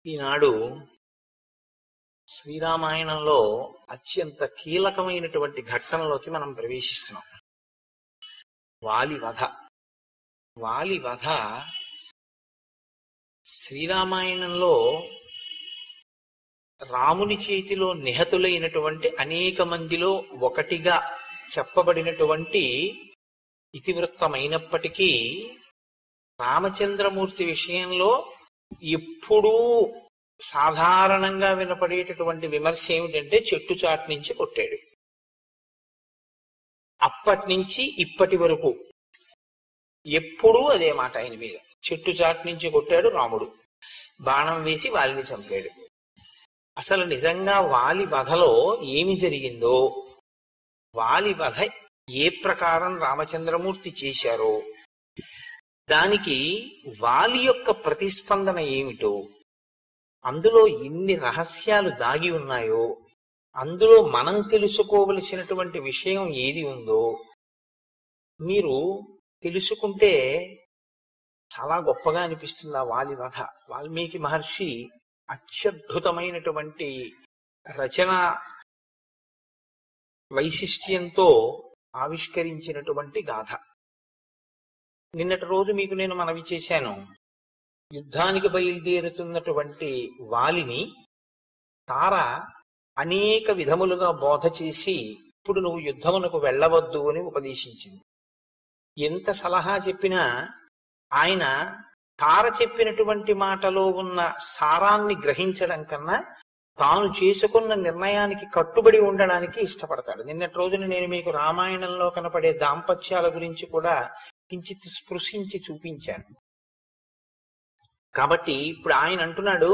ఈనాడు శ్రీరామాయణంలో అత్యంత కీలకమైనటువంటి ఘట్టంలోకి మనం ప్రవేశిస్తున్నాం వాలి వధ వాలి వధ శ్రీరామాయణంలో రాముని చేతిలో నిహతులైనటువంటి అనేక మందిలో ఒకటిగా చెప్పబడినటువంటి ఇతివృత్తమైనప్పటికీ రామచంద్రమూర్తి విషయంలో ఎప్పుడూ సాధారణంగా వినపడేటటువంటి విమర్శ ఏమిటంటే చెట్టు చాటు నుంచి కొట్టాడు అప్పటి నుంచి ఇప్పటి వరకు ఎప్పుడూ అదే మాట ఆయన మీద చెట్టు చాటు నుంచి కొట్టాడు రాముడు బాణం వేసి వాలిని చంపాడు అసలు నిజంగా వాలి వధలో ఏమి జరిగిందో వాలి వధ ఏ ప్రకారం రామచంద్రమూర్తి చేశారో దానికి వాలి యొక్క ప్రతిస్పందన ఏమిటో అందులో ఎన్ని రహస్యాలు దాగి ఉన్నాయో అందులో మనం తెలుసుకోవలసినటువంటి విషయం ఏది ఉందో మీరు తెలుసుకుంటే చాలా గొప్పగా అనిపిస్తుంది ఆ వాలి వధ వాల్మీకి మహర్షి అత్యద్భుతమైనటువంటి రచన వైశిష్ట్యంతో ఆవిష్కరించినటువంటి గాథ నిన్నటి రోజు మీకు నేను మనవి చేశాను యుద్ధానికి బయలుదేరుతున్నటువంటి వాలిని తార అనేక విధములుగా బోధ చేసి ఇప్పుడు నువ్వు యుద్ధమునకు వెళ్ళవద్దు అని ఉపదేశించింది ఎంత సలహా చెప్పినా ఆయన తార చెప్పినటువంటి మాటలో ఉన్న సారాన్ని గ్రహించడం కన్నా తాను చేసుకున్న నిర్ణయానికి కట్టుబడి ఉండడానికి ఇష్టపడతాడు నిన్నటి రోజున నేను మీకు రామాయణంలో కనపడే దాంపత్యాల గురించి కూడా కించిత్ స్పృశించి చూపించాను కాబట్టి ఇప్పుడు ఆయన అంటున్నాడు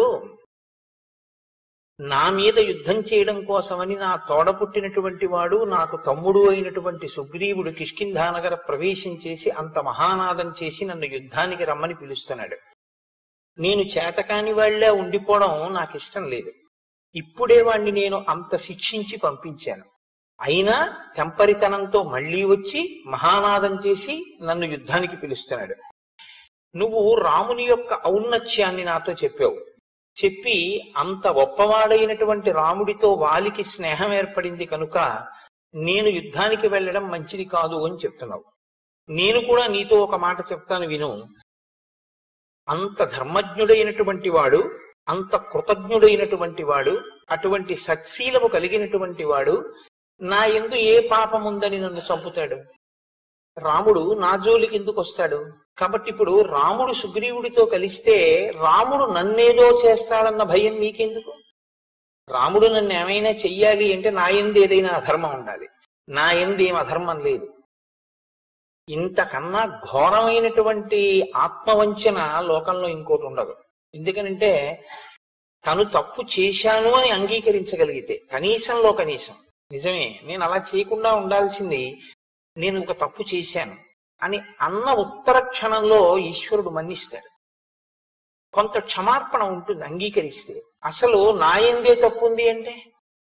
నా మీద యుద్ధం చేయడం కోసమని నా తోడ పుట్టినటువంటి వాడు నాకు తమ్ముడు అయినటువంటి సుగ్రీవుడు కిష్కింధానగర ప్రవేశం చేసి అంత మహానాదం చేసి నన్ను యుద్ధానికి రమ్మని పిలుస్తున్నాడు నేను చేతకాని వాళ్లే ఉండిపోవడం నాకు ఇష్టం లేదు ఇప్పుడే వాణ్ణి నేను అంత శిక్షించి పంపించాను అయినా తెంపరితనంతో మళ్లీ వచ్చి మహానాదం చేసి నన్ను యుద్ధానికి పిలుస్తున్నాడు నువ్వు రాముని యొక్క ఔన్నత్యాన్ని నాతో చెప్పావు చెప్పి అంత గొప్పవాడైనటువంటి రాముడితో వాలికి స్నేహం ఏర్పడింది కనుక నేను యుద్ధానికి వెళ్ళడం మంచిది కాదు అని చెప్తున్నావు నేను కూడా నీతో ఒక మాట చెప్తాను విను అంత ధర్మజ్ఞుడైనటువంటి వాడు అంత కృతజ్ఞుడైనటువంటి వాడు అటువంటి సత్శీలము కలిగినటువంటి వాడు నా ఎందు ఏ పాపం ఉందని నన్ను చంపుతాడు రాముడు నా జోలికి ఎందుకు వస్తాడు కాబట్టి ఇప్పుడు రాముడు సుగ్రీవుడితో కలిస్తే రాముడు నన్నేదో చేస్తాడన్న భయం నీకెందుకు రాముడు నన్ను ఏమైనా చెయ్యాలి అంటే నా ఎందు ఏదైనా అధర్మం ఉండాలి నా ఎందు ఏం అధర్మం లేదు ఇంతకన్నా ఘోరమైనటువంటి ఆత్మవంచన లోకంలో ఇంకోటి ఉండదు ఎందుకనంటే తను తప్పు చేశాను అని అంగీకరించగలిగితే కనీసంలో కనీసం నిజమే నేను అలా చేయకుండా ఉండాల్సింది నేను ఒక తప్పు చేశాను అని అన్న ఉత్తర క్షణంలో ఈశ్వరుడు మన్నిస్తాడు కొంత క్షమార్పణ ఉంటుంది అంగీకరిస్తే అసలు నా ఎందే తప్పు ఉంది అంటే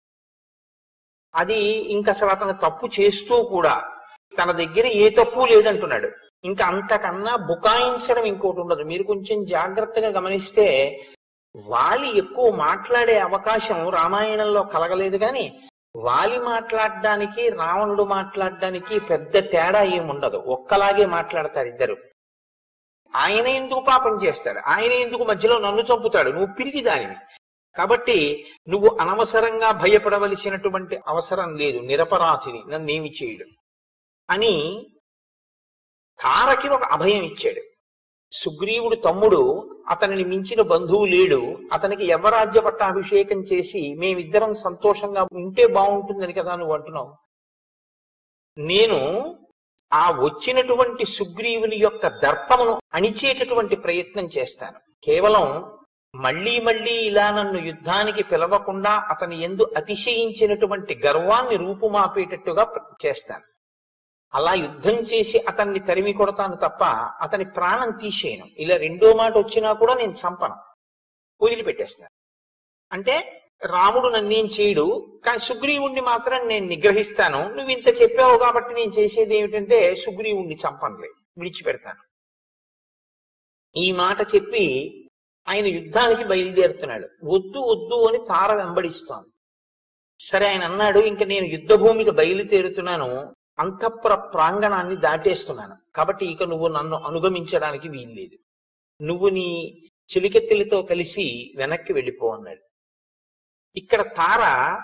అది ఇంకా అసలు అతను తప్పు చేస్తూ కూడా తన దగ్గర ఏ తప్పు లేదంటున్నాడు ఇంకా అంతకన్నా బుకాయించడం ఇంకోటి ఉండదు మీరు కొంచెం జాగ్రత్తగా గమనిస్తే వాలి ఎక్కువ మాట్లాడే అవకాశం రామాయణంలో కలగలేదు కానీ వాలి మాట్లాడడానికి రావణుడు మాట్లాడడానికి పెద్ద తేడా ఏముండదు ఒక్కలాగే మాట్లాడతారు ఇద్దరు ఆయన ఎందుకు పాపం చేస్తాడు ఆయన ఎందుకు మధ్యలో నన్ను చంపుతాడు నువ్వు పిరిగి దానివి కాబట్టి నువ్వు అనవసరంగా భయపడవలసినటువంటి అవసరం లేదు నిరపరాధిని నన్నేమి చేయడు అని తారకి ఒక అభయం ఇచ్చాడు సుగ్రీవుడు తమ్ముడు అతనిని మించిన బంధువు లేడు అతనికి యవ్వరాజ్య పట్టాభిషేకం చేసి మేమిద్దరం సంతోషంగా ఉంటే బాగుంటుందని కదా నువ్వు అంటున్నావు నేను ఆ వచ్చినటువంటి సుగ్రీవుని యొక్క దర్పమును అణిచేటటువంటి ప్రయత్నం చేస్తాను కేవలం మళ్లీ మళ్లీ ఇలా నన్ను యుద్ధానికి పిలవకుండా అతని ఎందు అతిశయించినటువంటి గర్వాన్ని రూపుమాపేటట్టుగా చేస్తాను అలా యుద్ధం చేసి అతన్ని తరిమి కొడతాను తప్ప అతని ప్రాణం తీసేయను ఇలా రెండో మాట వచ్చినా కూడా నేను చంపను వదిలిపెట్టేస్తాను అంటే రాముడు నన్నేం చేయడు కానీ సుగ్రీవుణ్ణి మాత్రం నేను నిగ్రహిస్తాను నువ్వు ఇంత చెప్పావు కాబట్టి నేను చేసేది ఏమిటంటే సుగ్రీవుణ్ణి చంపనులే విడిచిపెడతాను ఈ మాట చెప్పి ఆయన యుద్ధానికి బయలుదేరుతున్నాడు వద్దు వద్దు అని తార వెంబడిస్తోంది సరే ఆయన అన్నాడు ఇంక నేను యుద్ధ భూమికి బయలుదేరుతున్నాను అంతఃపుర ప్రాంగణాన్ని దాటేస్తున్నాను కాబట్టి ఇక నువ్వు నన్ను అనుగమించడానికి వీల్లేదు నువ్వు నీ చిలికెత్తిలతో కలిసి వెనక్కి వెళ్ళిపో అన్నాడు ఇక్కడ తార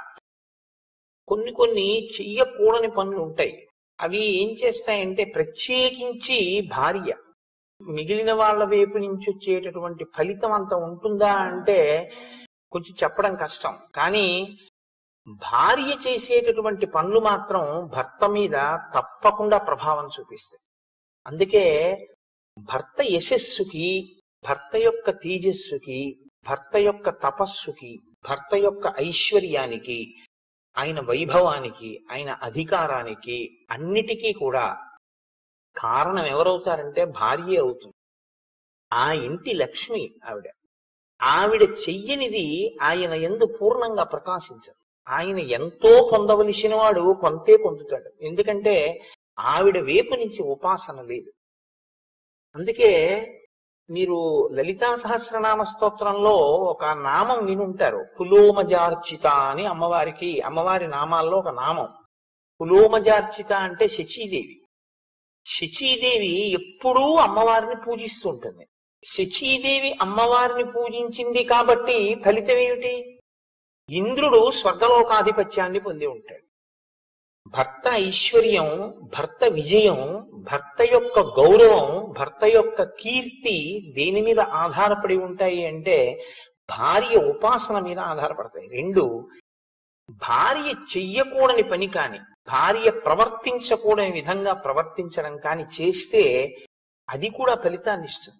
కొన్ని కొన్ని చెయ్యకూడని పనులు ఉంటాయి అవి ఏం చేస్తాయంటే ప్రత్యేకించి భార్య మిగిలిన వాళ్ళ వైపు నుంచి వచ్చేటటువంటి ఫలితం అంత ఉంటుందా అంటే కొంచెం చెప్పడం కష్టం కానీ భార్య చేసేటటువంటి పనులు మాత్రం భర్త మీద తప్పకుండా ప్రభావం చూపిస్తాయి అందుకే భర్త యశస్సుకి భర్త యొక్క తేజస్సుకి భర్త యొక్క తపస్సుకి భర్త యొక్క ఐశ్వర్యానికి ఆయన వైభవానికి ఆయన అధికారానికి అన్నిటికీ కూడా కారణం ఎవరవుతారంటే భార్య అవుతుంది ఆ ఇంటి లక్ష్మి ఆవిడ ఆవిడ చెయ్యనిది ఆయన ఎందు పూర్ణంగా ప్రకాశించదు ఆయన ఎంతో పొందవలసిన వాడు కొంతే పొందుతాడు ఎందుకంటే ఆవిడ వైపు నుంచి ఉపాసన లేదు అందుకే మీరు లలితా సహస్రనామ స్తోత్రంలో ఒక నామం వినుంటారు పులోమజార్చిత అని అమ్మవారికి అమ్మవారి నామాల్లో ఒక నామం పులోమజార్చిత అంటే శచీదేవి శచీదేవి ఎప్పుడూ అమ్మవారిని పూజిస్తూ ఉంటుంది శచీదేవి అమ్మవారిని పూజించింది కాబట్టి ఫలితం ఏమిటి ఇంద్రుడు స్వర్గలోకాధిపత్యాన్ని పొంది ఉంటాడు భర్త ఐశ్వర్యం భర్త విజయం భర్త యొక్క గౌరవం భర్త యొక్క కీర్తి దేని మీద ఆధారపడి ఉంటాయి అంటే భార్య ఉపాసన మీద ఆధారపడతాయి రెండు భార్య చెయ్యకూడని పని కాని భార్య ప్రవర్తించకూడని విధంగా ప్రవర్తించడం కాని చేస్తే అది కూడా ఫలితాన్ని ఇస్తుంది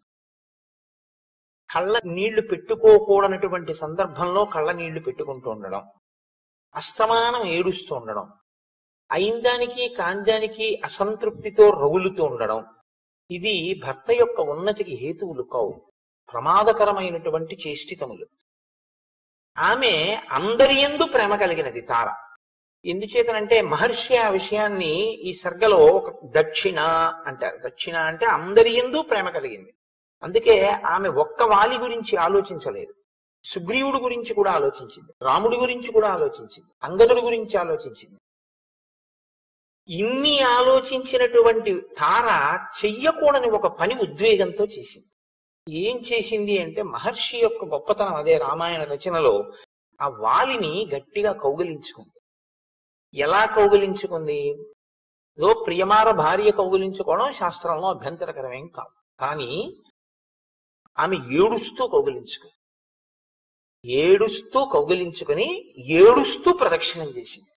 కళ్ళ నీళ్లు పెట్టుకోకూడనటువంటి సందర్భంలో కళ్ళ నీళ్లు పెట్టుకుంటూ ఉండడం అస్తమానం ఏడుస్తూ ఉండడం అయిందానికి కాందానికి అసంతృప్తితో రగులుతూ ఉండడం ఇది భర్త యొక్క ఉన్నతికి హేతువులు కావు ప్రమాదకరమైనటువంటి చేష్టితములు ఆమె అందరి ఎందు ప్రేమ కలిగినది తార ఎందుచేతనంటే మహర్షి ఆ విషయాన్ని ఈ సర్గలో ఒక దక్షిణ అంటారు దక్షిణ అంటే అందరి ఎందు ప్రేమ కలిగింది అందుకే ఆమె ఒక్క వాలి గురించి ఆలోచించలేదు సుగ్రీవుడు గురించి కూడా ఆలోచించింది రాముడి గురించి కూడా ఆలోచించింది అంగదుడి గురించి ఆలోచించింది ఇన్ని ఆలోచించినటువంటి తార చెయ్యకూడని ఒక పని ఉద్వేగంతో చేసింది ఏం చేసింది అంటే మహర్షి యొక్క గొప్పతనం అదే రామాయణ రచనలో ఆ వాలిని గట్టిగా కౌగిలించుకుంది ఎలా కౌగిలించుకుంది ఏదో ప్రియమార భార్య కౌగిలించుకోవడం శాస్త్రంలో అభ్యంతరకరమేం కాదు కానీ ఆమె ఏడుస్తూ కౌగిలించుకుంది ఏడుస్తూ కౌగిలించుకుని ఏడుస్తూ ప్రదక్షిణం చేసింది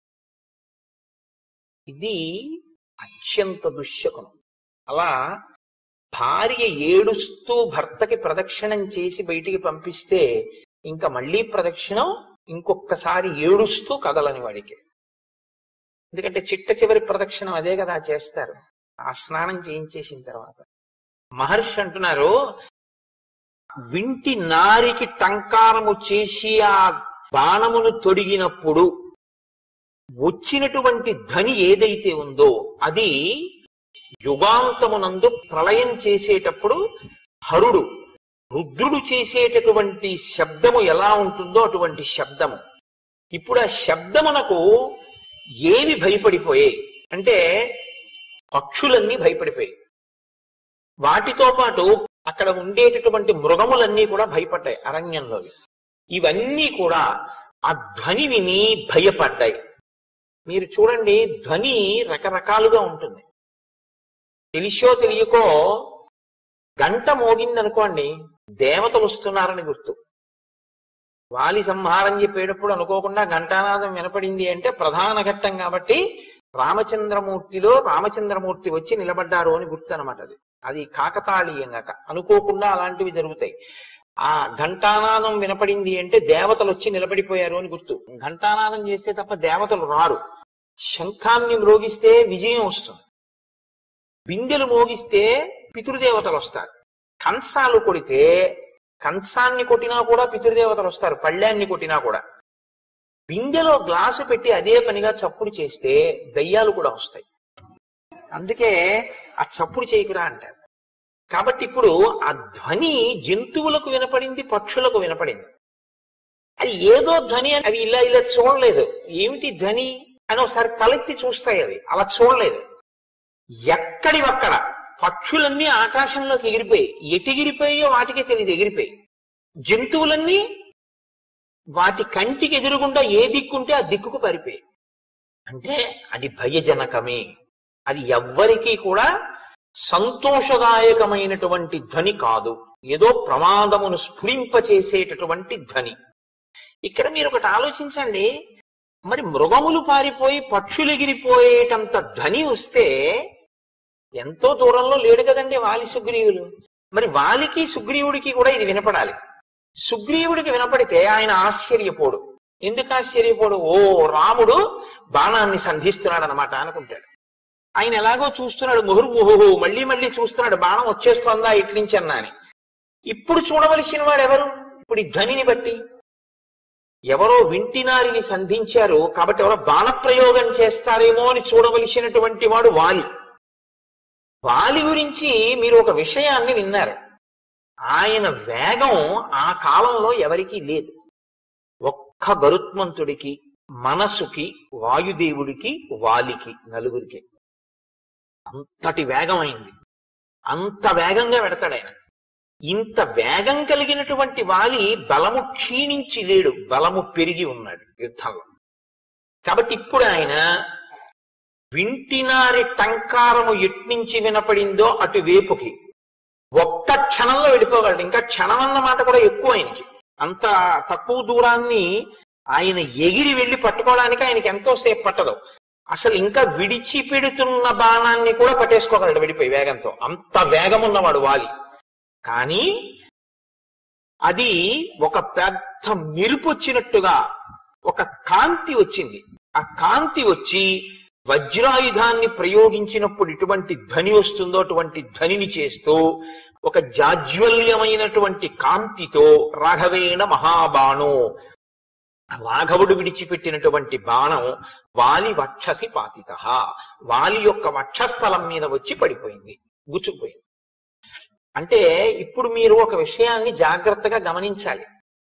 ఇది అత్యంత దుశ్శకునం అలా భార్య ఏడుస్తూ భర్తకి ప్రదక్షిణం చేసి బయటికి పంపిస్తే ఇంకా మళ్ళీ ప్రదక్షిణం ఇంకొకసారి ఏడుస్తూ కదలని వాడికి ఎందుకంటే చిట్ట చివరి ప్రదక్షిణం అదే కదా చేస్తారు ఆ స్నానం చేయించేసిన తర్వాత మహర్షి అంటున్నారు వింటి నారికి టంకారము చేసి ఆ బాణమును తొడిగినప్పుడు వచ్చినటువంటి ధ్వని ఏదైతే ఉందో అది యుగాంతమునందు ప్రళయం చేసేటప్పుడు హరుడు రుద్రుడు చేసేటటువంటి శబ్దము ఎలా ఉంటుందో అటువంటి శబ్దము ఇప్పుడు ఆ శబ్దమునకు ఏవి భయపడిపోయాయి అంటే పక్షులన్నీ భయపడిపోయాయి వాటితో పాటు అక్కడ ఉండేటటువంటి మృగములన్నీ కూడా భయపడ్డాయి అరణ్యంలోవి ఇవన్నీ కూడా ఆ ధ్వని విని భయపడ్డాయి మీరు చూడండి ధ్వని రకరకాలుగా ఉంటుంది తెలిసో తెలియకో గంట మోగిందనుకోండి దేవతలు వస్తున్నారని గుర్తు వాలి సంహారం చెప్పేటప్పుడు అనుకోకుండా ఘంటానాదం వినపడింది అంటే ప్రధాన ఘట్టం కాబట్టి రామచంద్రమూర్తిలో రామచంద్రమూర్తి వచ్చి నిలబడ్డారు అని గుర్తు అనమాట అది అది కాకతాళీయంగా అనుకోకుండా అలాంటివి జరుగుతాయి ఆ ఘంటానాదం వినపడింది అంటే దేవతలు వచ్చి నిలబడిపోయారు అని గుర్తు ఘంటానాదం చేస్తే తప్ప దేవతలు రారు శంఖాన్ని మ్రోగిస్తే విజయం వస్తుంది బిందెలు మోగిస్తే పితృదేవతలు వస్తారు కంసాలు కొడితే కంసాన్ని కొట్టినా కూడా పితృదేవతలు వస్తారు పళ్ళాన్ని కొట్టినా కూడా బిందెలో గ్లాసు పెట్టి అదే పనిగా చప్పుడు చేస్తే దయ్యాలు కూడా వస్తాయి అందుకే ఆ చప్పుడు చేయకురా అంటారు కాబట్టి ఇప్పుడు ఆ ధ్వని జంతువులకు వినపడింది పక్షులకు వినపడింది అది ఏదో ధ్వని అని అవి ఇలా ఇలా చూడలేదు ఏమిటి ధ్వని అని ఒకసారి తలెత్తి చూస్తాయి అవి అలా చూడలేదు ఎక్కడివక్కడ పక్షులన్నీ ఆకాశంలోకి ఎగిరిపోయి ఎటిగిరిపోయో వాటికే తెలియదు ఎగిరిపోయి జంతువులన్నీ వాటి కంటికి ఎదురుగుండా ఏ దిక్కుంటే ఆ దిక్కుకు పారిపోయి అంటే అది భయజనకమే అది ఎవ్వరికీ కూడా సంతోషదాయకమైనటువంటి ధ్వని కాదు ఏదో ప్రమాదమును స్ఫురింపచేసేటటువంటి ధ్వని ఇక్కడ మీరు ఒకటి ఆలోచించండి మరి మృగములు పారిపోయి పక్షులు ఎగిరిపోయేటంత ధ్వని వస్తే ఎంతో దూరంలో లేడు కదండి వాలి సుగ్రీవులు మరి వాలికి సుగ్రీవుడికి కూడా ఇది వినపడాలి సుగ్రీవుడికి వినపడితే ఆయన ఆశ్చర్యపోడు ఎందుకు ఆశ్చర్యపోడు ఓ రాముడు బాణాన్ని సంధిస్తున్నాడు అనమాట అనుకుంటాడు ఆయన ఎలాగో చూస్తున్నాడు ముహుర్ముహు మళ్ళీ మళ్ళీ చూస్తున్నాడు బాణం వచ్చేస్తోందా ఇట్లించి అన్నా అని ఇప్పుడు చూడవలసిన వాడు ఎవరు ఇప్పుడు ఈ ధ్వనిని బట్టి ఎవరో వింటినారిని సంధించారు కాబట్టి ఎవరో బాణప్రయోగం చేస్తారేమో అని చూడవలసినటువంటి వాడు వాలి వాలి గురించి మీరు ఒక విషయాన్ని విన్నారు ఆయన వేగం ఆ కాలంలో ఎవరికీ లేదు ఒక్క గరుత్మంతుడికి మనసుకి వాయుదేవుడికి వాలికి నలుగురికి అంతటి వేగం అయింది అంత వేగంగా పెడతాడు ఆయన ఇంత వేగం కలిగినటువంటి వాలి బలము క్షీణించి లేడు బలము పెరిగి ఉన్నాడు యుద్ధంలో కాబట్టి ఇప్పుడు ఆయన వింటినారి టంకారము ఎట్నుంచి వినపడిందో అటు వేపుకి ఒక్క క్షణంలో వెళ్ళిపోగలడు ఇంకా క్షణం అన్న మాట కూడా ఎక్కువ ఆయనకి అంత తక్కువ దూరాన్ని ఆయన ఎగిరి వెళ్లి పట్టుకోవడానికి ఆయనకి ఎంతో సేపు పట్టదు అసలు ఇంకా విడిచిపెడుతున్న బాణాన్ని కూడా పట్టేసుకోగలడు విడిపోయి వేగంతో అంత వేగం ఉన్నవాడు వాలి కానీ అది ఒక పెద్ద మెరుపు వచ్చినట్టుగా ఒక కాంతి వచ్చింది ఆ కాంతి వచ్చి వజ్రాయుధాన్ని ప్రయోగించినప్పుడు ఇటువంటి ధ్వని వస్తుందో అటువంటి ధ్వనిని చేస్తూ ఒక జాజ్వల్యమైనటువంటి కాంతితో రాఘవేణ మహాబాణో రాఘవుడు విడిచిపెట్టినటువంటి బాణం వాలి వక్షసి పాతిత వాలి యొక్క వక్షస్థలం మీద వచ్చి పడిపోయింది గుచ్చుకుపోయింది అంటే ఇప్పుడు మీరు ఒక విషయాన్ని జాగ్రత్తగా గమనించాలి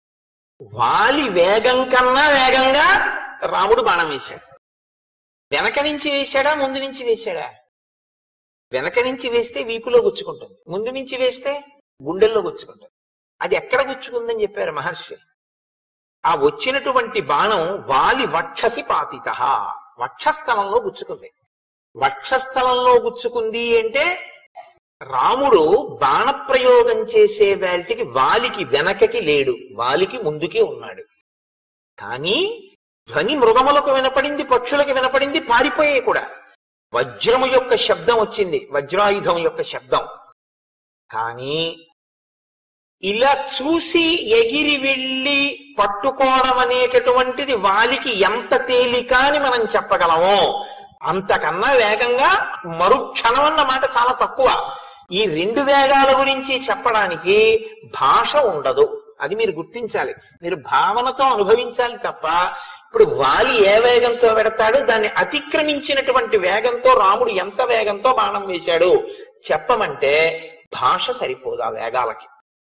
వాలి వేగం కన్నా వేగంగా రాముడు బాణం వేశాడు వెనక నుంచి వేశాడా ముందు నుంచి వేశాడా వెనక నుంచి వేస్తే వీపులో గుచ్చుకుంటుంది ముందు నుంచి వేస్తే గుండెల్లో గుచ్చుకుంటుంది అది ఎక్కడ గుచ్చుకుందని చెప్పారు మహర్షి ఆ వచ్చినటువంటి బాణం వాలి వక్షసి పాతిత వక్షస్థలంలో గుచ్చుకుంది వక్షస్థలంలో గుచ్చుకుంది అంటే రాముడు బాణప్రయోగం చేసే వేల్టికి వాలికి వెనకకి లేడు వాలికి ముందుకే ఉన్నాడు కానీ ధ్వని మృగములకు వినపడింది పక్షులకు వినపడింది పారిపోయే కూడా వజ్రము యొక్క శబ్దం వచ్చింది వజ్రాయుధం యొక్క శబ్దం కానీ ఇలా చూసి ఎగిరి వెళ్ళి పట్టుకోవడం అనేటటువంటిది వాలికి ఎంత తేలిక అని మనం చెప్పగలమో అంతకన్నా వేగంగా మరుక్షణం అన్న మాట చాలా తక్కువ ఈ రెండు వేగాల గురించి చెప్పడానికి భాష ఉండదు అది మీరు గుర్తించాలి మీరు భావనతో అనుభవించాలి తప్ప ఇప్పుడు వాలి ఏ వేగంతో పెడతాడు దాన్ని అతిక్రమించినటువంటి వేగంతో రాముడు ఎంత వేగంతో బాణం వేశాడు చెప్పమంటే భాష సరిపోదు ఆ వేగాలకి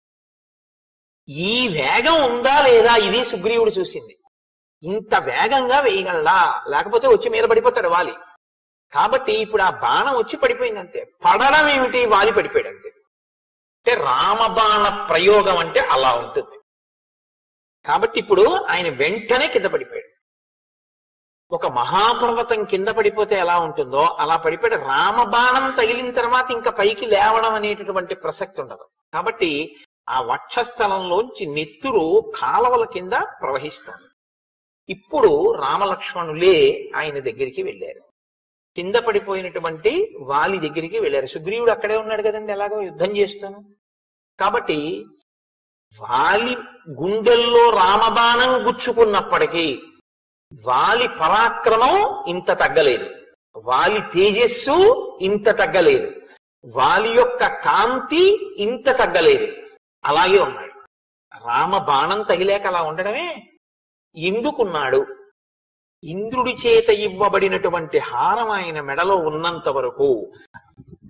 ఈ వేగం ఉందా లేదా ఇది సుగ్రీవుడు చూసింది ఇంత వేగంగా వేయగలడా లేకపోతే వచ్చి మీద పడిపోతాడు వాలి కాబట్టి ఇప్పుడు ఆ బాణం వచ్చి పడిపోయింది అంతే పడడం ఏమిటి వాలి పడిపోయాడు అంతే అంటే రామబాణ ప్రయోగం అంటే అలా ఉంటుంది కాబట్టి ఇప్పుడు ఆయన వెంటనే కింద పడిపోయాడు ఒక మహాపర్వతం కింద పడిపోతే ఎలా ఉంటుందో అలా పడిపోయాడు రామబాణం తగిలిన తర్వాత ఇంకా పైకి లేవడం అనేటటువంటి ప్రసక్తి ఉండదు కాబట్టి ఆ వక్షస్థలంలోంచి నెత్తురు కాలవల కింద ప్రవహిస్తుంది ఇప్పుడు రామలక్ష్మణులే ఆయన దగ్గరికి వెళ్ళారు కింద పడిపోయినటువంటి వాలి దగ్గరికి వెళ్ళారు సుగ్రీవుడు అక్కడే ఉన్నాడు కదండి ఎలాగో యుద్ధం చేస్తాను కాబట్టి వాలి గుండెల్లో రామబాణం గుచ్చుకున్నప్పటికీ వాలి పరాక్రమం ఇంత తగ్గలేదు వాలి తేజస్సు ఇంత తగ్గలేదు వాలి యొక్క కాంతి ఇంత తగ్గలేదు అలాగే ఉన్నాడు రామ బాణం తగిలేక అలా ఉండడమే ఎందుకున్నాడు ఇంద్రుడి చేత ఇవ్వబడినటువంటి హారం ఆయన మెడలో ఉన్నంత వరకు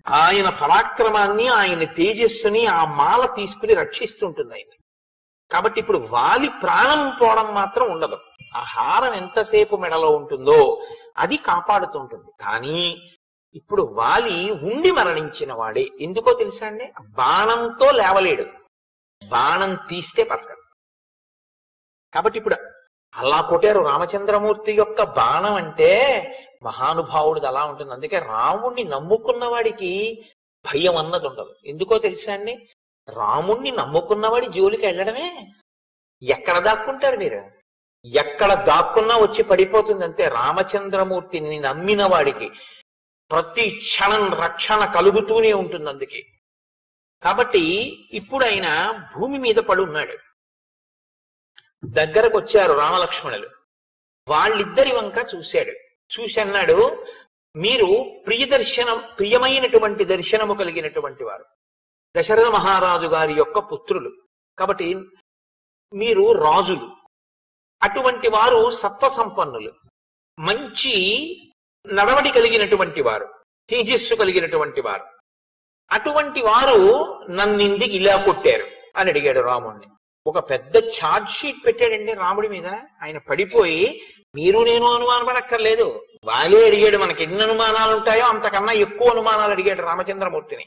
ఆయన పరాక్రమాన్ని ఆయన తేజస్సుని ఆ మాల తీసుకుని రక్షిస్తుంటుంది ఆయన కాబట్టి ఇప్పుడు వాలి ప్రాణం పోవడం మాత్రం ఉండదు ఆ హారం ఎంతసేపు మెడలో ఉంటుందో అది కాపాడుతుంటుంది కానీ ఇప్పుడు వాలి ఉండి మరణించిన వాడే ఎందుకో తెలుసా అండి బాణంతో లేవలేడు బాణం తీస్తే బతకడు కాబట్టి ఇప్పుడు అలా కొట్టారు రామచంద్రమూర్తి యొక్క బాణం అంటే మహానుభావుడిది అలా ఉంటుంది అందుకే రాముణ్ణి నమ్ముకున్న వాడికి భయం అన్నది ఉండదు ఎందుకో తెలుసా అండి రాముణ్ణి నమ్ముకున్నవాడి జోలికి వెళ్ళడమే ఎక్కడ దాక్కుంటారు మీరు ఎక్కడ దాక్కున్నా వచ్చి పడిపోతుంది అంతే రామచంద్రమూర్తిని నమ్మిన వాడికి ప్రతి క్షణం రక్షణ కలుగుతూనే ఉంటుంది అందుకే కాబట్టి ఇప్పుడు ఆయన భూమి మీద పడి ఉన్నాడు దగ్గరకు వచ్చారు రామలక్ష్మణులు వాళ్ళిద్దరి వంక చూశాడు చూసి అన్నాడు మీరు ప్రియదర్శనం ప్రియమైనటువంటి దర్శనము కలిగినటువంటి వారు దశరథ మహారాజు గారి యొక్క పుత్రులు కాబట్టి మీరు రాజులు అటువంటి వారు సత్వ సంపన్నులు మంచి నడవడి కలిగినటువంటి వారు తేజస్సు కలిగినటువంటి వారు అటువంటి వారు నన్నిందికి ఇలా కొట్టారు అని అడిగాడు రాముణ్ణి ఒక పెద్ద ఛార్జ్ షీట్ పెట్టాడండి రాముడి మీద ఆయన పడిపోయి మీరు నేను అనుమానపడక్కర్లేదు వాళ్ళే అడిగాడు మనకి ఎన్ని అనుమానాలు ఉంటాయో అంతకన్నా ఎక్కువ అనుమానాలు అడిగాడు రామచంద్రమూర్తిని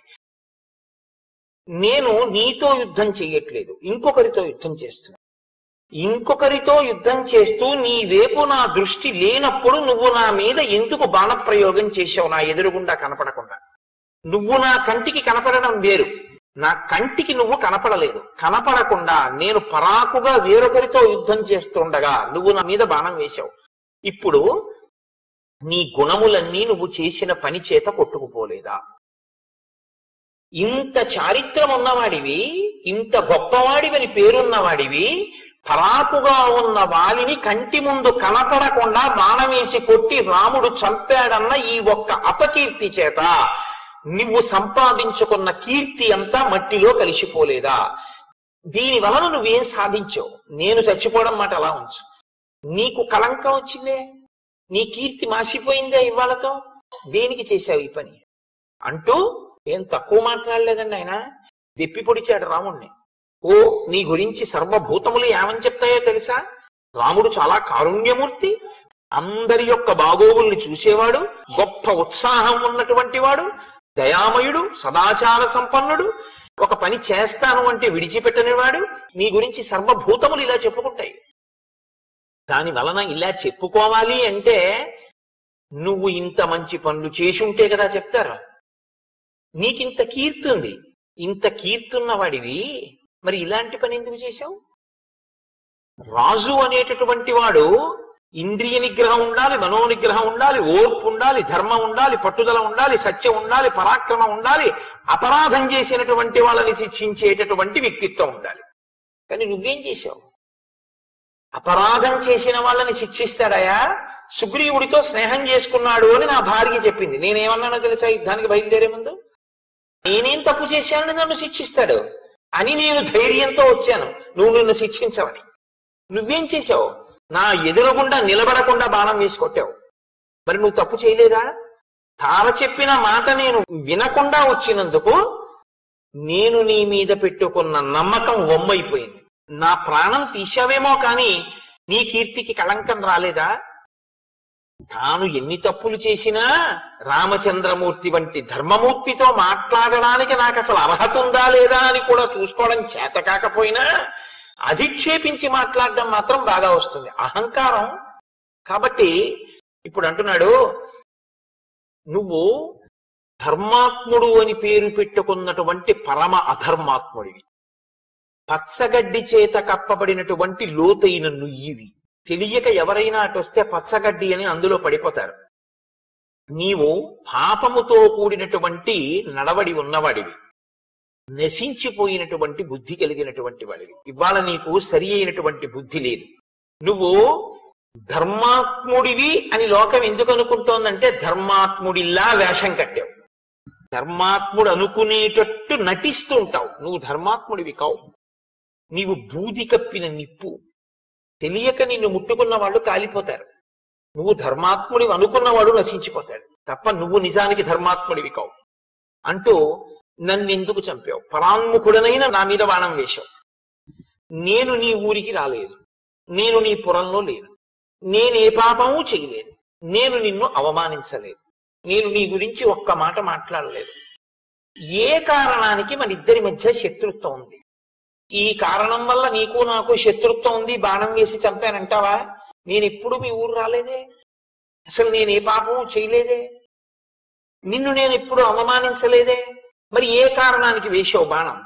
నేను నీతో యుద్ధం చెయ్యట్లేదు ఇంకొకరితో యుద్ధం చేస్తున్నా ఇంకొకరితో యుద్ధం చేస్తూ నీ వైపు నా దృష్టి లేనప్పుడు నువ్వు నా మీద ఎందుకు బాణప్రయోగం చేశావు నా ఎదురుగుండా కనపడకుండా నువ్వు నా కంటికి కనపడడం వేరు నా కంటికి నువ్వు కనపడలేదు కనపడకుండా నేను పరాకుగా వేరొకరితో యుద్ధం చేస్తుండగా నువ్వు నా మీద బాణం వేశావు ఇప్పుడు నీ గుణములన్నీ నువ్వు చేసిన పని చేత కొట్టుకుపోలేదా ఇంత చారిత్రం ఉన్నవాడివి ఇంత గొప్పవాడివని పేరున్నవాడివి పరాకుగా ఉన్న వాలిని కంటి ముందు కనపడకుండా బాణం వేసి కొట్టి రాముడు చంపాడన్న ఈ ఒక్క అపకీర్తి చేత నువ్వు సంపాదించుకున్న కీర్తి అంతా మట్టిలో కలిసిపోలేదా దీని వలన నువ్వేం సాధించావు నేను చచ్చిపోవడం మాట అలా ఉంచు నీకు కళంకం వచ్చిందే నీ కీర్తి మాసిపోయిందే ఇవాళతో దేనికి చేశావు ఈ పని అంటూ ఏం తక్కువ మాట్లాడలేదండి ఆయన దెప్పి పొడిచాడు రాముణ్ణి ఓ నీ గురించి సర్వభూతములు ఏమని చెప్తాయో తెలుసా రాముడు చాలా కారుణ్యమూర్తి అందరి యొక్క బాగోగుల్ని చూసేవాడు గొప్ప ఉత్సాహం ఉన్నటువంటి వాడు దయామయుడు సదాచార సంపన్నుడు ఒక పని చేస్తాను అంటే విడిచిపెట్టనివాడు నీ గురించి సర్వభూతములు ఇలా చెప్పుకుంటాయి దాని వలన ఇలా చెప్పుకోవాలి అంటే నువ్వు ఇంత మంచి పనులు చేసి ఉంటే కదా చెప్తారు నీకింత కీర్తి ఉంది ఇంత కీర్తున్న వాడివి మరి ఇలాంటి పని ఎందుకు చేశావు రాజు అనేటటువంటి వాడు ఇంద్రియ నిగ్రహం ఉండాలి మనో నిగ్రహం ఉండాలి ఓర్పు ఉండాలి ధర్మం ఉండాలి పట్టుదల ఉండాలి సత్యం ఉండాలి పరాక్రమం ఉండాలి అపరాధం చేసినటువంటి వాళ్ళని శిక్షించేటటువంటి వ్యక్తిత్వం ఉండాలి కానీ నువ్వేం చేశావు అపరాధం చేసిన వాళ్ళని శిక్షిస్తాడయా సుగ్రీవుడితో స్నేహం చేసుకున్నాడు అని నా భార్య చెప్పింది నేనేమన్నానో తెలుసా యుద్ధానికి బయలుదేరే ముందు నేనేం తప్పు చేశానని నన్ను శిక్షిస్తాడు అని నేను ధైర్యంతో వచ్చాను నువ్వు నిన్ను శిక్షించవని నువ్వేం చేశావు నా ఎదురుగుండా నిలబడకుండా బాణం వేసి కొట్టావు మరి నువ్వు తప్పు చేయలేదా తార చెప్పిన మాట నేను వినకుండా వచ్చినందుకు నేను నీ మీద పెట్టుకున్న నమ్మకం వమ్మైపోయింది నా ప్రాణం తీశావేమో కానీ నీ కీర్తికి కళంకం రాలేదా తాను ఎన్ని తప్పులు చేసినా రామచంద్రమూర్తి వంటి ధర్మమూర్తితో మాట్లాడడానికి నాకు అసలు అర్హత ఉందా లేదా అని కూడా చూసుకోవడం చేత కాకపోయినా అధిక్షేపించి మాట్లాడడం మాత్రం బాగా వస్తుంది అహంకారం కాబట్టి ఇప్పుడు అంటున్నాడు నువ్వు ధర్మాత్ముడు అని పేరు పెట్టుకున్నటువంటి పరమ అధర్మాత్ముడివి పచ్చగడ్డి చేత కప్పబడినటువంటి లోతైన నుయ్యివి తెలియక ఎవరైనా అటు వస్తే పచ్చగడ్డి అని అందులో పడిపోతారు నీవు పాపముతో కూడినటువంటి నడవడి ఉన్నవాడివి నశించిపోయినటువంటి బుద్ధి కలిగినటువంటి వాడివి ఇవాళ నీకు సరి అయినటువంటి బుద్ధి లేదు నువ్వు ధర్మాత్ముడివి అని లోకం ఎందుకు అనుకుంటోందంటే ధర్మాత్ముడిలా వేషం కట్టావు ధర్మాత్ముడు అనుకునేటట్టు నటిస్తూ ఉంటావు నువ్వు ధర్మాత్ముడివి కావు నీవు బూది కప్పిన నిప్పు తెలియక నిన్ను ముట్టుకున్న వాళ్ళు కాలిపోతారు నువ్వు ధర్మాత్ముడివి అనుకున్నవాడు నశించిపోతాడు తప్ప నువ్వు నిజానికి ధర్మాత్ముడివి కావు అంటూ నన్ను ఎందుకు చంపావు పరాన్ముఖుడనైన నా మీద బాణం వేశావు నేను నీ ఊరికి రాలేదు నేను నీ పురంలో లేను నేను ఏ పాపము చేయలేదు నేను నిన్ను అవమానించలేదు నేను నీ గురించి ఒక్క మాట మాట్లాడలేదు ఏ కారణానికి మన ఇద్దరి మధ్య శత్రుత్వం ఉంది ఈ కారణం వల్ల నీకు నాకు శత్రుత్వం ఉంది బాణం వేసి చంపానంటావా నేను ఎప్పుడు మీ ఊరు రాలేదే అసలు నేను ఏ పాపము చేయలేదే నిన్ను నేను ఎప్పుడు అవమానించలేదే మరి ఏ కారణానికి వేశావు బాణం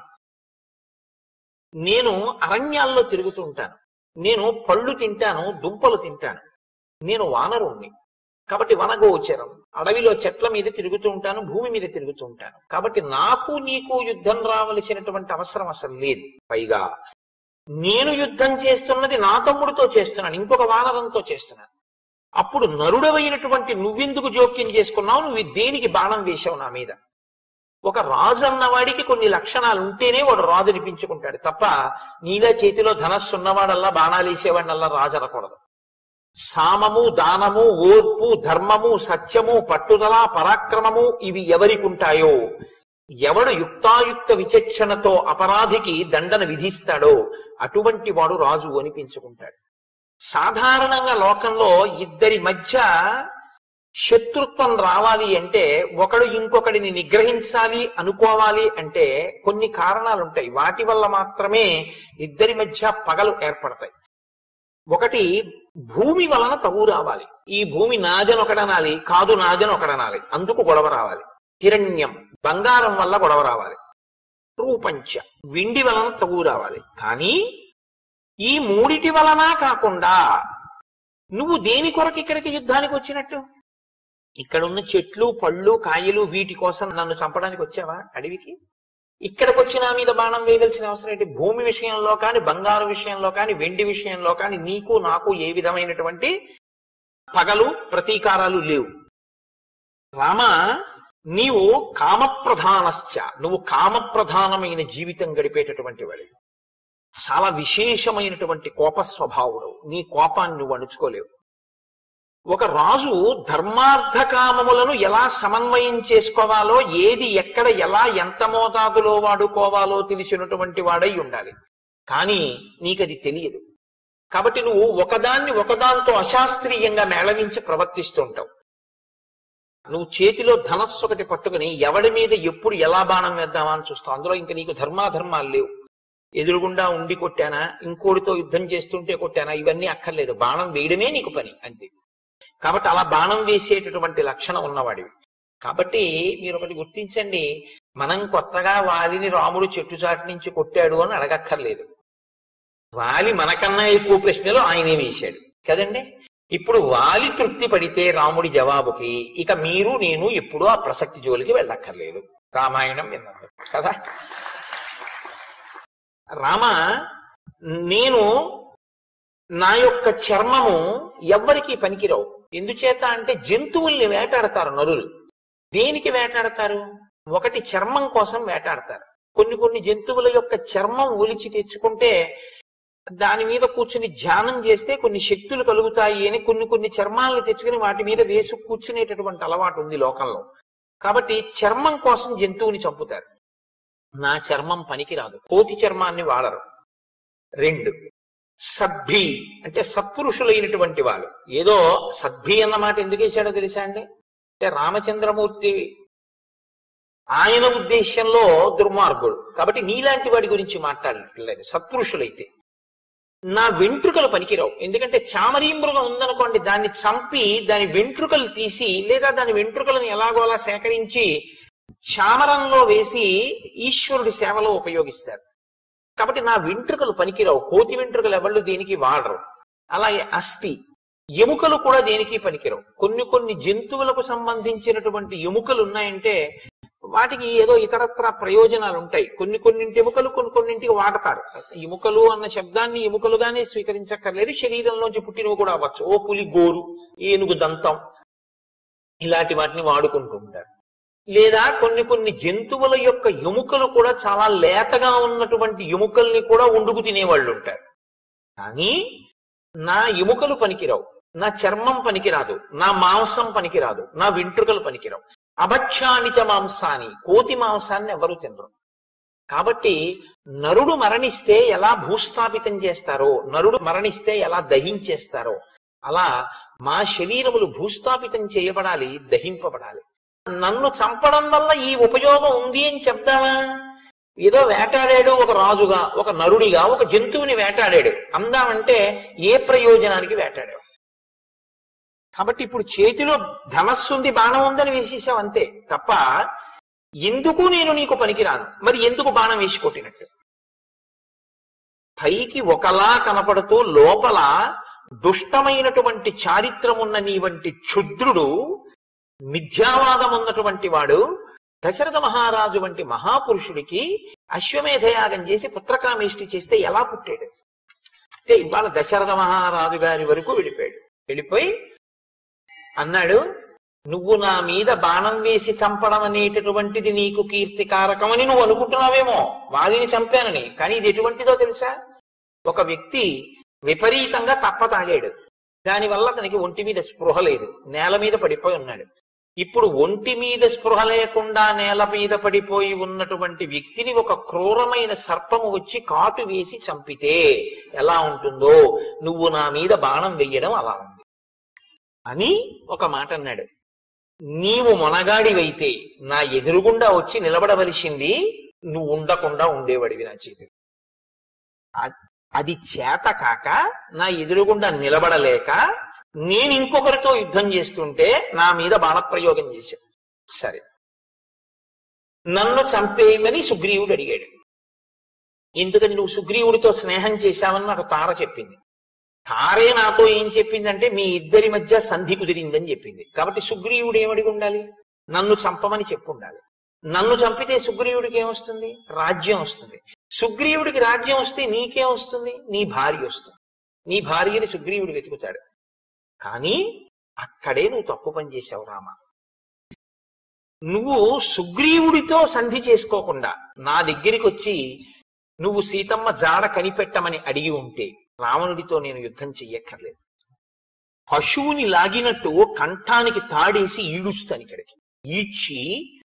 నేను అరణ్యాల్లో తిరుగుతూ ఉంటాను నేను పళ్ళు తింటాను దుంపలు తింటాను నేను వానరుణ్ణి కాబట్టి వనగోచరం అడవిలో చెట్ల మీద తిరుగుతూ ఉంటాను భూమి మీద తిరుగుతూ ఉంటాను కాబట్టి నాకు నీకు యుద్ధం రావలసినటువంటి అవసరం అసలు లేదు పైగా నేను యుద్ధం చేస్తున్నది నా తమ్ముడితో చేస్తున్నాను ఇంకొక వానరంతో చేస్తున్నాను అప్పుడు నరుడవైనటువంటి నువ్వెందుకు జోక్యం చేసుకున్నావు నువ్వు దేనికి బాణం వేశావు నా మీద ఒక రాజు అన్నవాడికి కొన్ని లక్షణాలు ఉంటేనే వాడు రాజు అనిపించుకుంటాడు తప్ప నీలా చేతిలో ధనస్సు ఉన్నవాడల్లా బాణాలు వేసేవాడినల్లా రాజు అనకూడదు సామము దానము ఓర్పు ధర్మము సత్యము పట్టుదల పరాక్రమము ఇవి ఎవరికి ఉంటాయో ఎవడు యుక్తాయుక్త విచక్షణతో అపరాధికి దండన విధిస్తాడో అటువంటి వాడు రాజు అనిపించుకుంటాడు సాధారణంగా లోకంలో ఇద్దరి మధ్య శత్రుత్వం రావాలి అంటే ఒకడు ఇంకొకడిని నిగ్రహించాలి అనుకోవాలి అంటే కొన్ని కారణాలు ఉంటాయి వాటి వల్ల మాత్రమే ఇద్దరి మధ్య పగలు ఏర్పడతాయి ఒకటి భూమి వలన తగు రావాలి ఈ భూమి నాదని ఒకడనాలి కాదు నాదని ఒకడనాలి అందుకు గొడవ రావాలి హిరణ్యం బంగారం వల్ల గొడవ రావాలి రూపంచ వెండి వలన తగు రావాలి కానీ ఈ మూడిటి వలన కాకుండా నువ్వు దేని కొరకు ఇక్కడికి యుద్ధానికి వచ్చినట్టు ఇక్కడ ఉన్న చెట్లు పళ్ళు కాయలు వీటి కోసం నన్ను చంపడానికి వచ్చావా అడవికి ఇక్కడికి వచ్చి నా మీద బాణం వేయవలసిన అవసరం ఏంటి భూమి విషయంలో కానీ బంగారు విషయంలో కానీ వెండి విషయంలో కానీ నీకు నాకు ఏ విధమైనటువంటి పగలు ప్రతీకారాలు లేవు రామ నీవు కామప్రధానశ్చ నువ్వు కామప్రధానమైన జీవితం గడిపేటటువంటి వాడి చాలా విశేషమైనటువంటి కోప స్వభావుడు నీ కోపాన్ని నువ్వు అణుచుకోలేవు ఒక రాజు ధర్మార్థ కామములను ఎలా సమన్వయం చేసుకోవాలో ఏది ఎక్కడ ఎలా ఎంత మోతాదులో వాడుకోవాలో తెలిసినటువంటి వాడై ఉండాలి కానీ నీకది తెలియదు కాబట్టి నువ్వు ఒకదాన్ని ఒకదాంతో అశాస్త్రీయంగా మేళవించి ప్రవర్తిస్తూ ఉంటావు నువ్వు చేతిలో ధనస్సు ఒకటి పట్టుకుని ఎవడి మీద ఎప్పుడు ఎలా బాణం వేద్దామా అని చూస్తావు అందులో ఇంకా నీకు ధర్మాధర్మాలు లేవు ఎదురుగుండా ఉండి కొట్టానా ఇంకోటితో యుద్ధం చేస్తుంటే కొట్టానా ఇవన్నీ అక్కర్లేదు బాణం వేయడమే నీకు పని అంతే కాబట్టి అలా బాణం వేసేటటువంటి లక్షణం ఉన్నవాడివి కాబట్టి మీరు ఒకటి గుర్తించండి మనం కొత్తగా వాలిని రాముడు చెట్టు చాటు నుంచి కొట్టాడు అని అడగక్కర్లేదు వాలి మనకన్నా ఎక్కువ ప్రశ్నలు ఆయనే వేశాడు కదండి ఇప్పుడు వాలి తృప్తి పడితే రాముడి జవాబుకి ఇక మీరు నేను ఎప్పుడూ ఆ ప్రసక్తి జోలికి వెళ్ళక్కర్లేదు రామాయణం విన్నది కదా రామ నేను నా యొక్క చర్మము ఎవ్వరికీ పనికిరావు ఎందుచేత అంటే జంతువుల్ని వేటాడతారు నరులు దేనికి వేటాడతారు ఒకటి చర్మం కోసం వేటాడతారు కొన్ని కొన్ని జంతువుల యొక్క చర్మం ఒలిచి తెచ్చుకుంటే దాని మీద కూర్చుని ధ్యానం చేస్తే కొన్ని శక్తులు కలుగుతాయి అని కొన్ని కొన్ని చర్మాలను తెచ్చుకుని వాటి మీద వేసి కూర్చునేటటువంటి అలవాటు ఉంది లోకంలో కాబట్టి చర్మం కోసం జంతువుని చంపుతారు నా చర్మం పనికిరాదు కోతి చర్మాన్ని వాడరు రెండు సభ్భి అంటే సత్పురుషులైనటువంటి వాళ్ళు ఏదో సద్భి అన్న మాట ఎందుకు వేశాడో తెలుసా అండి అంటే రామచంద్రమూర్తి ఆయన ఉద్దేశంలో దుర్మార్గుడు కాబట్టి నీలాంటి వాడి గురించి మాట్లాడలేదు సత్పురుషులైతే నా వెంట్రుకలు పనికిరావు ఎందుకంటే చామరీ మృగం ఉందనుకోండి దాన్ని చంపి దాని వెంట్రుకలు తీసి లేదా దాని వెంట్రుకలను ఎలాగోలా సేకరించి చామరంలో వేసి ఈశ్వరుడి సేవలో ఉపయోగిస్తారు కాబట్టి నా వెంట్రుకలు పనికిరావు కోతి వెంట్రుకలు ఎవళ్ళు దేనికి వాడరు అలాగే అస్థి ఎముకలు కూడా దేనికి పనికిరావు కొన్ని కొన్ని జంతువులకు సంబంధించినటువంటి ఎముకలు ఉన్నాయంటే వాటికి ఏదో ఇతరత్ర ప్రయోజనాలు ఉంటాయి కొన్ని కొన్నింటి ఎముకలు కొన్ని కొన్నింటికి వాడతారు ఎముకలు అన్న శబ్దాన్ని ఎముకలుగానే స్వీకరించక్కర్లేదు శరీరంలోంచి పుట్టినవి కూడా అవ్వచ్చు ఓ పులి గోరు ఏనుగు దంతం ఇలాంటి వాటిని వాడుకుంటూ ఉంటారు లేదా కొన్ని కొన్ని జంతువుల యొక్క ఎముకలు కూడా చాలా లేతగా ఉన్నటువంటి ఎముకల్ని కూడా వండుకు తినేవాళ్ళు ఉంటారు కానీ నా ఎముకలు పనికిరావు నా చర్మం పనికిరాదు నా మాంసం పనికిరాదు నా వెంట్రుకలు పనికిరావు అభక్షానిచ మాంసాని కోతి మాంసాన్ని ఎవరు తినరు కాబట్టి నరుడు మరణిస్తే ఎలా భూస్థాపితం చేస్తారో నరుడు మరణిస్తే ఎలా దహించేస్తారో అలా మా శరీరములు భూస్థాపితం చేయబడాలి దహింపబడాలి నన్ను చంపడం వల్ల ఈ ఉపయోగం ఉంది అని చెప్తావా ఏదో వేటాడాడు ఒక రాజుగా ఒక నరుడిగా ఒక జంతువుని వేటాడాడు అందామంటే ఏ ప్రయోజనానికి వేటాడాడు కాబట్టి ఇప్పుడు చేతిలో ధనస్సు ఉంది బాణం ఉందని వేసేసావు అంతే తప్ప ఎందుకు నేను నీకు పనికిరాను మరి ఎందుకు బాణం వేసి కొట్టినట్టు పైకి ఒకలా కనపడుతూ లోపల దుష్టమైనటువంటి చారిత్రం ఉన్న నీ వంటి క్షుద్రుడు మిథ్యావాదం ఉన్నటువంటి వాడు దశరథ మహారాజు వంటి మహాపురుషుడికి అశ్వమేధయాగం చేసి పుత్రకామేష్టి చేస్తే ఎలా పుట్టాడు అంటే ఇవాళ దశరథ మహారాజు గారి వరకు వెళ్ళిపోయాడు వెళ్ళిపోయి అన్నాడు నువ్వు నా మీద బాణం వేసి చంపడం అనేటటువంటిది నీకు కీర్తికారకమని నువ్వు అనుకుంటున్నావేమో వారిని చంపానని కానీ ఇది ఎటువంటిదో తెలుసా ఒక వ్యక్తి విపరీతంగా తప్ప తాగాడు దానివల్ల అతనికి ఒంటి మీద స్పృహ లేదు నేల మీద పడిపోయి ఉన్నాడు ఇప్పుడు ఒంటి మీద స్పృహ లేకుండా నేల మీద పడిపోయి ఉన్నటువంటి వ్యక్తిని ఒక క్రూరమైన సర్పము వచ్చి కాటు వేసి చంపితే ఎలా ఉంటుందో నువ్వు నా మీద బాణం వెయ్యడం అలా ఉంది అని ఒక మాట అన్నాడు నీవు మొనగాడివైతే నా ఎదురుగుండా వచ్చి నిలబడవలసింది నువ్వు ఉండకుండా ఉండేవాడివి నా చేతి అది చేత కాక నా ఎదురుగుండా నిలబడలేక నేను ఇంకొకరితో యుద్ధం చేస్తుంటే నా మీద బాణప్రయోగం చేశాడు సరే నన్ను చంపేయమని సుగ్రీవుడు అడిగాడు ఎందుకని నువ్వు సుగ్రీవుడితో స్నేహం చేశావని నాకు తార చెప్పింది తారే నాతో ఏం చెప్పిందంటే మీ ఇద్దరి మధ్య సంధి కుదిరిందని చెప్పింది కాబట్టి సుగ్రీవుడు ఏమడిగి ఉండాలి నన్ను చంపమని చెప్పు ఉండాలి నన్ను చంపితే సుగ్రీవుడికి ఏమొస్తుంది రాజ్యం వస్తుంది సుగ్రీవుడికి రాజ్యం వస్తే నీకేం వస్తుంది నీ భార్య వస్తుంది నీ భార్యని సుగ్రీవుడు వెతుకుతాడు కానీ అక్కడే నువ్వు తప్పు పని చేశావు రామ నువ్వు సుగ్రీవుడితో సంధి చేసుకోకుండా నా దగ్గరికి వచ్చి నువ్వు సీతమ్మ జాడ కనిపెట్టమని అడిగి ఉంటే రావణుడితో నేను యుద్ధం చెయ్యక్కర్లేదు పశువుని లాగినట్టు కంఠానికి తాడేసి ఈడుస్తాను ఇక్కడికి ఈడ్చి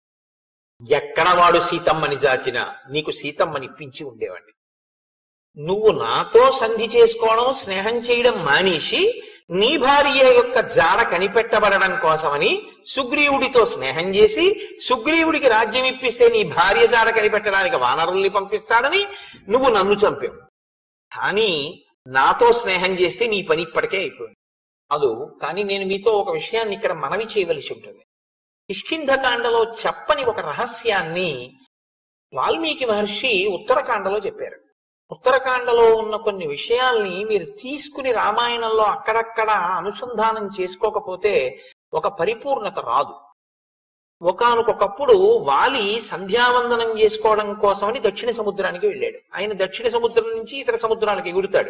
ఎక్కడ వాడు సీతమ్మని జాచినా నీకు సీతమ్మని ఇప్పించి ఉండేవాడిని నువ్వు నాతో సంధి చేసుకోవడం స్నేహం చేయడం మానేసి నీ భార్య యొక్క జాడ కనిపెట్టబడడం కోసమని సుగ్రీవుడితో స్నేహం చేసి సుగ్రీవుడికి రాజ్యం ఇప్పిస్తే నీ భార్య జాడ కనిపెట్టడానికి వానరుల్ని పంపిస్తాడని నువ్వు నన్ను చంపావు కానీ నాతో స్నేహం చేస్తే నీ పని ఇప్పటికే అయిపోయింది అదు కానీ నేను మీతో ఒక విషయాన్ని ఇక్కడ మనవి చేయవలసి ఉంటుంది కిష్కింధకాండలో చెప్పని ఒక రహస్యాన్ని వాల్మీకి మహర్షి ఉత్తరకాండలో చెప్పారు ఉత్తరకాండలో ఉన్న కొన్ని విషయాల్ని మీరు తీసుకుని రామాయణంలో అక్కడక్కడ అనుసంధానం చేసుకోకపోతే ఒక పరిపూర్ణత రాదు ఒకనకొకప్పుడు వాలి సంధ్యావందనం చేసుకోవడం కోసమని దక్షిణ సముద్రానికి వెళ్ళాడు ఆయన దక్షిణ సముద్రం నుంచి ఇతర సముద్రాలకు ఎగురుతాడు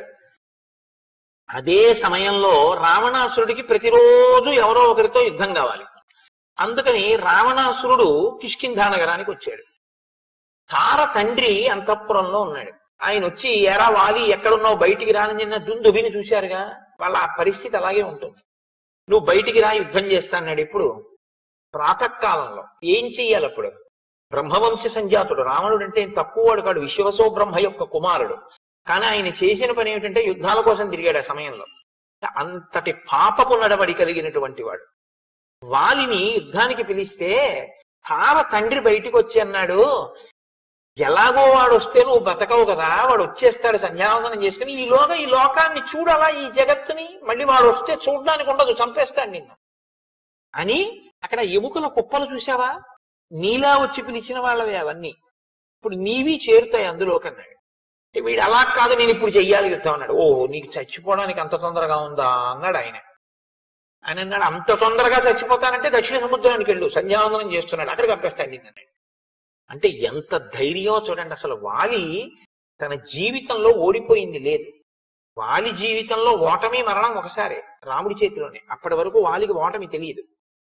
అదే సమయంలో రావణాసురుడికి ప్రతిరోజు ఎవరో ఒకరితో యుద్ధం కావాలి అందుకని రావణాసురుడు కిష్కింధా నగరానికి వచ్చాడు తార తండ్రి అంతఃపురంలో ఉన్నాడు ఆయన వచ్చి ఎరా వాలి ఎక్కడున్నావు బయటికి రాని నిన్న దుందుబిని చూశారుగా వాళ్ళ ఆ పరిస్థితి అలాగే ఉంటుంది నువ్వు బయటికి రా యుద్ధం చేస్తాన్నాడు ఇప్పుడు ప్రాతకాలంలో ఏం చెయ్యాలి అప్పుడు బ్రహ్మవంశ సంజాతుడు రావణుడు అంటే తక్కువవాడు కాడు విశ్వసో బ్రహ్మ యొక్క కుమారుడు కానీ ఆయన చేసిన పని ఏమిటంటే యుద్ధాల కోసం తిరిగాడు ఆ సమయంలో అంతటి పాపపు నడవడి కలిగినటువంటి వాడు వాలిని యుద్ధానికి పిలిస్తే తార తండ్రి బయటికి వచ్చి అన్నాడు ఎలాగో వాడు వస్తే నువ్వు బతకవు కదా వాడు వచ్చేస్తాడు సంధ్యావందనం చేసుకుని ఈలోగా ఈ లోకాన్ని చూడాలా ఈ జగత్తుని మళ్ళీ వాడు వస్తే చూడడానికి ఉండదు చంపేస్తాడు నిన్ను అని అక్కడ ఎముకల కుప్పలు చూసావా నీలా వచ్చి పిలిచిన వాళ్ళవి అవన్నీ ఇప్పుడు నీవి చేరుతాయి అందులోకి అన్నాడు వీడు అలా కాదు నేను ఇప్పుడు చెయ్యాలి యుద్ధం అన్నాడు ఓ నీకు చచ్చిపోవడానికి అంత తొందరగా ఉందా అన్నాడు ఆయన ఆయన అన్నాడు అంత తొందరగా చచ్చిపోతానంటే దక్షిణ సముద్రానికి వెళ్ళు సంధ్యావందనం చేస్తున్నాడు అక్కడ చంపేస్తాడు నిన్న అన్నాడు అంటే ఎంత ధైర్యం చూడండి అసలు వాలి తన జీవితంలో ఓడిపోయింది లేదు వాలి జీవితంలో ఓటమి మరణం ఒకసారి రాముడి చేతిలోనే అప్పటి వరకు వాలికి ఓటమి తెలియదు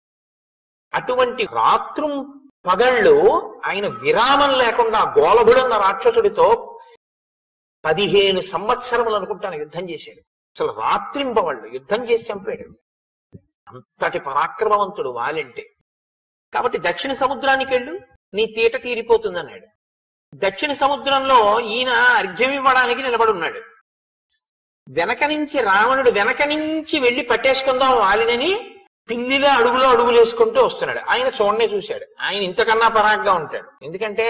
అటువంటి రాత్రం పగళ్ళు ఆయన విరామం లేకుండా గోలభుడన్న రాక్షసుడితో పదిహేను సంవత్సరములు అనుకుంటాను యుద్ధం చేశాడు అసలు రాత్రింపవాళ్ళు యుద్ధం చేసి చంపాడు అంతటి పరాక్రమవంతుడు వాలంటే కాబట్టి దక్షిణ సముద్రానికి వెళ్ళు నీ తీట తీరిపోతుంది అన్నాడు దక్షిణ సముద్రంలో ఈయన అర్ఘ్యం ఇవ్వడానికి నిలబడి ఉన్నాడు వెనక నుంచి రావణుడు వెనక నుంచి వెళ్లి పట్టేసుకుందాం వాలినని పిల్లిలో అడుగులో అడుగులు వేసుకుంటూ వస్తున్నాడు ఆయన చూడనే చూశాడు ఆయన ఇంతకన్నా పరాగ్గా ఉంటాడు ఎందుకంటే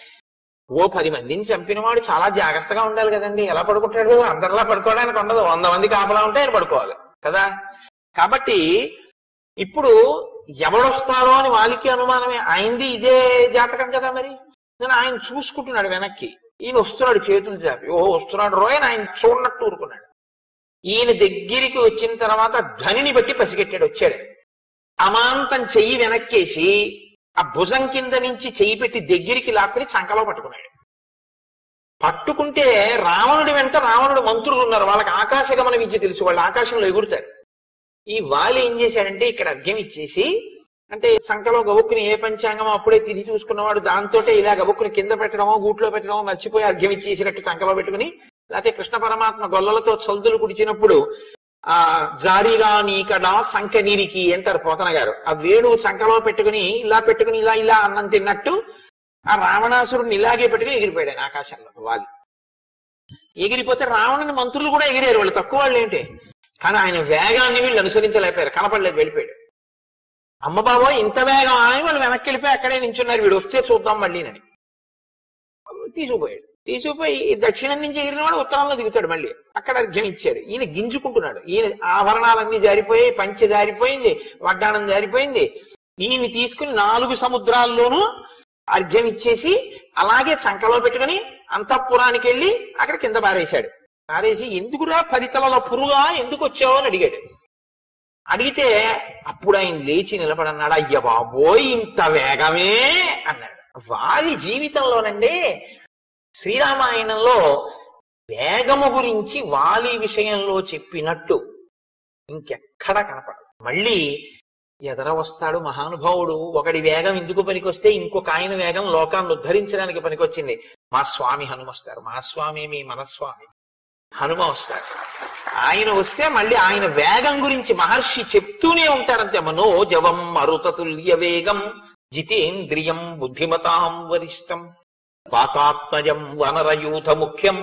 ఓ పది మందిని చంపినవాడు చాలా జాగ్రత్తగా ఉండాలి కదండి ఎలా పడుకుంటాడు అందరిలా పడుకోవడానికి ఉండదు వంద మంది కాపలా ఉంటే ఆయన పడుకోవాలి కదా కాబట్టి ఇప్పుడు ఎవడొస్తారో అని వాళ్ళకి అనుమానమే ఆయనది ఇదే జాతకం కదా మరి నేను ఆయన చూసుకుంటున్నాడు వెనక్కి ఈయన వస్తున్నాడు చేతులు చాపి ఓ వస్తున్నాడు రోయ్ అని ఆయన చూడనట్టు ఊరుకున్నాడు ఈయన దగ్గరికి వచ్చిన తర్వాత ధ్వనిని బట్టి పసిగట్టాడు వచ్చాడు అమాంతం చెయ్యి వెనక్కేసి ఆ భుజం కింద నుంచి చెయ్యి పెట్టి దగ్గరికి లాక్కుని చంకలో పట్టుకున్నాడు పట్టుకుంటే రావణుడి వెంట రావణుడు మంత్రులు ఉన్నారు వాళ్ళకి ఆకాశగమన విద్య తెలుసు వాళ్ళు ఆకాశంలో ఎగురుతారు ఈ వాలి ఏం చేశాడంటే ఇక్కడ అర్ఘ్యం ఇచ్చేసి అంటే సంఖలో గబుక్కుని ఏ పంచాంగమో అప్పుడే తిరిగి చూసుకున్నవాడు దాంతోటే ఇలా గబుక్కుని కింద పెట్టడమో గూట్లో పెట్టడమో మర్చిపోయి అర్ఘ్యం ఇచ్చేసినట్టు సంఖలో పెట్టుకుని లేకపోతే కృష్ణ పరమాత్మ గొల్లలతో చల్దులు కుడిచినప్పుడు ఆ జారీరా నీకడా సంఖ నీరికి అంటారు పోతన గారు ఆ వేణువు సంఖలో పెట్టుకుని ఇలా పెట్టుకుని ఇలా ఇలా అన్నం తిన్నట్టు ఆ రావణాసురుడిని ఇలాగే పెట్టుకుని ఎగిరిపోయాడు ఆయన ఆకాశంలో వాలి ఎగిరిపోతే రావణుని మంత్రులు కూడా ఎగిరారు వాళ్ళు తక్కువ వాళ్ళు ఏంటి కానీ ఆయన వేగాన్ని వీళ్ళు అనుసరించలేకపోయారు కనపడలేదు వెళ్ళిపోయాడు అమ్మ బాబోయ్ ఇంత వేగం అని వాళ్ళు వెనక్కి వెళ్ళిపోయి అక్కడే నించున్నారు వీడు వస్తే చూద్దాం మళ్ళీనని తీసుకుపోయాడు తీసుకుపోయి ఈ దక్షిణం నుంచి ఎగిరిన వాడు ఉత్తరంలో దిగుతాడు మళ్ళీ అక్కడ అర్ఘ్యం ఇచ్చాడు ఈయన గింజుకుంటున్నాడు ఈయన ఆభరణాలన్నీ జారిపోయి పంచె జారిపోయింది వడ్డాణం జారిపోయింది ఈయన తీసుకుని నాలుగు సముద్రాల్లోనూ అర్ఘ్యం ఇచ్చేసి అలాగే సంకలో పెట్టుకుని అంతఃపురానికి వెళ్ళి అక్కడ కింద పారేశాడు పారేసి ఎందుకురా పది తలల పురుగా ఎందుకు వచ్చావు అని అడిగాడు అడిగితే అప్పుడు ఆయన లేచి నిలబడన్నాడు అయ్య బాబోయ్ ఇంత వేగమే అన్నాడు వారి జీవితంలోనండి శ్రీరామాయణంలో వేగము గురించి వాలి విషయంలో చెప్పినట్టు ఇంకెక్కడా కనపడదు మళ్ళీ ఎదర వస్తాడు మహానుభావుడు ఒకడి వేగం ఎందుకు పనికొస్తే ఇంకొక ఆయన వేగం లోకాన్ని ఉద్ధరించడానికి పనికొచ్చింది మా స్వామి హనుమ వస్తారు మా స్వామి మీ మనస్వామి హనుమ వస్తాడు ఆయన వస్తే మళ్ళీ ఆయన వేగం గురించి మహర్షి చెప్తూనే ఉంటారంతే మనో జవం మరుతతుల్య వేగం జితేంద్రియం బుద్ధిమతాం వరిష్టం పాతాత్మజం వనరయూథ ముఖ్యం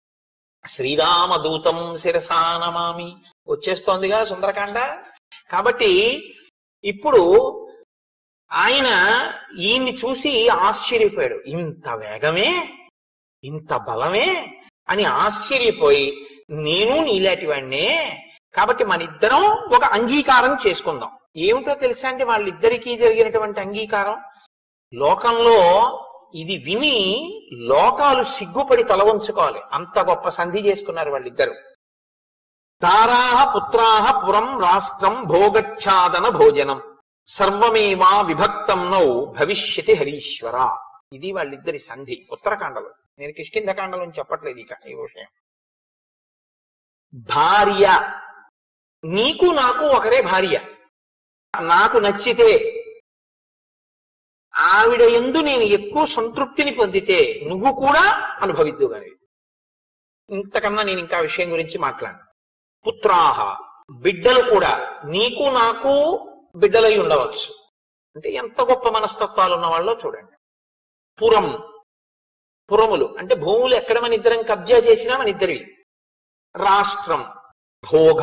శ్రీరామదూతం శిరసా నమామి వచ్చేస్తోందిగా సుందరకాండ కాబట్టి ఇప్పుడు ఆయన ఈయన్ని చూసి ఆశ్చర్యపోయాడు ఇంత వేగమే ఇంత బలమే అని ఆశ్చర్యపోయి నేను నీలాంటి వాడినే కాబట్టి మన ఇద్దరం ఒక అంగీకారం చేసుకుందాం ఏమిటో తెలుసా అంటే వాళ్ళిద్దరికీ జరిగినటువంటి అంగీకారం లోకంలో ఇది విని లోకాలు సిగ్గుపడి తల వంచుకోవాలి అంత గొప్ప సంధి చేసుకున్నారు వాళ్ళిద్దరు తారాహ పుత్రాహ పురం రాష్ట్రం భోగచ్ఛాదన భోజనం సర్వమేవా విభక్తం నౌ భవిష్యతి హరీశ్వర ఇది వాళ్ళిద్దరి సంధి ఉత్తరాఖండలో నేను కిష్కింధకాండలో చెప్పట్లేదు ఇక ఈ విషయం భార్య నీకు నాకు ఒకరే భార్య నాకు నచ్చితే ఆవిడ ఎందు నేను ఎక్కువ సంతృప్తిని పొందితే నువ్వు కూడా అనుభవిద్దు కానీ ఇంతకన్నా నేను ఇంకా విషయం గురించి మాట్లాడు పుత్రాహ బిడ్డలు కూడా నీకు నాకు బిడ్డలై ఉండవచ్చు అంటే ఎంత గొప్ప మనస్తత్వాలు ఉన్న వాళ్ళో చూడండి పురం పురములు అంటే భూములు ఎక్కడ మన ఇద్దరం కబ్జా చేసినా మన ఇద్దరివి రాష్ట్రం భోగ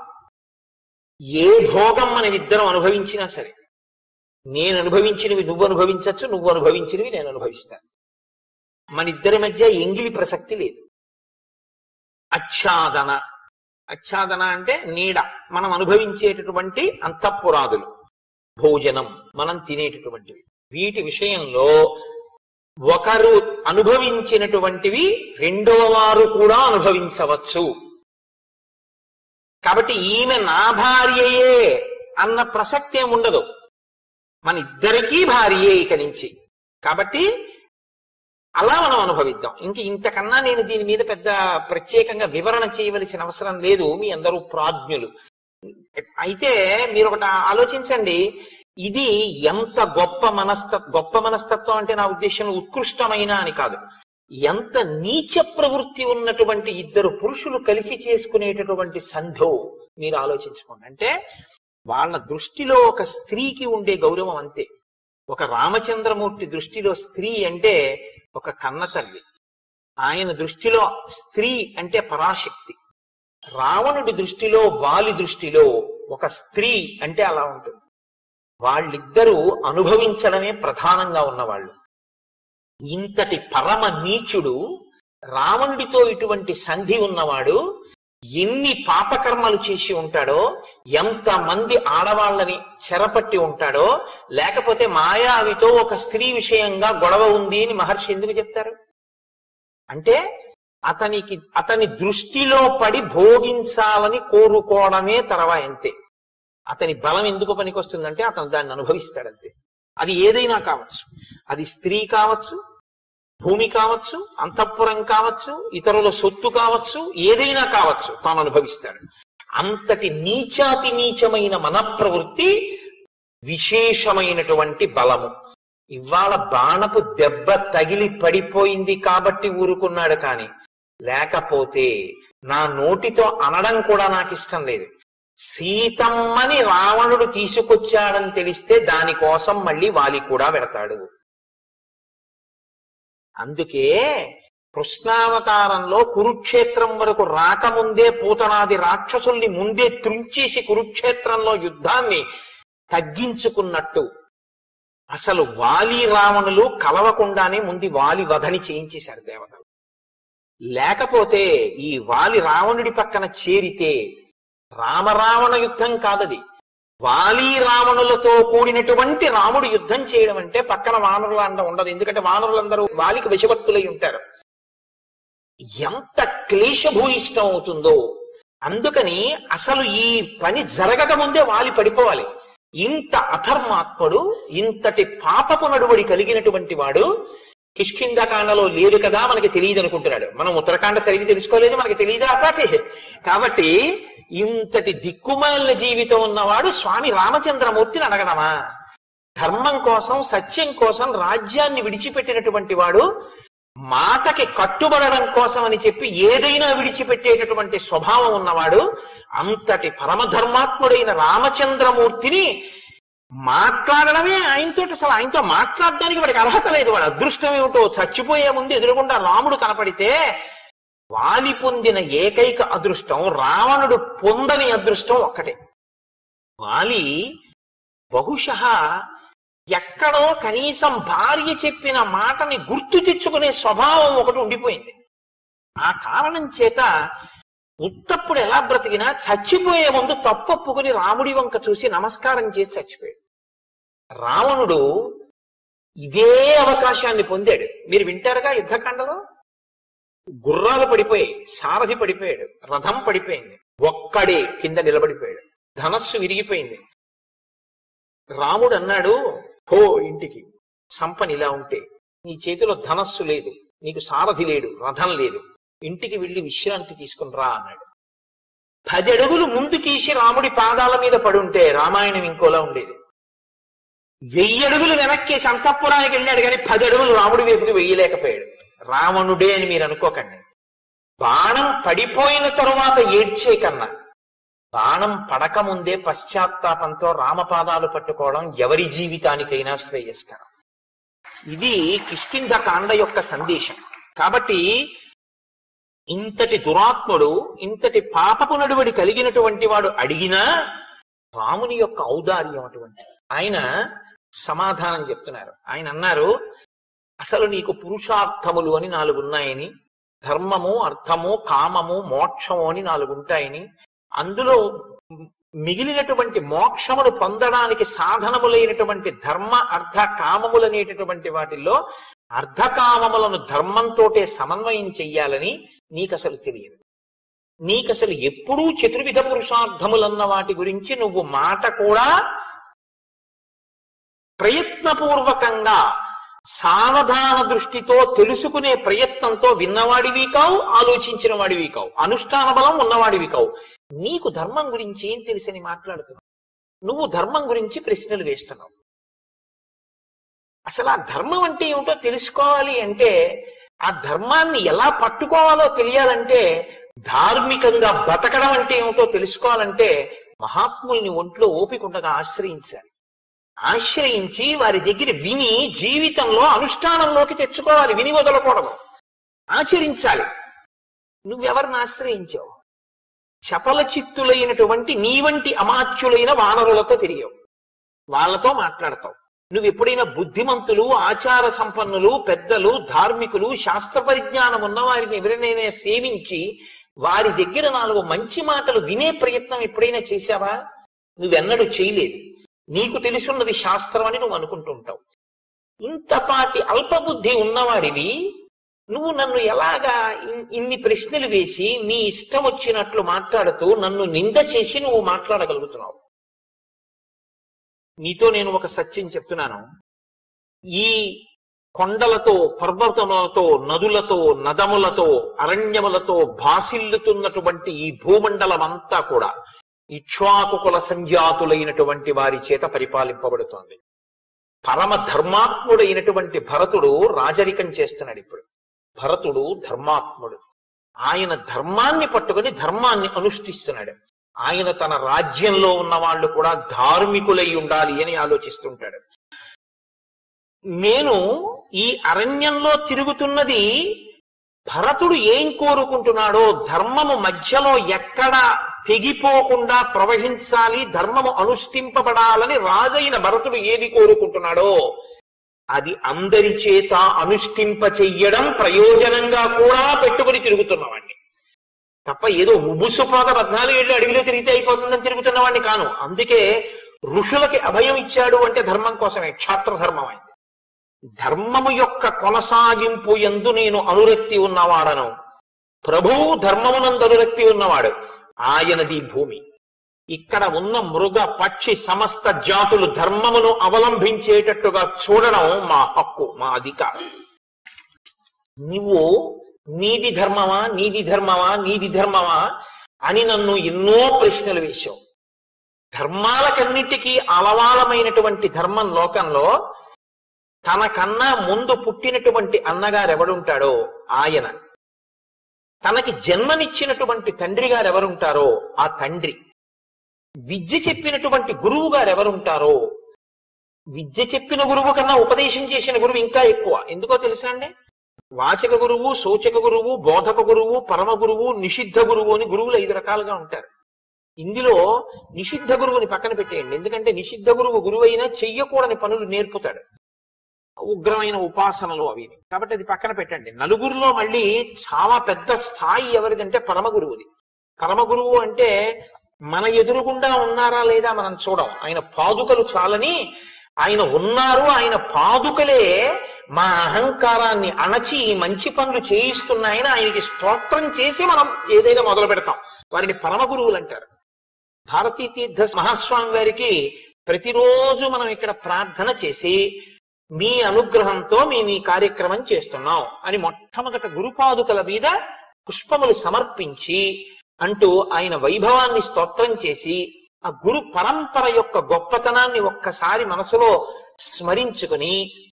ఏ భోగం మనం ఇద్దరం అనుభవించినా సరే నేను అనుభవించినవి నువ్వు అనుభవించవచ్చు నువ్వు అనుభవించినవి నేను అనుభవిస్తాను మన ఇద్దరి మధ్య ఎంగిలి ప్రసక్తి లేదు అచ్ఛాదన అచ్ఛాదన అంటే నీడ మనం అనుభవించేటటువంటి అంతఃపురాదులు భోజనం మనం తినేటటువంటివి వీటి విషయంలో ఒకరు అనుభవించినటువంటివి రెండవ వారు కూడా అనుభవించవచ్చు కాబట్టి ఈమె నా భార్యయే అన్న ప్రసక్తి ఏమి ఉండదు మన ఇద్దరికీ భార్యే ఇక నుంచి కాబట్టి అలా మనం అనుభవిద్దాం ఇంక ఇంతకన్నా నేను దీని మీద పెద్ద ప్రత్యేకంగా వివరణ చేయవలసిన అవసరం లేదు మీ అందరూ ప్రాజ్ఞులు అయితే మీరు ఒకటి ఆలోచించండి ఇది ఎంత గొప్ప మనస్త గొప్ప మనస్తత్వం అంటే నా ఉద్దేశంలో ఉత్కృష్టమైన అని కాదు ఎంత నీచ ప్రవృత్తి ఉన్నటువంటి ఇద్దరు పురుషులు కలిసి చేసుకునేటటువంటి సంధో మీరు ఆలోచించుకోండి అంటే వాళ్ళ దృష్టిలో ఒక స్త్రీకి ఉండే గౌరవం అంతే ఒక రామచంద్రమూర్తి దృష్టిలో స్త్రీ అంటే ఒక కన్న తల్లి ఆయన దృష్టిలో స్త్రీ అంటే పరాశక్తి రావణుడి దృష్టిలో వాలి దృష్టిలో ఒక స్త్రీ అంటే అలా ఉంటుంది వాళ్ళిద్దరూ అనుభవించడమే ప్రధానంగా ఉన్నవాళ్ళు ఇంతటి పరమ నీచుడు రావణుడితో ఇటువంటి సంధి ఉన్నవాడు ఎన్ని పాపకర్మలు చేసి ఉంటాడో ఎంత మంది ఆడవాళ్ళని చెరపట్టి ఉంటాడో లేకపోతే మాయావితో ఒక స్త్రీ విషయంగా గొడవ ఉంది అని మహర్షి ఎందుకు చెప్తారు అంటే అతనికి అతని దృష్టిలో పడి భోగించాలని కోరుకోవడమే తర్వా అంతే అతని బలం ఎందుకు పనికొస్తుందంటే అతను దాన్ని అనుభవిస్తాడంతే అది ఏదైనా కావచ్చు అది స్త్రీ కావచ్చు భూమి కావచ్చు అంతఃపురం కావచ్చు ఇతరుల సొత్తు కావచ్చు ఏదైనా కావచ్చు తాను అనుభవిస్తాడు అంతటి నీచాతి నీచమైన మనప్రవృత్తి విశేషమైనటువంటి బలము ఇవాళ బాణపు దెబ్బ తగిలి పడిపోయింది కాబట్టి ఊరుకున్నాడు కాని లేకపోతే నా నోటితో అనడం కూడా నాకు ఇష్టం లేదు సీతమ్మని రావణుడు తీసుకొచ్చాడని తెలిస్తే దానికోసం మళ్ళీ వాలి కూడా పెడతాడు అందుకే కృష్ణావతారంలో కురుక్షేత్రం వరకు రాకముందే పూతనాది రాక్షసుల్ని ముందే త్రుంచేసి కురుక్షేత్రంలో యుద్ధాన్ని తగ్గించుకున్నట్టు అసలు వాలి రావణులు కలవకుండానే ముందు వాలి వధని చేయించేశారు దేవతలు లేకపోతే ఈ వాలి రావణుడి పక్కన చేరితే రామరావణ యుద్ధం కాదది వాలి రావణులతో కూడినటువంటి రాముడు యుద్ధం చేయడం అంటే పక్కన వానరుల అండ ఉండదు ఎందుకంటే వానరులందరూ వాలికి వశవర్తులై ఉంటారు ఎంత క్లేశభూయిష్టం అవుతుందో అందుకని అసలు ఈ పని జరగక ముందే వాలి పడిపోవాలి ఇంత అధర్మాత్ముడు ఇంతటి పాపపు నడువడి కలిగినటువంటి వాడు కిష్కిందకాండలో లేదు కదా మనకి తెలియదు అనుకుంటున్నాడు మనం ఉత్తరాఖండ చదివి తెలుసుకోలేదు మనకి తెలియదా అపాటి కాబట్టి ఇంతటి దిక్కుమాలిన జీవితం ఉన్నవాడు స్వామి రామచంద్రమూర్తిని అడగడమా ధర్మం కోసం సత్యం కోసం రాజ్యాన్ని విడిచిపెట్టినటువంటి వాడు మాటకి కట్టుబడడం కోసం అని చెప్పి ఏదైనా విడిచిపెట్టేటటువంటి స్వభావం ఉన్నవాడు అంతటి పరమధర్మాత్ముడైన రామచంద్రమూర్తిని మాట్లాడడమే ఆయనతో అసలు ఆయనతో మాట్లాడడానికి వాడికి అర్హత లేదు వాడు అదృష్టం ఏమిటో చచ్చిపోయే ముందు ఎదురుగుండా రాముడు కనపడితే వాలి పొందిన ఏకైక అదృష్టం రావణుడు పొందని అదృష్టం ఒక్కటే వాలి బహుశ ఎక్కడో కనీసం భార్య చెప్పిన మాటని గుర్తు తెచ్చుకునే స్వభావం ఒకటి ఉండిపోయింది ఆ కారణం చేత ఉత్తప్పుడు ఎలా బ్రతికినా చచ్చిపోయే ముందు తప్పొప్పుకుని రాముడి వంక చూసి నమస్కారం చేసి చచ్చిపోయాడు రావణుడు ఇదే అవకాశాన్ని పొందాడు మీరు వింటారుగా యుద్ధకాండలో గుర్రాలు పడిపోయాయి సారథి పడిపోయాడు రథం పడిపోయింది ఒక్కడే కింద నిలబడిపోయాడు ధనస్సు విరిగిపోయింది రాముడు అన్నాడు హో ఇంటికి సంపని ఇలా ఉంటే నీ చేతిలో ధనస్సు లేదు నీకు సారథి లేడు రథం లేదు ఇంటికి వెళ్లి విశ్రాంతి తీసుకుని రా అన్నాడు పది అడుగులు ముందుకేసి రాముడి పాదాల మీద పడుంటే రామాయణం ఇంకోలా ఉండేది వెయ్యి అడుగులు వెనక్కేసి అంతఃపురానికి వెళ్ళాడు కానీ పది అడుగులు రాముడి వైపుకి వెయ్యలేకపోయాడు రావణుడే అని మీరు అనుకోకండి బాణం పడిపోయిన తరువాత ఏడ్చే కన్నా బాణం పడకముందే పశ్చాత్తాపంతో రామపాదాలు పట్టుకోవడం ఎవరి జీవితానికైనా శ్రేయస్కరం ఇది కిష్కింధ కాండ యొక్క సందేశం కాబట్టి ఇంతటి దురాత్ముడు ఇంతటి పాపపు నడువడి కలిగినటువంటి వాడు అడిగినా రాముని యొక్క ఔదార్యం అటువంటి ఆయన సమాధానం చెప్తున్నారు ఆయన అన్నారు అసలు నీకు పురుషార్థములు అని నాలుగు ఉన్నాయని ధర్మము అర్థము కామము మోక్షము అని నాలుగు ఉంటాయని అందులో మిగిలినటువంటి మోక్షమును పొందడానికి సాధనములైనటువంటి ధర్మ అర్థ కామములనేటటువంటి వాటిల్లో అర్ధకామములను ధర్మంతోటే సమన్వయం చెయ్యాలని నీకసలు తెలియదు నీకసలు ఎప్పుడూ చతుర్విధ పురుషార్థములన్న వాటి గురించి నువ్వు మాట కూడా ప్రయత్నపూర్వకంగా సావధాన దృష్టితో తెలుసుకునే ప్రయత్నంతో విన్నవాడివి కావు ఆలోచించిన వాడివి కావు అనుష్ఠాన బలం ఉన్నవాడివి కావు నీకు ధర్మం గురించి ఏం తెలిసని మాట్లాడుతున్నావు నువ్వు ధర్మం గురించి ప్రశ్నలు వేస్తున్నావు అసలు ఆ ధర్మం అంటే ఏమిటో తెలుసుకోవాలి అంటే ఆ ధర్మాన్ని ఎలా పట్టుకోవాలో తెలియాలంటే ధార్మికంగా బతకడం అంటే ఏమిటో తెలుసుకోవాలంటే మహాత్ముల్ని ఒంట్లో ఓపికండగా ఆశ్రయించాలి ఆశ్రయించి వారి దగ్గర విని జీవితంలో అనుష్ఠానంలోకి తెచ్చుకోవాలి విని వదలకూడదు ఆచరించాలి నువ్వెవరిని ఆశ్రయించావు చపల చిత్తులైనటువంటి నీ వంటి అమాత్యులైన వానరులతో తిరిగావు వాళ్ళతో మాట్లాడతావు నువ్వు ఎప్పుడైనా బుద్ధిమంతులు ఆచార సంపన్నులు పెద్దలు ధార్మికులు శాస్త్ర పరిజ్ఞానం ఉన్న వారిని ఎవరినైనా సేవించి వారి దగ్గర నాలుగు మంచి మాటలు వినే ప్రయత్నం ఎప్పుడైనా చేశావా నువ్వెన్నడూ చేయలేదు నీకు తెలుసున్నది శాస్త్రం అని నువ్వు అనుకుంటుంటావు ఇంతపాటి అల్పబుద్ధి ఉన్నవాడివి నువ్వు నన్ను ఎలాగా ఇన్- ఇన్ని ప్రశ్నలు వేసి నీ ఇష్టం వచ్చినట్లు మాట్లాడుతూ నన్ను నింద చేసి నువ్వు మాట్లాడగలుగుతున్నావు నీతో నేను ఒక సత్యం చెప్తున్నాను ఈ కొండలతో పర్వతములతో నదులతో నదములతో అరణ్యములతో భాసిల్లుతున్నటువంటి ఈ భూమండలం అంతా కూడా ఇక్ష్వాకుకుల సంజాతులైనటువంటి వారి చేత పరిపాలింపబడుతోంది పరమ ధర్మాత్ముడైనటువంటి భరతుడు రాజరికం చేస్తున్నాడు ఇప్పుడు భరతుడు ధర్మాత్ముడు ఆయన ధర్మాన్ని పట్టుకొని ధర్మాన్ని అనుష్ఠిస్తున్నాడు ఆయన తన రాజ్యంలో ఉన్న వాళ్ళు కూడా ధార్మికులై ఉండాలి అని ఆలోచిస్తుంటాడు నేను ఈ అరణ్యంలో తిరుగుతున్నది భరతుడు ఏం కోరుకుంటున్నాడో ధర్మము మధ్యలో ఎక్కడ తెగిపోకుండా ప్రవహించాలి ధర్మము అనుష్ఠింపబడాలని రాజైన భరతుడు ఏది కోరుకుంటున్నాడో అది అందరి చేత అనుష్ఠింప చెయ్యడం ప్రయోజనంగా కూడా పెట్టుకుని తిరుగుతున్నవాడిని తప్ప ఏదో ఉబుసుపోక పద్నాలుగు ఏళ్ళు అడవిలో తిరిగితే అయిపోతుందని తిరుగుతున్నవాడిని కాను అందుకే ఋషులకి అభయం ఇచ్చాడు అంటే ధర్మం కోసమే క్షాత్ర ధర్మం అయింది ధర్మము యొక్క కొనసాగింపు ఎందు నేను అనురక్తి ఉన్నవాడను ప్రభువు ధర్మమునందు అనురక్తి ఉన్నవాడు ఆయనది భూమి ఇక్కడ ఉన్న మృగ పక్షి సమస్త జాతులు ధర్మమును అవలంబించేటట్టుగా చూడడం మా హక్కు మా అధికారం నువ్వు నీది ధర్మమా నీది ధర్మమా నీది ధర్మమా అని నన్ను ఎన్నో ప్రశ్నలు వేశావు ధర్మాలకన్నిటికీ అలవాలమైనటువంటి ధర్మం లోకంలో తనకన్నా ముందు పుట్టినటువంటి అన్నగారు ఎవడుంటాడో ఆయన తనకి జన్మనిచ్చినటువంటి తండ్రి గారు ఎవరుంటారో ఆ తండ్రి విద్య చెప్పినటువంటి గురువు గారు ఎవరుంటారో విద్య చెప్పిన గురువు కన్నా ఉపదేశం చేసిన గురువు ఇంకా ఎక్కువ ఎందుకో తెలుసా అండి వాచక గురువు సూచక గురువు బోధక గురువు పరమ గురువు నిషిద్ధ గురువు అని గురువులు ఐదు రకాలుగా ఉంటారు ఇందులో నిషిద్ధ గురువుని పక్కన పెట్టేయండి ఎందుకంటే నిషిద్ధ గురువు గురువు అయినా చెయ్యకూడని పనులు నేర్పుతాడు ఉగ్రమైన ఉపాసనలు అవి కాబట్టి అది పక్కన పెట్టండి నలుగురిలో మళ్ళీ చాలా పెద్ద స్థాయి ఎవరిదంటే పరమ గురువుది పరమ గురువు అంటే మన ఎదురుగుండా ఉన్నారా లేదా మనం చూడం ఆయన పాదుకలు చాలని ఆయన ఉన్నారు ఆయన పాదుకలే మా అహంకారాన్ని అణచి ఈ మంచి పనులు చేయిస్తున్నాయని ఆయనకి స్తోత్రం చేసి మనం ఏదైనా మొదలు పెడతాం వారిని పరమ గురువులు అంటారు భారతీ తీర్థ మహాస్వామి వారికి ప్రతిరోజు మనం ఇక్కడ ప్రార్థన చేసి మీ అనుగ్రహంతో మేము ఈ కార్యక్రమం చేస్తున్నాం అని మొట్టమొదట గురుపాదుకల మీద పుష్పములు సమర్పించి అంటూ ఆయన వైభవాన్ని స్తోత్రం చేసి ఆ గురు పరంపర యొక్క గొప్పతనాన్ని ఒక్కసారి మనసులో స్మరించుకుని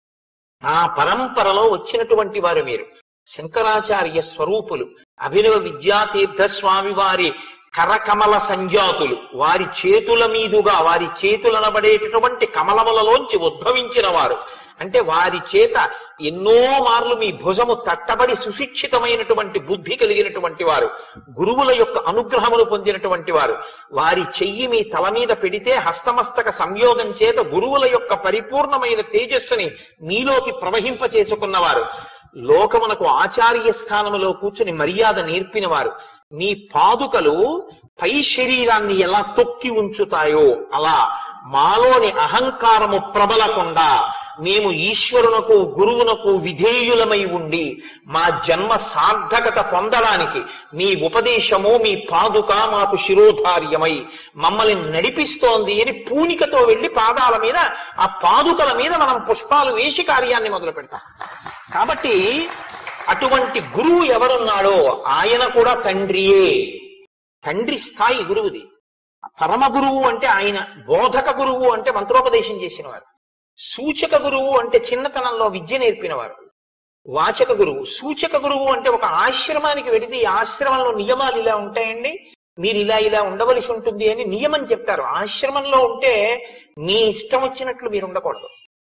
ఆ పరంపరలో వచ్చినటువంటి వారు మీరు శంకరాచార్య స్వరూపులు అభినవ విద్యాతీర్థ స్వామి వారి కరకమల సంజాతులు వారి చేతుల మీదుగా వారి చేతులనబడేటటువంటి కమలములలోంచి ఉద్భవించిన వారు అంటే వారి చేత ఎన్నో మార్లు మీ భుజము తట్టబడి సుశిక్షితమైనటువంటి బుద్ధి కలిగినటువంటి వారు గురువుల యొక్క అనుగ్రహములు పొందినటువంటి వారు వారి చెయ్యి మీ తల మీద పెడితే హస్తమస్తక సంయోగం చేత గురువుల యొక్క పరిపూర్ణమైన తేజస్సుని మీలోకి ప్రవహింప చేసుకున్నవారు లోకమునకు ఆచార్య స్థానములో కూర్చుని మర్యాద నేర్పినవారు మీ పాదుకలు పై శరీరాన్ని ఎలా తొక్కి ఉంచుతాయో అలా మాలోని అహంకారము ప్రబలకుండా మేము ఈశ్వరునకు గురువునకు విధేయులమై ఉండి మా జన్మ సార్థకత పొందడానికి మీ ఉపదేశము మీ పాదుక మాకు శిరోధార్యమై మమ్మల్ని నడిపిస్తోంది అని పూనికతో వెళ్లి పాదాల మీద ఆ పాదుకల మీద మనం పుష్పాలు వేసి కార్యాన్ని మొదలు పెడతాం కాబట్టి అటువంటి గురువు ఎవరున్నాడో ఆయన కూడా తండ్రియే తండ్రి స్థాయి గురువుది పరమ గురువు అంటే ఆయన బోధక గురువు అంటే మంత్రోపదేశం చేసినవారు సూచక గురువు అంటే చిన్నతనంలో విద్య నేర్పినవారు వాచక గురువు సూచక గురువు అంటే ఒక ఆశ్రమానికి వెడితే ఈ ఆశ్రమంలో నియమాలు ఇలా ఉంటాయండి మీరు ఇలా ఇలా ఉండవలసి ఉంటుంది అని నియమం చెప్తారు ఆశ్రమంలో ఉంటే మీ ఇష్టం వచ్చినట్లు మీరు ఉండకూడదు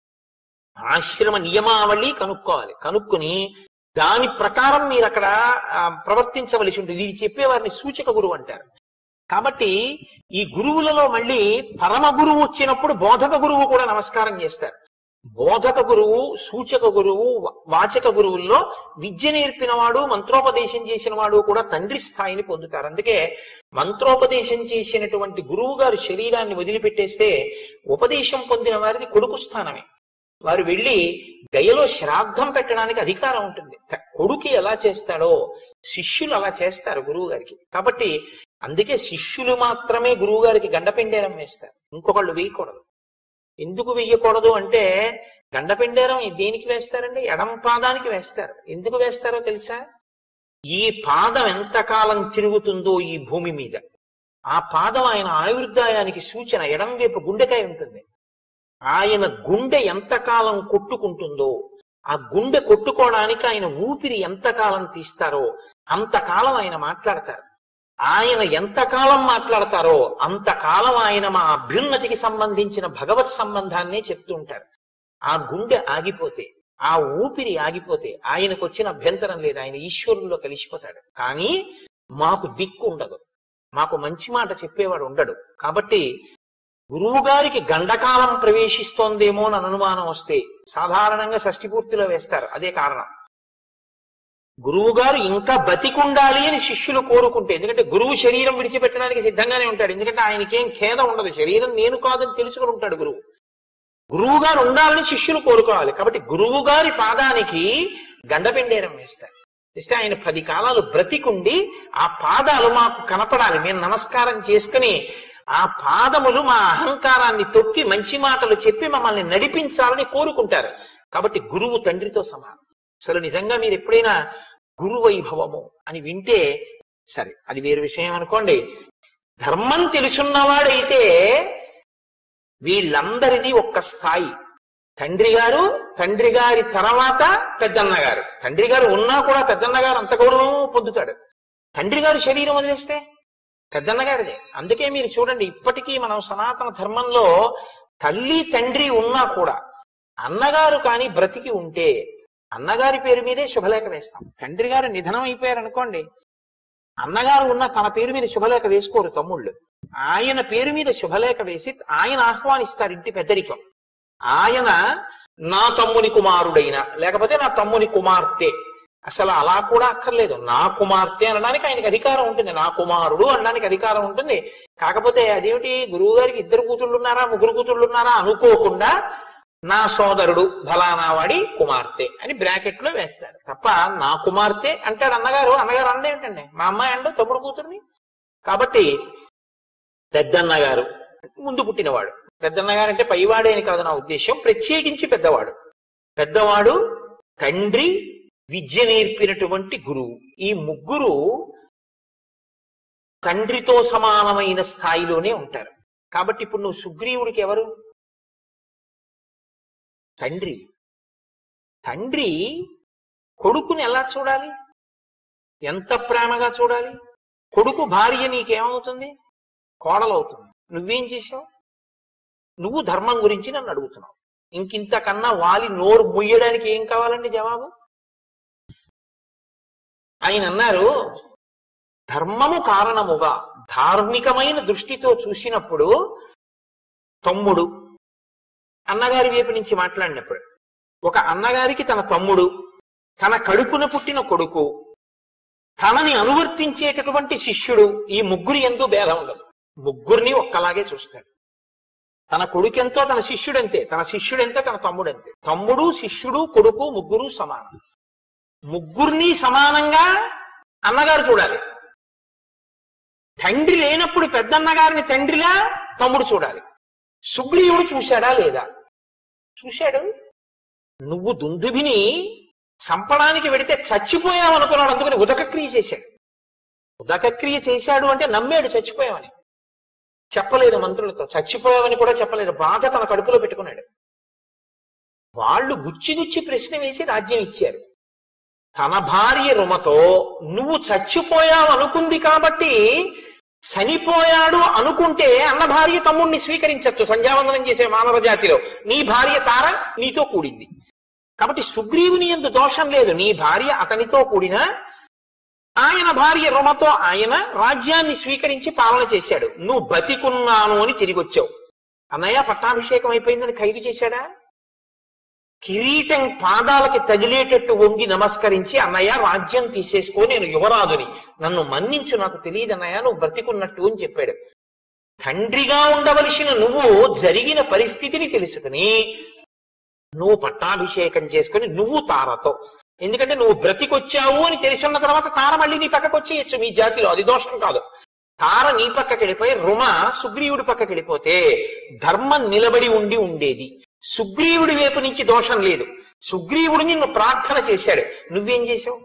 ఆశ్రమ నియమావళి కనుక్కోవాలి కనుక్కుని దాని ప్రకారం మీరు అక్కడ ఆ, ప్రవర్తించవలసి ఉంటుంది ఇది చెప్పేవారిని సూచక గురువు అంటారు కాబట్టి ఈ గురువులలో మళ్ళీ పరమ గురువు వచ్చినప్పుడు బోధక గురువు కూడా నమస్కారం చేస్తారు బోధక గురువు సూచక గురువు వా- వాచక గురువుల్లో విద్య నేర్పినవాడు మంత్రోపదేశం చేసిన వాడు కూడా తండ్రి స్థాయిని పొందుతారు అందుకే మంత్రోపదేశం చేసినటువంటి గురువు గారు శరీరాన్ని వదిలిపెట్టేస్తే ఉపదేశం పొందిన వారిది కొడుకు స్థానమే వారు వెళ్ళి గయలో శ్రాద్ధం పెట్టడానికి అధికారం ఉంటుంది త- కొడుకు ఎలా చేస్తాడో శిష్యులు అలా చేస్తారు గురువు గారికి కాబట్టి అందుకే శిష్యులు మాత్రమే గురువు గారికి గండపిండేరం వేస్తారు ఇంకొకళ్ళు వేయకూడదు ఎందుకు వెయ్యకూడదు అంటే గండపిండేరం దేనికి వేస్తారండి ఎడం పాదానికి వేస్తారు ఎందుకు వేస్తారో తెలుసా ఈ పాదం ఎంతకాలం తిరుగుతుందో ఈ భూమి మీద ఆ పాదం ఆయన ఆయుర్దాయానికి సూచన ఎడం వైపు గుండెకాయ ఉంటుంది ఆయన గుండె ఎంతకాలం కొట్టుకుంటుందో ఆ గుండె కొట్టుకోవడానికి ఆయన ఊపిరి ఎంతకాలం తీస్తారో అంతకాలం ఆయన మాట్లాడతారు ఆయన ఎంతకాలం మాట్లాడతారో అంతకాలం ఆయన మా అభ్యున్నతికి సంబంధించిన భగవత్ సంబంధాన్నే చెప్తూ ఉంటారు ఆ గుండె ఆగిపోతే ఆ ఊపిరి ఆగిపోతే ఆయనకు వచ్చిన అభ్యంతరం లేదు ఆయన ఈశ్వరుల్లో కలిసిపోతాడు కానీ మాకు దిక్కు ఉండదు మాకు మంచి మాట చెప్పేవాడు ఉండడు కాబట్టి గురువు గారికి గండకాలం ప్రవేశిస్తోందేమో అని అనుమానం వస్తే సాధారణంగా షష్ఠి పూర్తిలో వేస్తారు అదే కారణం గురువు గారు ఇంకా బతికుండాలి అని శిష్యులు కోరుకుంటే ఎందుకంటే గురువు శరీరం విడిచిపెట్టడానికి సిద్ధంగానే ఉంటాడు ఎందుకంటే ఆయనకేం ఖేదం ఉండదు శరీరం నేను కాదని తెలుసుకుని ఉంటాడు గురువు గురువు గారు ఉండాలని శిష్యులు కోరుకోవాలి కాబట్టి గురువు గారి పాదానికి గండపిండేరం వేస్తారు ఇస్తే ఆయన పది కాలాలు బ్రతికుండి ఆ పాదాలు మాకు కనపడాలి మేము నమస్కారం చేసుకుని ఆ పాదములు మా అహంకారాన్ని తొక్కి మంచి మాటలు చెప్పి మమ్మల్ని నడిపించాలని కోరుకుంటారు కాబట్టి గురువు తండ్రితో సమానం అసలు నిజంగా మీరు ఎప్పుడైనా గురు వైభవము అని వింటే సరే అది వేరు విషయం అనుకోండి ధర్మం తెలుసున్నవాడైతే వీళ్ళందరిది ఒక్క స్థాయి తండ్రి గారు తండ్రి గారి తర్వాత పెద్దన్న గారు తండ్రి గారు ఉన్నా కూడా పెద్దన్న గారు అంత గౌరవం పొందుతాడు తండ్రి గారు శరీరం వదిలేస్తే పెద్దన్న గారిదే అందుకే మీరు చూడండి ఇప్పటికీ మనం సనాతన ధర్మంలో తల్లి తండ్రి ఉన్నా కూడా అన్నగారు కాని బ్రతికి ఉంటే అన్నగారి పేరు మీదే శుభలేఖ వేస్తాం తండ్రి గారు నిధనం అయిపోయారు అనుకోండి అన్నగారు ఉన్న తన పేరు మీద శుభలేఖ వేసుకోరు తమ్ముళ్ళు ఆయన పేరు మీద శుభలేఖ వేసి ఆయన ఆహ్వానిస్తారు ఇంటి పెద్దరికం ఆయన నా తమ్ముని కుమారుడైన లేకపోతే నా తమ్ముని కుమార్తె అసలు అలా కూడా అక్కర్లేదు నా కుమార్తె అనడానికి ఆయనకి అధికారం ఉంటుంది నా కుమారుడు అనడానికి అధికారం ఉంటుంది కాకపోతే అదేమిటి గురువు గారికి ఇద్దరు కూతుళ్ళు ఉన్నారా ముగ్గురు కూతుళ్ళు ఉన్నారా అనుకోకుండా నా సోదరుడు ఫలానా వాడి కుమార్తె అని బ్రాకెట్ లో వేస్తాడు తప్ప నా కుమార్తె అంటాడు అన్నగారు అన్నగారు అండే ఏంటండి మా అమ్మాయి అండు తమ్ముడు కూతుర్ని కాబట్టి పెద్దన్నగారు ముందు పుట్టినవాడు పెద్దన్నగారు అంటే పైవాడే అని కాదు నా ఉద్దేశం ప్రత్యేకించి పెద్దవాడు పెద్దవాడు తండ్రి విద్య నేర్పినటువంటి గురువు ఈ ముగ్గురు తండ్రితో సమానమైన స్థాయిలోనే ఉంటారు కాబట్టి ఇప్పుడు నువ్వు సుగ్రీవుడికి ఎవరు తండ్రి తండ్రి కొడుకుని ఎలా చూడాలి ఎంత ప్రేమగా చూడాలి కొడుకు భార్య నీకేమవుతుంది కోడలవుతుంది నువ్వేం చేశావు నువ్వు ధర్మం గురించి నన్ను అడుగుతున్నావు ఇంకింతకన్నా వాలి నోరు ముయ్యడానికి ఏం కావాలండి జవాబు ఆయన అన్నారు ధర్మము కారణముగా ధార్మికమైన దృష్టితో చూసినప్పుడు తమ్ముడు అన్నగారి వైపు నుంచి మాట్లాడినప్పుడు ఒక అన్నగారికి తన తమ్ముడు తన కడుపున పుట్టిన కొడుకు తనని అనువర్తించేటటువంటి శిష్యుడు ఈ ముగ్గురు ఎంతో భేదం ఉండదు ముగ్గురిని ఒక్కలాగే చూస్తాడు తన కొడుకెంతో తన శిష్యుడంతే తన శిష్యుడెంతో తన తమ్ముడంతే తమ్ముడు శిష్యుడు కొడుకు ముగ్గురు సమానం ముగ్గురిని సమానంగా అన్నగారు చూడాలి తండ్రి లేనప్పుడు పెద్దన్నగారిని తండ్రిలా తమ్ముడు చూడాలి సుగ్రీవుడు చూశాడా లేదా చూశాడు నువ్వు దుందుభిని చంపడానికి వెడితే చచ్చిపోయావు అనుకున్నాడు అందుకని ఉదకక్రియ చేశాడు ఉదకక్రియ చేశాడు అంటే నమ్మాడు చచ్చిపోయావని చెప్పలేదు మంత్రులతో చచ్చిపోయావని కూడా చెప్పలేదు బాధ తన కడుపులో పెట్టుకున్నాడు వాళ్ళు గుచ్చి గుచ్చి ప్రశ్న వేసి రాజ్యం ఇచ్చారు తన భార్య రుమతో నువ్వు చచ్చిపోయావు అనుకుంది కాబట్టి చనిపోయాడు అనుకుంటే అన్న భార్య తమ్ముడిని స్వీకరించవచ్చు సంధ్యావందనం చేసే మానవ జాతిలో నీ భార్య తార నీతో కూడింది కాబట్టి సుగ్రీవుని ఎందు దోషం లేదు నీ భార్య అతనితో కూడిన ఆయన భార్య రుమతో ఆయన రాజ్యాన్ని స్వీకరించి పాలన చేశాడు నువ్వు బతికున్నాను అని తిరిగి వచ్చావు అన్నయ్య పట్టాభిషేకం అయిపోయిందని ఖైదు చేశాడా కిరీటం పాదాలకి తగిలేటట్టు వంగి నమస్కరించి అన్నయ్య రాజ్యం తీసేసుకో నేను యువరాజుని నన్ను మన్నించు నాకు తెలియదు అన్నయ్య నువ్వు బ్రతికున్నట్టు అని చెప్పాడు తండ్రిగా ఉండవలసిన నువ్వు జరిగిన పరిస్థితిని తెలుసుకుని నువ్వు పట్టాభిషేకం చేసుకుని నువ్వు తారతో ఎందుకంటే నువ్వు బ్రతికొచ్చావు అని తెలిసిన తర్వాత తార మళ్ళీ నీ పక్కకు వచ్చేయచ్చు మీ జాతిలో అది దోషం కాదు తార నీ పక్కకి వెళ్ళిపోయి రుమ సుగ్రీవుడి పక్కకి వెళ్ళిపోతే ధర్మం నిలబడి ఉండి ఉండేది సుగ్రీవుడి వైపు నుంచి దోషం లేదు సుగ్రీవుడు నిన్ను ప్రార్థన చేశాడు నువ్వేం చేశావు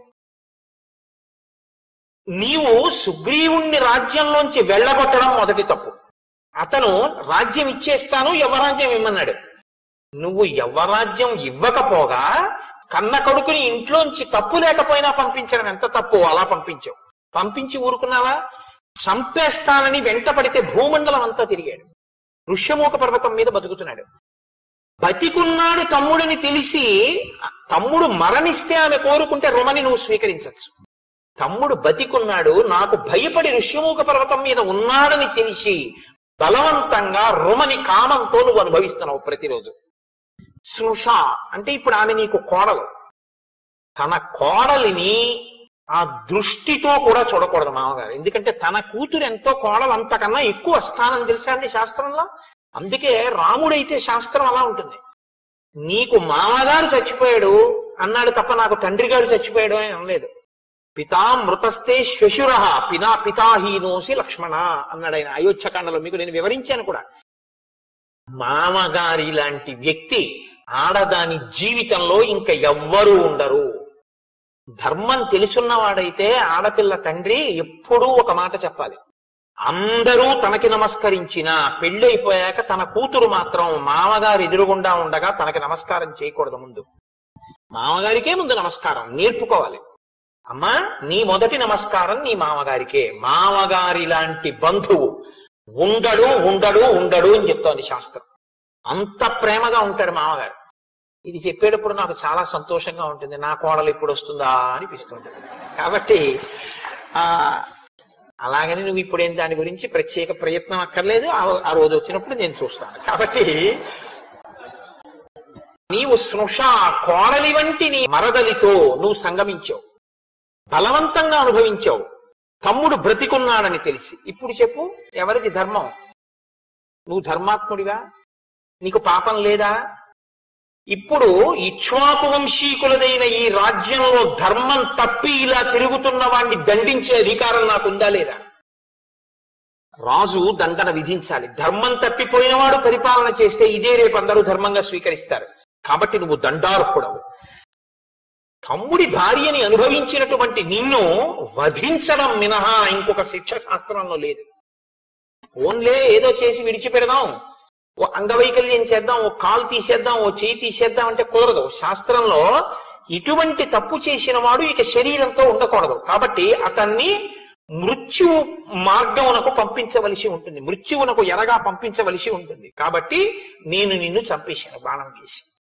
నీవు సుగ్రీవుణ్ణి రాజ్యంలోంచి వెళ్ళగొట్టడం మొదటి తప్పు అతను రాజ్యం ఇచ్చేస్తాను యవరాజ్యం ఇమ్మన్నాడు నువ్వు యవ్వరాజ్యం ఇవ్వకపోగా కన్న కొడుకుని ఇంట్లోంచి తప్పు లేకపోయినా పంపించడం ఎంత తప్పు అలా పంపించావు పంపించి ఊరుకున్నావా చంపేస్తానని వెంట పడితే భూమండలం అంతా తిరిగాడు ఋష్యమూక పర్వతం మీద బతుకుతున్నాడు బతికున్నాడు తమ్ముడిని తెలిసి తమ్ముడు మరణిస్తే ఆమె కోరుకుంటే రుమని నువ్వు స్వీకరించవచ్చు తమ్ముడు బతికున్నాడు నాకు భయపడి ఋష్యమూక పర్వతం మీద ఉన్నాడని తెలిసి బలవంతంగా రుమని కామంతో నువ్వు అనుభవిస్తున్నావు ప్రతిరోజు సృష అంటే ఇప్పుడు ఆమె నీకు కోడలు తన కోడలిని ఆ దృష్టితో కూడా చూడకూడదు మామగారు ఎందుకంటే తన కూతురు ఎంతో కోడలు అంతకన్నా ఎక్కువ స్థానం తెలుసా అండి శాస్త్రంలో అందుకే రాముడైతే శాస్త్రం అలా ఉంటుంది నీకు మామగారు చచ్చిపోయాడు అన్నాడు తప్ప నాకు తండ్రి గారు చచ్చిపోయాడు అని అనలేదు పితా మృతస్తే శ్వశుర పినా పితాహీనోసి లక్ష్మణ అన్నాడు ఆయన అయోధ్యకాండలో మీకు నేను వివరించాను కూడా మామగారి లాంటి వ్యక్తి ఆడదాని జీవితంలో ఇంకా ఎవ్వరూ ఉండరు ధర్మం తెలుసున్నవాడైతే ఆడపిల్ల తండ్రి ఎప్పుడూ ఒక మాట చెప్పాలి అందరూ తనకి నమస్కరించిన పెళ్ళైపోయాక తన కూతురు మాత్రం మామగారు ఎదురుగుండా ఉండగా తనకి నమస్కారం చేయకూడదు ముందు మామగారికే ముందు నమస్కారం నేర్పుకోవాలి అమ్మా నీ మొదటి నమస్కారం నీ మామగారికే మామగారి లాంటి బంధువు ఉండడు ఉండడు ఉండడు అని చెప్తోంది శాస్త్రం అంత ప్రేమగా ఉంటాడు మామగారు ఇది చెప్పేటప్పుడు నాకు చాలా సంతోషంగా ఉంటుంది నా కోడలు ఎప్పుడు వస్తుందా అనిపిస్తుంటుంది కాబట్టి ఆ అలాగని నువ్వు ఇప్పుడేం దాని గురించి ప్రత్యేక ప్రయత్నం అక్కర్లేదు ఆ- ఆ రోజు వచ్చినప్పుడు నేను చూస్తాను కాబట్టి నీవు స్నుష కోడలి వంటి నీ మరదలితో నువ్వు సంగమించావు బలవంతంగా అనుభవించావు తమ్ముడు బ్రతికున్నాడని తెలిసి ఇప్పుడు చెప్పు ఎవరిది ధర్మం నువ్వు ధర్మాత్ముడివా నీకు పాపం లేదా ఇప్పుడు ఇక్ష్వాకు వంశీకులదైన ఈ రాజ్యంలో ధర్మం తప్పి ఇలా తిరుగుతున్న వాణ్ణి దండించే అధికారం నాకుందా లేదా రాజు దండన విధించాలి ధర్మం తప్పిపోయినవాడు పరిపాలన చేస్తే ఇదే రేపు అందరూ ధర్మంగా స్వీకరిస్తారు కాబట్టి నువ్వు దండార్హుడవు తమ్ముడి భార్యని అనుభవించినటువంటి నిన్ను వధించడం మినహా ఇంకొక శిక్ష శాస్త్రంలో లేదు ఓన్లే ఏదో చేసి విడిచిపెడదాం ఓ అంగవైకల్యం చేద్దాం ఓ కాలు తీసేద్దాం ఓ చేయి తీసేద్దాం అంటే కుదరదు శాస్త్రంలో ఇటువంటి తప్పు చేసిన వాడు ఇక శరీరంతో ఉండకూడదు కాబట్టి అతన్ని మృత్యు మార్గమునకు పంపించవలసి ఉంటుంది మృత్యువునకు ఎరగా పంపించవలసి ఉంటుంది కాబట్టి నేను నిన్ను చంపేశాను బాణం వేసి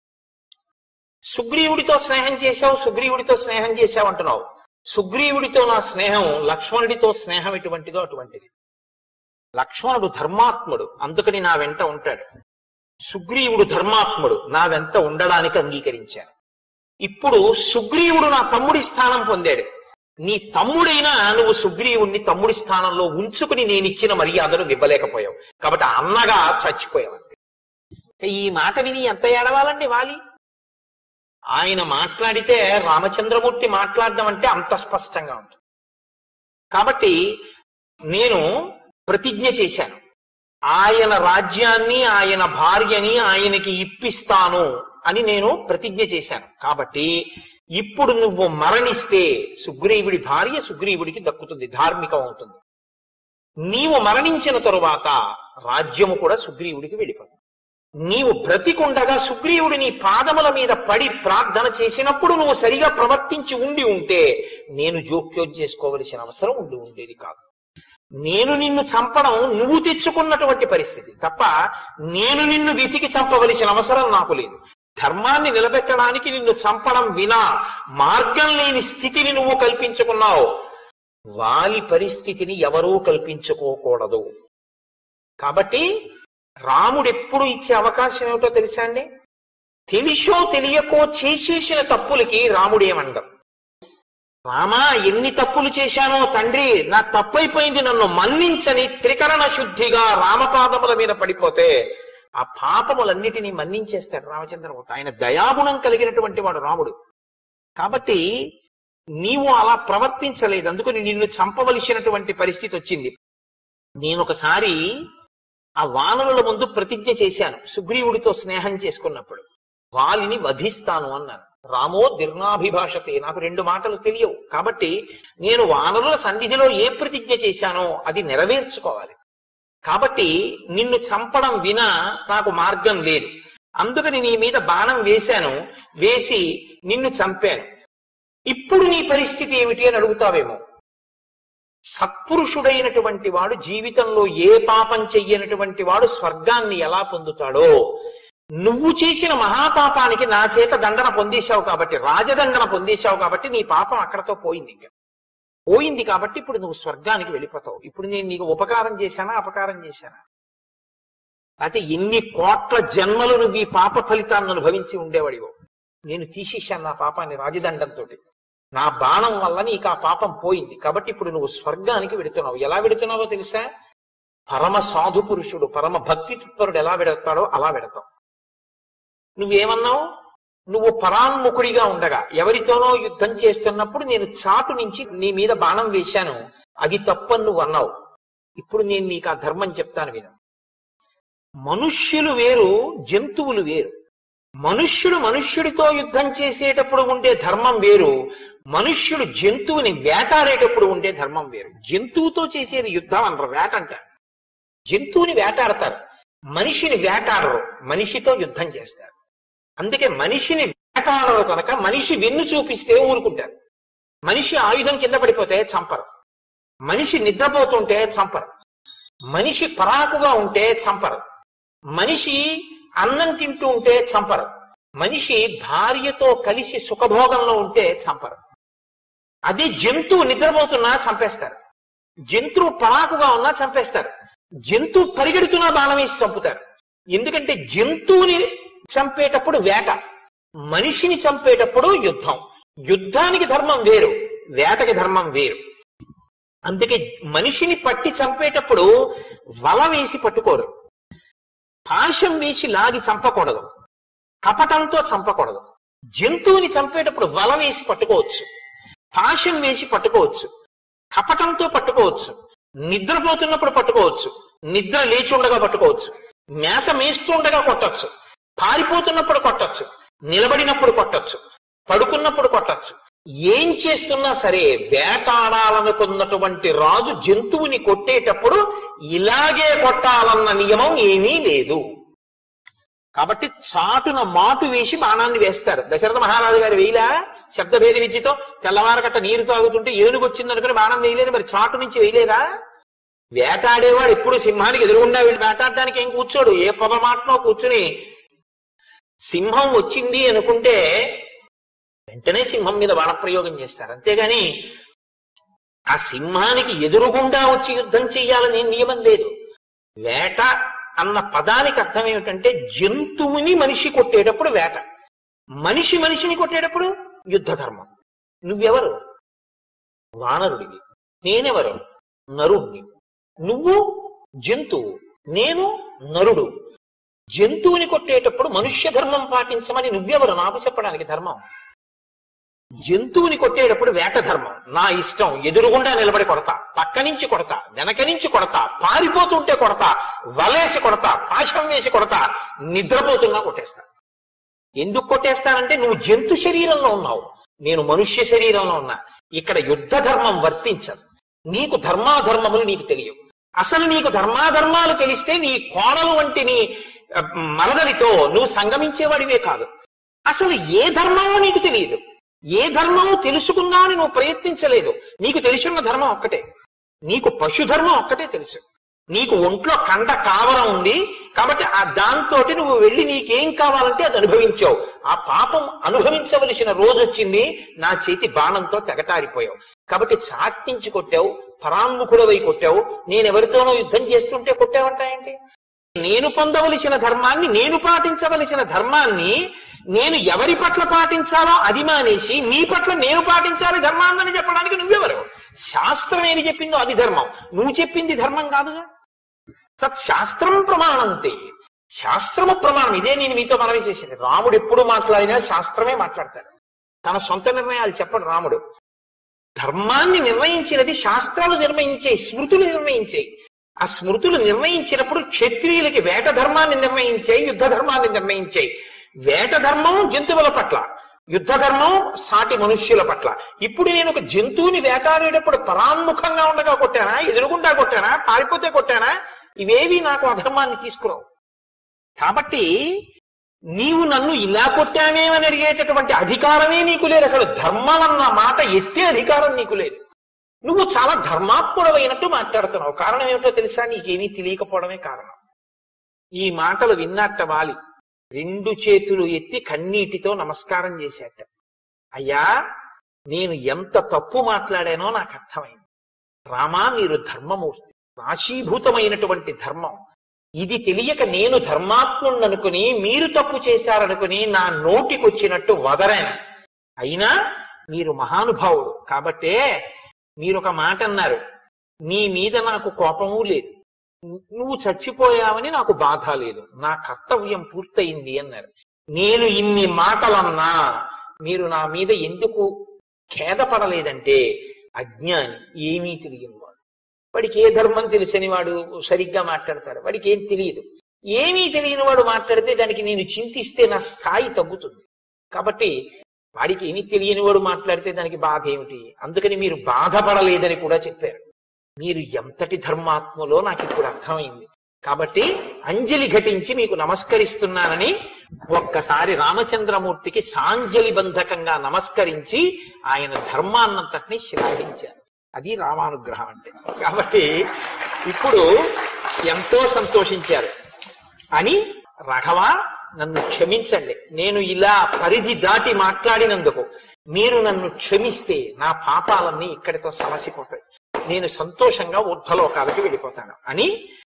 సుగ్రీవుడితో స్నేహం చేశావు సుగ్రీవుడితో స్నేహం చేశావు అంటున్నావు సుగ్రీవుడితో నా స్నేహం లక్ష్మణుడితో స్నేహం ఎటువంటిదో అటువంటిది లక్ష్మణుడు ధర్మాత్ముడు అందుకని నా వెంట ఉంటాడు సుగ్రీవుడు ధర్మాత్ముడు నా వెంట ఉండడానికి అంగీకరించాను ఇప్పుడు సుగ్రీవుడు నా తమ్ముడి స్థానం పొందాడు నీ తమ్ముడైనా నువ్వు సుగ్రీవుణ్ణి తమ్ముడి స్థానంలో ఉంచుకుని నేను ఇచ్చిన మర్యాదను ఇవ్వలేకపోయావు కాబట్టి అన్నగా చచ్చిపోయావు అంతే ఈ మాట విని ఎంత ఏడవాలండి వాలి ఆయన మాట్లాడితే రామచంద్రమూర్తి మాట్లాడడం అంటే అంత స్పష్టంగా ఉంటుంది కాబట్టి నేను ప్రతిజ్ఞ చేశాను ఆయన రాజ్యాన్ని ఆయన భార్యని ఆయనకి ఇప్పిస్తాను అని నేను ప్రతిజ్ఞ చేశాను కాబట్టి ఇప్పుడు నువ్వు మరణిస్తే సుగ్రీవుడి భార్య సుగ్రీవుడికి దక్కుతుంది ధార్మికం అవుతుంది నీవు మరణించిన తరువాత రాజ్యము కూడా సుగ్రీవుడికి వెళ్ళిపోతుంది నీవు బ్రతికుండగా సుగ్రీవుడి నీ పాదముల మీద పడి ప్రార్థన చేసినప్పుడు నువ్వు సరిగా ప్రవర్తించి ఉండి ఉంటే నేను జోక్యం చేసుకోవలసిన అవసరం ఉండి ఉండేది కాదు నేను నిన్ను చంపడం నువ్వు తెచ్చుకున్నటువంటి పరిస్థితి తప్ప నేను నిన్ను వెతికి చంపవలసిన అవసరం నాకు లేదు ధర్మాన్ని నిలబెట్టడానికి నిన్ను చంపడం వినా మార్గం లేని స్థితిని నువ్వు కల్పించుకున్నావు వాలి పరిస్థితిని ఎవరూ కల్పించుకోకూడదు కాబట్టి రాముడు ఎప్పుడు ఇచ్చే అవకాశం ఏమిటో తెలుసా అండి తెలిసో తెలియకో చేసేసిన తప్పులకి రాముడు ఏమండం రామా ఎన్ని తప్పులు చేశానో తండ్రి నా తప్పైపోయింది నన్ను మన్నించని త్రికరణ శుద్ధిగా రామపాదముల మీద పడిపోతే ఆ పాపములన్నిటినీ మన్నించేస్తాడు రామచంద్రమూర్తి ఆయన దయాగుణం కలిగినటువంటి వాడు రాముడు కాబట్టి నీవు అలా ప్రవర్తించలేదు అందుకని నిన్ను చంపవలసినటువంటి పరిస్థితి వచ్చింది నేను ఒకసారి ఆ వానరుల ముందు ప్రతిజ్ఞ చేశాను సుగ్రీవుడితో స్నేహం చేసుకున్నప్పుడు వాలిని వధిస్తాను అన్నాను రామో దిర్నాభిభాషతే నాకు రెండు మాటలు తెలియవు కాబట్టి నేను వానరుల సన్నిధిలో ఏ ప్రతిజ్ఞ చేశానో అది నెరవేర్చుకోవాలి కాబట్టి నిన్ను చంపడం వినా నాకు మార్గం లేదు అందుకని నీ మీద బాణం వేశాను వేసి నిన్ను చంపాను ఇప్పుడు నీ పరిస్థితి ఏమిటి అని అడుగుతావేమో సత్పురుషుడైనటువంటి వాడు జీవితంలో ఏ పాపం చెయ్యనటువంటి వాడు స్వర్గాన్ని ఎలా పొందుతాడో నువ్వు చేసిన మహాపాపానికి నా చేత దండన పొందేశావు కాబట్టి రాజదండన పొందేశావు కాబట్టి నీ పాపం అక్కడతో పోయింది ఇంకా పోయింది కాబట్టి ఇప్పుడు నువ్వు స్వర్గానికి వెళ్ళిపోతావు ఇప్పుడు నేను నీకు ఉపకారం చేశానా అపకారం చేశానా అయితే ఎన్ని కోట్ల జన్మలు నువ్వు ఈ పాప ఫలితాన్ని అనుభవించి ఉండేవాడివో నేను తీసేశాను నా పాపాన్ని రాజదండంతో నా బాణం వల్ల నీకు ఆ పాపం పోయింది కాబట్టి ఇప్పుడు నువ్వు స్వర్గానికి వెడుతున్నావు ఎలా వెడుతున్నావో తెలుసా పరమ సాధు పురుషుడు పరమ భక్తి తత్పరుడు ఎలా వెడతాడో అలా వెడతావు నువ్వేమన్నావు నువ్వు పరాన్ముఖుడిగా ఉండగా ఎవరితోనో యుద్ధం చేస్తున్నప్పుడు నేను చాటు నుంచి నీ మీద బాణం వేశాను అది తప్పని నువ్వు అన్నావు ఇప్పుడు నేను నీకు ఆ ధర్మం చెప్తాను విను మనుష్యులు వేరు జంతువులు వేరు మనుష్యుడు మనుష్యుడితో యుద్ధం చేసేటప్పుడు ఉండే ధర్మం వేరు మనుష్యుడు జంతువుని వేటాడేటప్పుడు ఉండే ధర్మం వేరు జంతువుతో చేసేది యుద్ధం అనరు వేట అంటారు జంతువుని వేటాడతారు మనిషిని వేటాడరు మనిషితో యుద్ధం చేస్తారు అందుకే మనిషిని వేటాడరు కనుక మనిషి వెన్ను చూపిస్తే ఊరుకుంటారు మనిషి ఆయుధం కింద పడిపోతే చంపరు మనిషి నిద్రపోతుంటే చంపరు మనిషి పరాకుగా ఉంటే చంపరు మనిషి అన్నం తింటూ ఉంటే చంపరు మనిషి భార్యతో కలిసి సుఖభోగంలో ఉంటే చంపరు అదే జంతువు నిద్రపోతున్నా చంపేస్తారు జంతువు పరాకుగా ఉన్నా చంపేస్తారు జంతువు పరిగెడుతున్నా బాణం వేసి చంపుతారు ఎందుకంటే జంతువుని చంపేటప్పుడు వేట మనిషిని చంపేటప్పుడు యుద్ధం యుద్ధానికి ధర్మం వేరు వేటకి ధర్మం వేరు అందుకే మనిషిని పట్టి చంపేటప్పుడు వల వేసి పట్టుకోరు పాశం వేసి లాగి చంపకూడదు కపటంతో చంపకూడదు జంతువుని చంపేటప్పుడు వల వేసి పట్టుకోవచ్చు పాశం వేసి పట్టుకోవచ్చు కపటంతో పట్టుకోవచ్చు నిద్రపోతున్నప్పుడు పట్టుకోవచ్చు నిద్ర లేచి ఉండగా పట్టుకోవచ్చు మేత మేస్తుండగా కొట్టచ్చు పారిపోతున్నప్పుడు కొట్టచ్చు నిలబడినప్పుడు కొట్టచ్చు పడుకున్నప్పుడు కొట్టచ్చు ఏం చేస్తున్నా సరే వేటాడాలనుకున్నటువంటి రాజు జంతువుని కొట్టేటప్పుడు ఇలాగే కొట్టాలన్న నియమం ఏమీ లేదు కాబట్టి చాటున మాటు వేసి బాణాన్ని వేస్తారు దశరథ మహారాజు గారు వేయలా శబ్దభేద విద్యతో తెల్లవారకట్ట నీరు తాగుతుంటే ఏనుగు వచ్చిందనుకుని బాణం వేయలేదు మరి చాటు నుంచి వేయలేదా వేటాడేవాడు ఎప్పుడు సింహానికి ఎదురుగుండా వెళ్ళి వేటాడడానికి ఏం కూర్చోడు ఏ పొగమాటనో కూర్చుని సింహం వచ్చింది అనుకుంటే వెంటనే సింహం మీద బాణప్రయోగం చేస్తారు అంతేగాని ఆ సింహానికి ఎదురుగుండా వచ్చి యుద్ధం చెయ్యాలని నియమం లేదు వేట అన్న పదానికి అర్థం ఏమిటంటే జంతువుని మనిషి కొట్టేటప్పుడు వేట మనిషి మనిషిని కొట్టేటప్పుడు యుద్ధ ధర్మం నువ్వెవరు వానరుడివి నేనెవరు నరుణ్ణి నువ్వు జంతువు నేను నరుడు జంతువుని కొట్టేటప్పుడు మనుష్య ధర్మం పాటించమని నువ్వెవరు నాకు చెప్పడానికి ధర్మం జంతువుని కొట్టేటప్పుడు వేట ధర్మం నా ఇష్టం ఎదురుగుండా నిలబడి కొడతా పక్క నుంచి కొడతా వెనక నుంచి కొడతా పారిపోతుంటే కొడతా వలేసి కొడతా పాశం వేసి కొడతా నిద్రపోతున్నా కొట్టేస్తా ఎందుకు కొట్టేస్తానంటే నువ్వు జంతు శరీరంలో ఉన్నావు నేను మనుష్య శరీరంలో ఉన్నా ఇక్కడ యుద్ధ ధర్మం వర్తించదు నీకు ధర్మాధర్మములు నీకు తెలియవు అసలు నీకు ధర్మాధర్మాలు తెలిస్తే నీ కోణలు వంటి నీ ఆ, మరదలితో నువ్వు సంగమించేవాడివే కాదు అసలు ఏ ధర్మమో నీకు తెలియదు ఏ ధర్మమో తెలుసుకుందామని నువ్వు ప్రయత్నించలేదు నీకు తెలిసిన ధర్మం ఒక్కటే నీకు పశుధర్మం ఒక్కటే తెలుసు నీకు ఒంట్లో కండ కావరం ఉంది కాబట్టి ఆ దాంతో నువ్వు వెళ్ళి నీకేం కావాలంటే అది అనుభవించావు ఆ పాపం అనుభవించవలసిన రోజు వచ్చింది నా చేతి బాణంతో తెగటారిపోయావు కాబట్టి చాటించి కొట్టావు పరాముఖుడవై కొట్టావు నేనెవరితోనో యుద్ధం చేస్తుంటే కొట్టావంటాయండి నేను పొందవలసిన ధర్మాన్ని నేను పాటించవలసిన ధర్మాన్ని నేను ఎవరి పట్ల పాటించాలో అది మానేసి నీ పట్ల నేను పాటించాలి ధర్మాన్ని చెప్పడానికి నువ్వెవరు శాస్త్రం ఏది చెప్పిందో అది ధర్మం నువ్వు చెప్పింది ధర్మం కాదుగా తత్ శాస్త్రం ప్రమాణంతే శాస్త్రము ప్రమాణం ఇదే నేను మీతో మనవి చేసేది రాముడు ఎప్పుడు మాట్లాడినా శాస్త్రమే మాట్లాడతాడు తన సొంత నిర్ణయాలు చెప్పడు రాముడు ధర్మాన్ని నిర్ణయించినది శాస్త్రాలు నిర్ణయించాయి స్మృతులు నిర్ణయించాయి ఆ స్మృతులు నిర్ణయించినప్పుడు క్షత్రియులకి వేట ధర్మాన్ని నిర్ణయించాయి యుద్ధ ధర్మాన్ని నిర్ణయించాయి వేట ధర్మం జంతువుల పట్ల యుద్ధ ధర్మం సాటి మనుష్యుల పట్ల ఇప్పుడు నేను ఒక జంతువుని వేటాడేటప్పుడు పరాముఖంగా ఉండగా కొట్టానా ఎదురుగుండా కొట్టానా పారిపోతే కొట్టానా ఇవేవి నాకు అధర్మాన్ని తీసుకురావు కాబట్టి నీవు నన్ను ఇలా కొట్టామేమని అడిగేటటువంటి అధికారమే నీకు లేదు అసలు ధర్మం అన్న మాట ఎత్తే అధికారం నీకు లేదు నువ్వు చాలా ధర్మాత్ముడమైనట్టు మాట్లాడుతున్నావు కారణం ఏమిటో తెలుసా నీకేమీ తెలియకపోవడమే కారణం ఈ మాటలు విన్నట్ట వాలి రెండు చేతులు ఎత్తి కన్నీటితో నమస్కారం చేశాట అయ్యా నేను ఎంత తప్పు మాట్లాడానో నాకు అర్థమైంది రామా మీరు ధర్మమూర్తి రాశీభూతమైనటువంటి ధర్మం ఇది తెలియక నేను ధర్మాత్ముణ్ణనుకుని మీరు తప్పు చేశారనుకుని నా నోటికొచ్చినట్టు వదరాను అయినా మీరు మహానుభావుడు కాబట్టే మీరు ఒక మాట అన్నారు నీ మీద నాకు కోపము లేదు నువ్వు చచ్చిపోయావని నాకు బాధ లేదు నా కర్తవ్యం పూర్తయింది అన్నారు నేను ఇన్ని మాటలన్నా మీరు నా మీద ఎందుకు ఖేదపడలేదంటే అజ్ఞాని ఏమీ తెలియని వాడు వాడికి ఏ ధర్మం తెలిసని వాడు సరిగ్గా మాట్లాడతాడు వాడికి ఏం తెలియదు ఏమీ తెలియని వాడు మాట్లాడితే దానికి నేను చింతిస్తే నా స్థాయి తగ్గుతుంది కాబట్టి వాడికి ఏమీ తెలియని వాడు మాట్లాడితే దానికి బాధ ఏమిటి అందుకని మీరు బాధపడలేదని కూడా చెప్పారు మీరు ఎంతటి ధర్మాత్మలో నాకు ఇప్పుడు అర్థమైంది కాబట్టి అంజలి ఘటించి మీకు నమస్కరిస్తున్నానని ఒక్కసారి రామచంద్రమూర్తికి సాంజలి బంధకంగా నమస్కరించి ఆయన ధర్మాన్నంతటిని శ్లాఘించారు అది రామానుగ్రహం అంటే కాబట్టి ఇప్పుడు ఎంతో సంతోషించారు అని రఘవ నన్ను క్షమించండి నేను ఇలా పరిధి దాటి మాట్లాడినందుకు మీరు నన్ను క్షమిస్తే నా పాపాలన్నీ ఇక్కడితో సమసిపోతాయి నేను సంతోషంగా ఊర్ధలోకాలకి వెళ్ళిపోతాను అని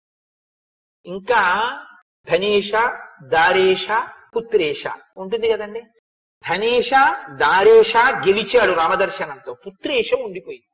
ఇంకా ధనేష దారేష పుత్రేష ఉంటుంది కదండి ధనేష దారేష గెలిచాడు రామదర్శనంతో పుత్రేష ఉండిపోయింది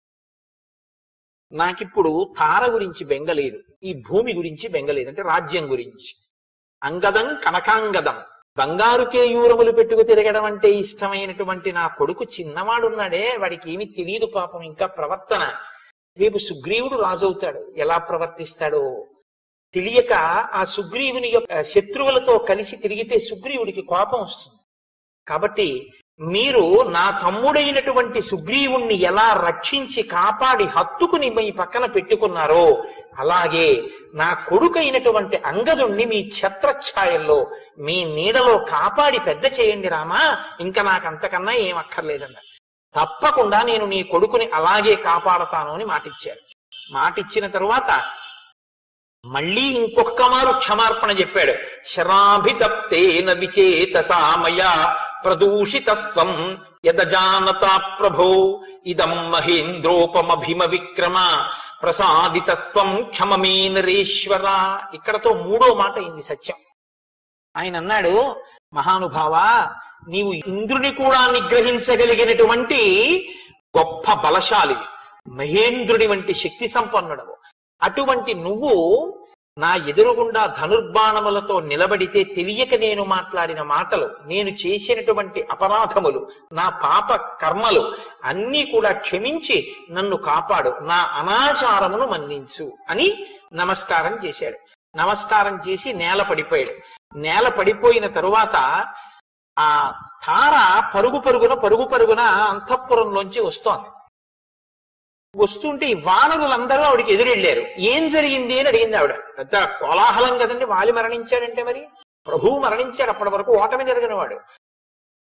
నాకిప్పుడు తార గురించి బెంగలేదు ఈ భూమి గురించి బెంగలేదు అంటే రాజ్యం గురించి అంగదం కనకాంగదం బంగారు కేయూరములు పెట్టుకు తిరగడం అంటే ఇష్టమైనటువంటి నా కొడుకు చిన్నవాడున్నాడే వాడికి ఏమీ తెలియదు పాపం ఇంకా ప్రవర్తన రేపు సుగ్రీవుడు రాజవుతాడు ఎలా ప్రవర్తిస్తాడో తెలియక ఆ సుగ్రీవుని యొక్క శత్రువులతో కలిసి తిరిగితే సుగ్రీవుడికి కోపం వస్తుంది కాబట్టి మీరు నా తమ్ముడైనటువంటి సుగ్రీవుణ్ణి ఎలా రక్షించి కాపాడి హత్తుకుని మీ పక్కన పెట్టుకున్నారో అలాగే నా కొడుకైనటువంటి అంగదుణ్ణి మీ ఛత్రఛాయల్లో మీ నీడలో కాపాడి పెద్ద చేయండి రామా ఇంకా నాకు అంతకన్నా ఏం అక్కర్లేదన్నారు తప్పకుండా నేను నీ కొడుకుని అలాగే కాపాడతాను అని మాటిచ్చాడు మాటిచ్చిన తరువాత మళ్ళీ ఇంకొక మారు క్షమార్పణ చెప్పాడు శరాభితప్తేన విచేతసామయ ప్రదూషితస్వం యదజానతా ప్రభో ఇదం మహేంద్రోపమభిమ విక్రమ ప్రసాదితత్వం క్షమమే నరేశ్వర ఇక్కడతో మూడో మాట అయింది సత్యం ఆయన అన్నాడు మహానుభావా నీవు ఇంద్రుని కూడా నిగ్రహించగలిగినటువంటి గొప్ప బలశాలివి మహేంద్రుడి వంటి శక్తి సంపన్నుడవు అటువంటి నువ్వు నా ఎదురుగుండా ధనుర్బాణములతో నిలబడితే తెలియక నేను మాట్లాడిన మాటలు నేను చేసినటువంటి అపరాధములు నా పాప కర్మలు అన్నీ కూడా క్షమించి నన్ను కాపాడు నా అనాచారమును మన్నించు అని నమస్కారం చేశాడు నమస్కారం చేసి నేల పడిపోయాడు నేల పడిపోయిన తరువాత ఆ తార పరుగు పరుగున పరుగు పరుగున అంతఃపురంలోంచి వస్తోంది వస్తుంటే ఈ వానరులందరూ ఆవిడకి ఎదురెళ్ళారు ఏం జరిగింది అని అడిగింది ఆవిడ పెద్ద కోలాహలం కదండి వాలి మరణించాడంటే మరి ప్రభువు మరణించాడు అప్పటి వరకు ఓటమి జరిగిన వాడు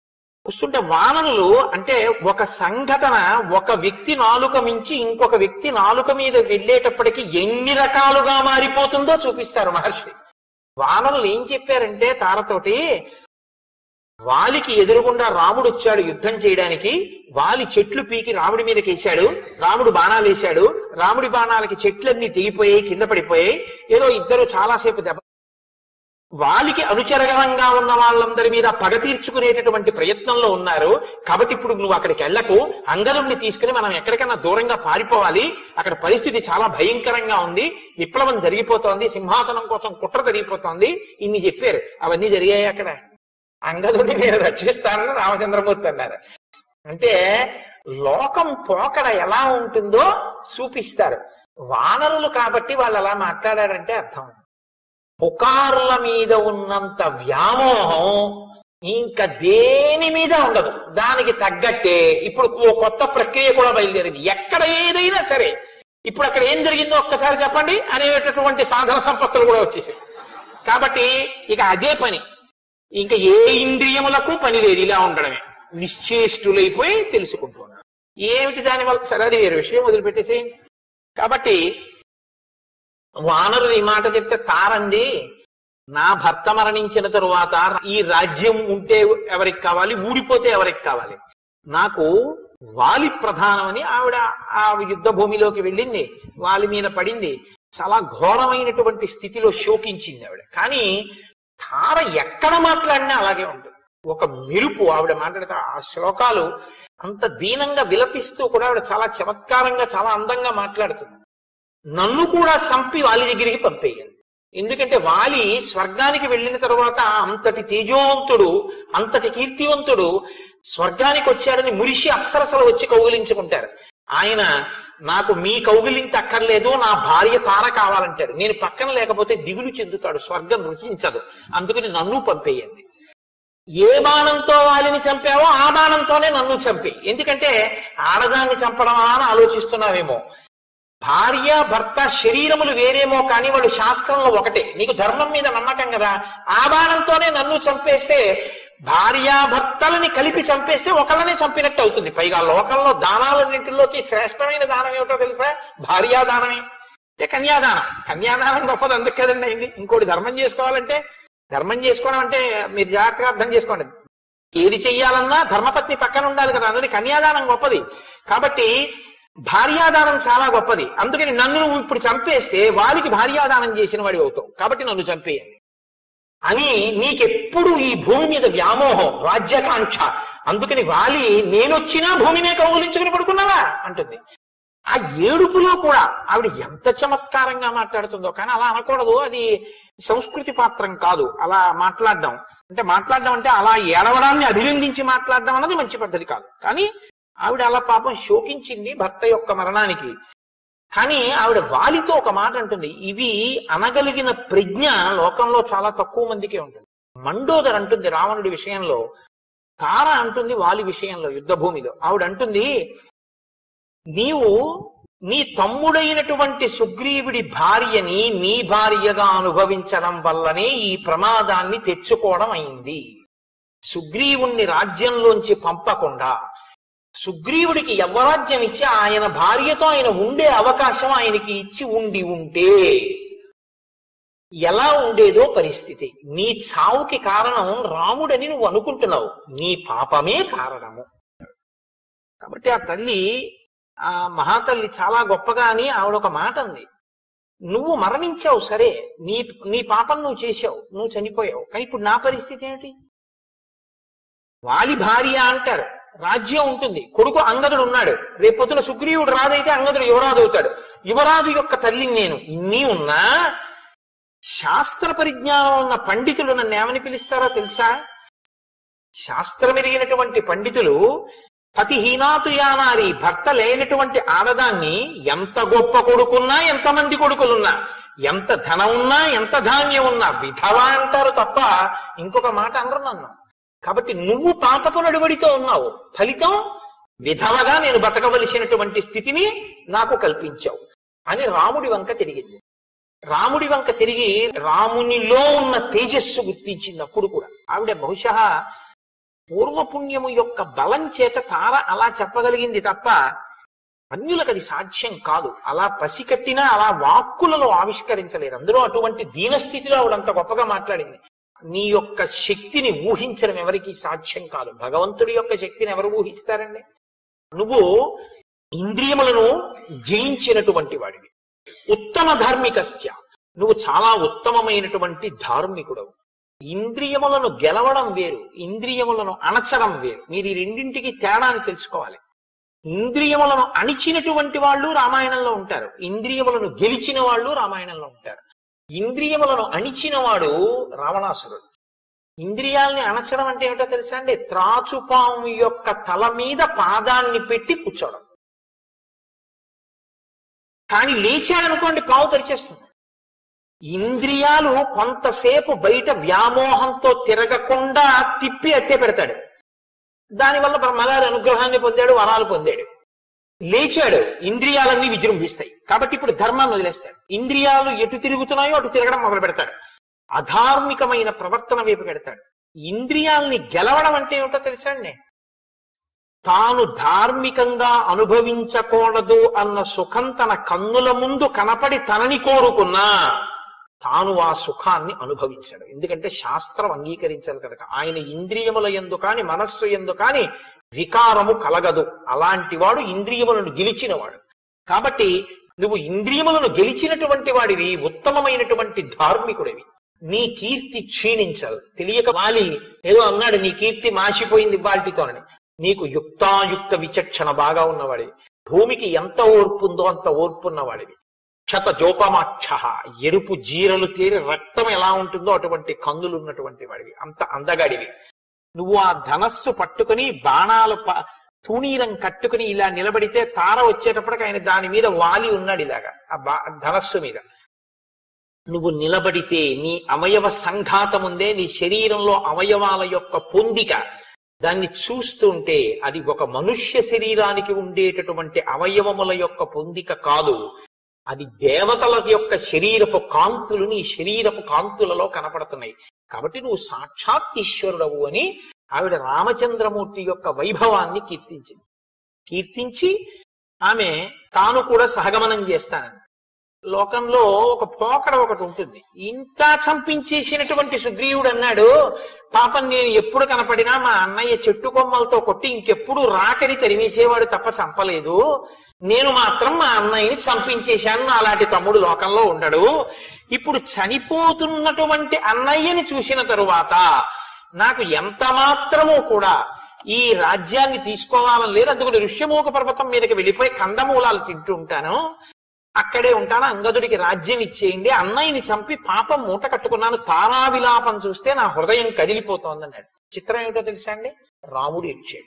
వస్తుంటే వానరులు అంటే ఒక సంఘటన ఒక వ్యక్తి నాలుక మించి ఇంకొక వ్యక్తి నాలుక మీద వెళ్ళేటప్పటికి ఎన్ని రకాలుగా మారిపోతుందో చూపిస్తారు మహర్షి వానరులు ఏం చెప్పారంటే తారతోటి వాలికి ఎదురుగుండా రాముడు వచ్చాడు యుద్ధం చేయడానికి వాలి చెట్లు పీకి రాముడి మీదకి వేశాడు రాముడు బాణాలు వేశాడు రాముడి బాణాలకి చెట్లన్నీ తెగిపోయాయి కింద పడిపోయాయి ఏదో ఇద్దరు చాలాసేపు దెబ్బ వాలికి అనుచరగణంగా ఉన్న వాళ్ళందరి మీద పగ తీర్చుకునేటటువంటి ప్రయత్నంలో ఉన్నారు కాబట్టి ఇప్పుడు నువ్వు అక్కడికి వెళ్ళకు అంగదుడిని తీసుకుని మనం ఎక్కడికైనా దూరంగా పారిపోవాలి అక్కడ పరిస్థితి చాలా భయంకరంగా ఉంది విప్లవం జరిగిపోతోంది సింహాసనం కోసం కుట్ర జరిగిపోతోంది ఇన్ని చెప్పారు అవన్నీ జరిగాయి అక్కడ అంగదుడిని నేను రక్షిస్తానని రామచంద్రమూర్తి అన్నారు అంటే లోకం పోకడ ఎలా ఉంటుందో చూపిస్తారు వానరులు కాబట్టి వాళ్ళు అలా మాట్లాడారంటే అర్థం పుకార్ల మీద ఉన్నంత వ్యామోహం ఇంకా దేని మీద ఉండదు దానికి తగ్గట్టే ఇప్పుడు ఓ కొత్త ప్రక్రియ కూడా బయలుదేరింది ఎక్కడ ఏదైనా సరే ఇప్పుడు అక్కడ ఏం జరిగిందో ఒక్కసారి చెప్పండి అనేటటువంటి సాధన సంపత్తులు కూడా వచ్చేసాయి కాబట్టి ఇక అదే పని ఇంకా ఏ ఇంద్రియములకు పని లేదు ఇలా ఉండడమే నిశ్చేష్టులైపోయి తెలుసుకుంటున్నారు ఏమిటి దాని వల్ల సరే అది వేరే విషయం వదిలిపెట్టేసి కాబట్టి వానరులు ఈ మాట చెప్తే తారంది నా భర్త మరణించిన తరువాత ఈ రాజ్యం ఉంటే ఎవరికి కావాలి ఊడిపోతే ఎవరికి కావాలి నాకు వాలి ప్రధానమని ఆవిడ ఆ యుద్ధ భూమిలోకి వెళ్ళింది వాలి మీద పడింది చాలా ఘోరమైనటువంటి స్థితిలో శోకించింది ఆవిడ కానీ తార ఎక్కడ మాట్లాడినా అలాగే ఉంటుంది ఒక మెరుపు ఆవిడ మాట్లాడితే ఆ శ్లోకాలు అంత దీనంగా విలపిస్తూ కూడా ఆవిడ చాలా చమత్కారంగా చాలా అందంగా మాట్లాడుతుంది నన్ను కూడా చంపి వాలి దగ్గరికి పంపేయాలి ఎందుకంటే వాలి స్వర్గానికి వెళ్ళిన తర్వాత అంతటి తేజోవంతుడు అంతటి కీర్తివంతుడు స్వర్గానికి వచ్చాడని మురిషి అప్సరసలు వచ్చి కౌగిలించుకుంటారు ఆయన నాకు మీ కౌగిలింత అక్కర్లేదు నా భార్య తార కావాలంటాడు నేను పక్కన లేకపోతే దిగులు చెందుతాడు స్వర్గం రుచించదు అందుకని నన్ను పంపేయండి ఏ బాణంతో వాలిని చంపావో ఆ బాణంతోనే నన్ను చంపి ఎందుకంటే ఆడదాన్ని చంపడమా అని ఆలోచిస్తున్నావేమో భార్య భర్త శరీరములు వేరేమో కానీ వాళ్ళు శాస్త్రంలో ఒకటే నీకు ధర్మం మీద నమ్మకం కదా ఆ బాణంతోనే నన్ను చంపేస్తే భార్యాభర్తలని కలిపి చంపేస్తే ఒకళ్ళనే చంపినట్టు అవుతుంది పైగా లోకంలో దానాలన్నింటిలోకి శ్రేష్టమైన దానం ఏమిటో తెలుసా భార్యా దానమే అంటే కన్యాదానం కన్యాదానం గొప్పది అందుకు కదండి అయింది ఇంకోటి ధర్మం చేసుకోవాలంటే ధర్మం చేసుకోవడం అంటే మీరు జాగ్రత్తగా అర్థం చేసుకోండి ఏది చెయ్యాలన్నా ధర్మపత్ని పక్కన ఉండాలి కదా అందుకని కన్యాదానం గొప్పది కాబట్టి భార్యాదానం చాలా గొప్పది అందుకని నన్ను నువ్వు ఇప్పుడు చంపేస్తే వారికి భార్యాదానం చేసిన వాడి అవుతావు కాబట్టి నన్ను చంపేయండి అని నీకెప్పుడు ఈ భూమి మీద వ్యామోహం రాజ్యాకాంక్ష అందుకని వాలి నేనొచ్చినా భూమినే కౌగులించుకుని పడుకున్నావా అంటుంది ఆ ఏడుపులో కూడా ఆవిడ ఎంత చమత్కారంగా మాట్లాడుతుందో కానీ అలా అనకూడదు అది సంస్కృతి పాత్రం కాదు అలా మాట్లాడడం అంటే మాట్లాడడం అంటే అలా ఏడవడాన్ని అభినందించి మాట్లాడడం అన్నది మంచి పద్ధతి కాదు కానీ ఆవిడ అలా పాపం శోకించింది భర్త యొక్క మరణానికి కానీ ఆవిడ వాలితో ఒక మాట అంటుంది ఇవి అనగలిగిన ప్రజ్ఞ లోకంలో చాలా తక్కువ మందికే ఉంటుంది మండోదర్ అంటుంది రావణుడి విషయంలో తార అంటుంది వాలి విషయంలో యుద్ధ భూమిలో ఆవిడ అంటుంది నీవు నీ తమ్ముడైనటువంటి సుగ్రీవుడి భార్యని నీ భార్యగా అనుభవించడం వల్లనే ఈ ప్రమాదాన్ని తెచ్చుకోవడం అయింది సుగ్రీవుణ్ణి రాజ్యంలోంచి పంపకుండా సుగ్రీవుడికి యవ్వరాజ్యం ఇచ్చి ఆయన భార్యతో ఆయన ఉండే అవకాశం ఆయనకి ఇచ్చి ఉండి ఉంటే ఎలా ఉండేదో పరిస్థితి నీ చావుకి కారణం రాముడని నువ్వు అనుకుంటున్నావు నీ పాపమే కారణము కాబట్టి ఆ తల్లి ఆ మహాతల్లి చాలా గొప్పగా అని ఆవిడ ఒక మాట అంది నువ్వు మరణించావు సరే నీ నీ పాపం నువ్వు చేశావు నువ్వు చనిపోయావు కానీ ఇప్పుడు నా పరిస్థితి ఏమిటి వాలి భార్య అంటారు రాజ్యం ఉంటుంది కొడుకు అంగదుడు ఉన్నాడు రేపొద్దున సుగ్రీవుడు రాదైతే అంగదుడు యువరాజు అవుతాడు యువరాజు యొక్క తల్లిని నేను ఇన్ని ఉన్నా శాస్త్ర పరిజ్ఞానం ఉన్న పండితులు నన్ను ఏమని పిలుస్తారో తెలుసా శాస్త్రమెరిగినటువంటి పండితులు పతిహీనాతు యానారి భర్త లేనటువంటి ఆడదాన్ని ఎంత గొప్ప కొడుకున్నా ఎంతమంది కొడుకులున్నా ఎంత ధనం ఉన్నా ఎంత ధాన్యం ఉన్నా విధవ అంటారు తప్ప ఇంకొక మాట అనరు నన్ను కాబట్టి నువ్వు పాపపు నడుబడితో ఉన్నావు ఫలితం విధవగా నేను బతకవలసినటువంటి స్థితిని నాకు కల్పించావు అని రాముడి వంక తిరిగింది రాముడి వంక తిరిగి రామునిలో ఉన్న తేజస్సు గుర్తించింది అప్పుడు కూడా ఆవిడ బహుశా పూర్వపుణ్యము యొక్క బలం చేత తార అలా చెప్పగలిగింది తప్ప అన్యులకు అది సాధ్యం కాదు అలా పసికట్టినా అలా వాక్కులలో ఆవిష్కరించలేరు అందులో అటువంటి దీనస్థితిలో ఆవిడంత గొప్పగా మాట్లాడింది నీ యొక్క శక్తిని ఊహించడం ఎవరికి సాధ్యం కాదు భగవంతుడి యొక్క శక్తిని ఎవరు ఊహిస్తారండి నువ్వు ఇంద్రియములను జయించినటువంటి వాడివి ఉత్తమ ధార్మికస్య నువ్వు చాలా ఉత్తమమైనటువంటి ధార్మికుడవు ఇంద్రియములను గెలవడం వేరు ఇంద్రియములను అణచడం వేరు మీరు ఈ రెండింటికి తేడాని తెలుసుకోవాలి ఇంద్రియములను అణిచినటువంటి వాళ్ళు రామాయణంలో ఉంటారు ఇంద్రియములను గెలిచిన వాళ్ళు రామాయణంలో ఉంటారు ఇంద్రియములను అణిచిన వాడు రావణాసురుడు ఇంద్రియాల్ని అణచడం అంటే ఏమిటో తెలుసా అండి త్రాచుపాము యొక్క తల మీద పాదాన్ని పెట్టి కూర్చోవడం కానీ లేచాడనుకోండి పావు తెరిచేస్తుంది ఇంద్రియాలు కొంతసేపు బయట వ్యామోహంతో తిరగకుండా తిప్పి అట్టే పెడతాడు దానివల్ల బ్రహ్మగారి అనుగ్రహాన్ని పొందాడు వరాలు పొందాడు లేచాడు ఇంద్రియాలన్నీ విజృంభిస్తాయి కాబట్టి ఇప్పుడు ధర్మాన్ని వదిలేస్తాడు ఇంద్రియాలు ఎటు తిరుగుతున్నాయో అటు తిరగడం మొదలు పెడతాడు అధార్మికమైన ప్రవర్తన వైపు పెడతాడు ఇంద్రియాల్ని గెలవడం అంటే ఏమిటో తెలుసా అండి తాను ధార్మికంగా అనుభవించకూడదు అన్న సుఖం తన కన్నుల ముందు కనపడి తనని కోరుకున్నా తాను ఆ సుఖాన్ని అనుభవించాడు ఎందుకంటే శాస్త్రం అంగీకరించాలి కనుక ఆయన ఇంద్రియముల ఎందు కాని మనస్సు ఎందు కాని వికారము కలగదు అలాంటి వాడు ఇంద్రియములను గెలిచినవాడు కాబట్టి నువ్వు ఇంద్రియములను గెలిచినటువంటి వాడివి ఉత్తమమైనటువంటి ధార్మికుడివి నీ కీర్తి క్షీణించదు తెలియక వాలి ఏదో అన్నాడు నీ కీర్తి మాసిపోయింది వాటితోనని నీకు యుక్తాయుక్త విచక్షణ బాగా ఉన్నవాడివి భూమికి ఎంత ఓర్పు ఉందో అంత ఓర్పు ఉన్నవాడివి క్షత జోపమాక్ష ఎరుపు జీరలు తేరి రక్తం ఎలా ఉంటుందో అటువంటి కందులు ఉన్నటువంటి వాడివి అంత అందగాడివి నువ్వు ఆ ధనస్సు పట్టుకుని బాణాలు ప- తూణీరం కట్టుకుని ఇలా నిలబడితే తార వచ్చేటప్పటికి ఆయన దాని మీద వాలి ఉన్నాడు ఇలాగా ఆ బా- ధనస్సు మీద నువ్వు నిలబడితే నీ అవయవ సంఘాతం ఉందే నీ శరీరంలో అవయవాల యొక్క పొందిక దాన్ని చూస్తుంటే అది ఒక మనుష్య శరీరానికి ఉండేటటువంటి అవయవముల యొక్క పొందిక కాదు అది దేవతల యొక్క శరీరపు కాంతులు నీ శరీరపు కాంతులలో కనపడుతున్నాయి కాబట్టి నువ్వు సాక్షాత్ ఈశ్వరుడవు అని ఆవిడ రామచంద్రమూర్తి యొక్క వైభవాన్ని కీర్తించింది కీర్తించి ఆమె తాను కూడా సహగమనం చేస్తానని లోకంలో ఒక పోకడ ఒకటి ఉంటుంది ఇంత చంపించేసినటువంటి సుగ్రీవుడు అన్నాడు పాపం నేను ఎప్పుడు కనపడినా మా అన్నయ్య చెట్టు కొమ్మలతో కొట్టి ఇంకెప్పుడు రాకని తరిమేసేవాడు తప్ప చంపలేదు నేను మాత్రం మా అన్నయ్యని చంపించేశాను నా అలాంటి తమ్ముడు లోకంలో ఉండడు ఇప్పుడు చనిపోతున్నటువంటి అన్నయ్యని చూసిన తరువాత నాకు ఎంత మాత్రమూ కూడా ఈ రాజ్యాన్ని తీసుకోవాలని లేదు అందుకని ఋష్యమూక పర్వతం మీదకి వెళ్ళిపోయి కందమూలాలు తింటూ ఉంటాను అక్కడే ఉంటాను అంగదుడికి రాజ్యం ఇచ్చేయండి అన్నయ్యని చంపి పాపం మూట కట్టుకున్నాను తారా విలాపం చూస్తే నా హృదయం కదిలిపోతోంది అన్నాడు చిత్రం ఏమిటో తెలుసా అండి రాముడు ఇచ్చాడు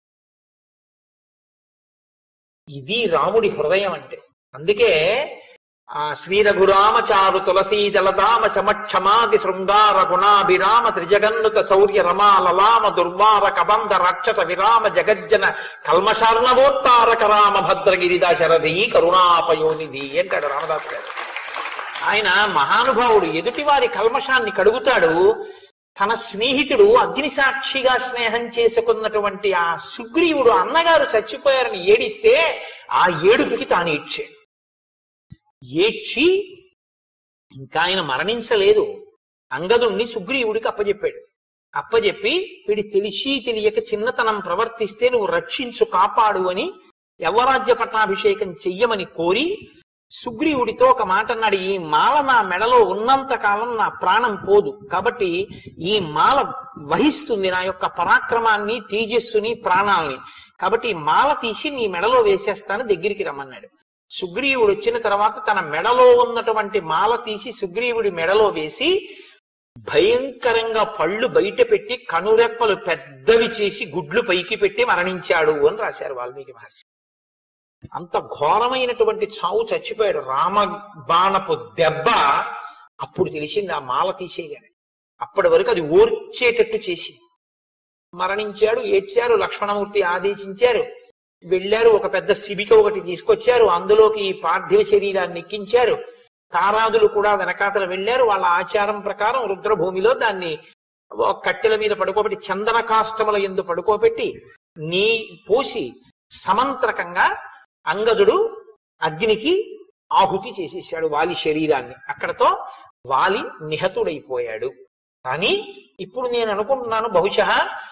ఇది రాముడి హృదయం అంటే అందుకే ఆ శ్రీ రఘురామచారు తులసీ జలదామ సమక్షమాది శృంగార గుణాభిరామ త్రిజగన్నుత శౌర్య రమా లలామ దుర్వార కబంధ రాక్షస విరామ జగజ్జన కల్మశార్ణవోత్తారక రామ భద్రగిరిదా శరథి కరుణాపయోనిధి అంటాడు రామదాసు గారు ఆయన మహానుభావుడు ఎదుటివారి కల్మషాన్ని కడుగుతాడు తన స్నేహితుడు అగ్ని సాక్షిగా స్నేహం చేసుకున్నటువంటి ఆ సుగ్రీవుడు అన్నగారు చచ్చిపోయారని ఏడిస్తే ఆ ఏడుపుకి తాను ఏడ్చాడు ఏడ్చి ఇంకా ఆయన మరణించలేదు అంగదుణ్ణి సుగ్రీవుడికి అప్పచెప్పాడు అప్పచెప్పి వీడి తెలిసి తెలియక చిన్నతనం ప్రవర్తిస్తే నువ్వు రక్షించు కాపాడు అని యవరాజ్య పట్టాభిషేకం చెయ్యమని కోరి సుగ్రీవుడితో ఒక మాట అన్నాడు ఈ మాల నా మెడలో ఉన్నంత కాలం నా ప్రాణం పోదు కాబట్టి ఈ మాల వహిస్తుంది నా యొక్క పరాక్రమాన్ని తేజస్సుని ప్రాణాల్ని కాబట్టి ఈ మాల తీసి నీ మెడలో వేసేస్తాను దగ్గరికి రమ్మన్నాడు సుగ్రీవుడు వచ్చిన తర్వాత తన మెడలో ఉన్నటువంటి మాల తీసి సుగ్రీవుడి మెడలో వేసి భయంకరంగా పళ్ళు బయట పెట్టి కనురెప్పలు పెద్దవి చేసి గుడ్లు పైకి పెట్టి మరణించాడు అని రాశారు వాల్మీకి మహర్షి అంత ఘోరమైనటువంటి చావు చచ్చిపోయాడు రామ బాణపు దెబ్బ అప్పుడు తెలిసింది ఆ మాల తీసేయగానే అప్పటి వరకు అది ఓర్చేటట్టు చేసి మరణించాడు ఏడ్చారు లక్ష్మణమూర్తి ఆదేశించారు వెళ్ళారు ఒక పెద్ద శిబిక ఒకటి తీసుకొచ్చారు అందులోకి ఈ పార్థివ శరీరాన్ని ఎక్కించారు తారాదులు కూడా వెనకాతల వెళ్ళారు వాళ్ళ ఆచారం ప్రకారం రుద్రభూమిలో దాన్ని ఒక కట్టెల మీద పడుకోబెట్టి చందన కాష్టముల ఎందు పడుకోబెట్టి నీ పోసి సమంత్రకంగా అంగదుడు అగ్నికి ఆహుతి చేసేసాడు వాలి శరీరాన్ని అక్కడతో వాలి నిహతుడైపోయాడు కానీ ఇప్పుడు నేను అనుకుంటున్నాను బహుశా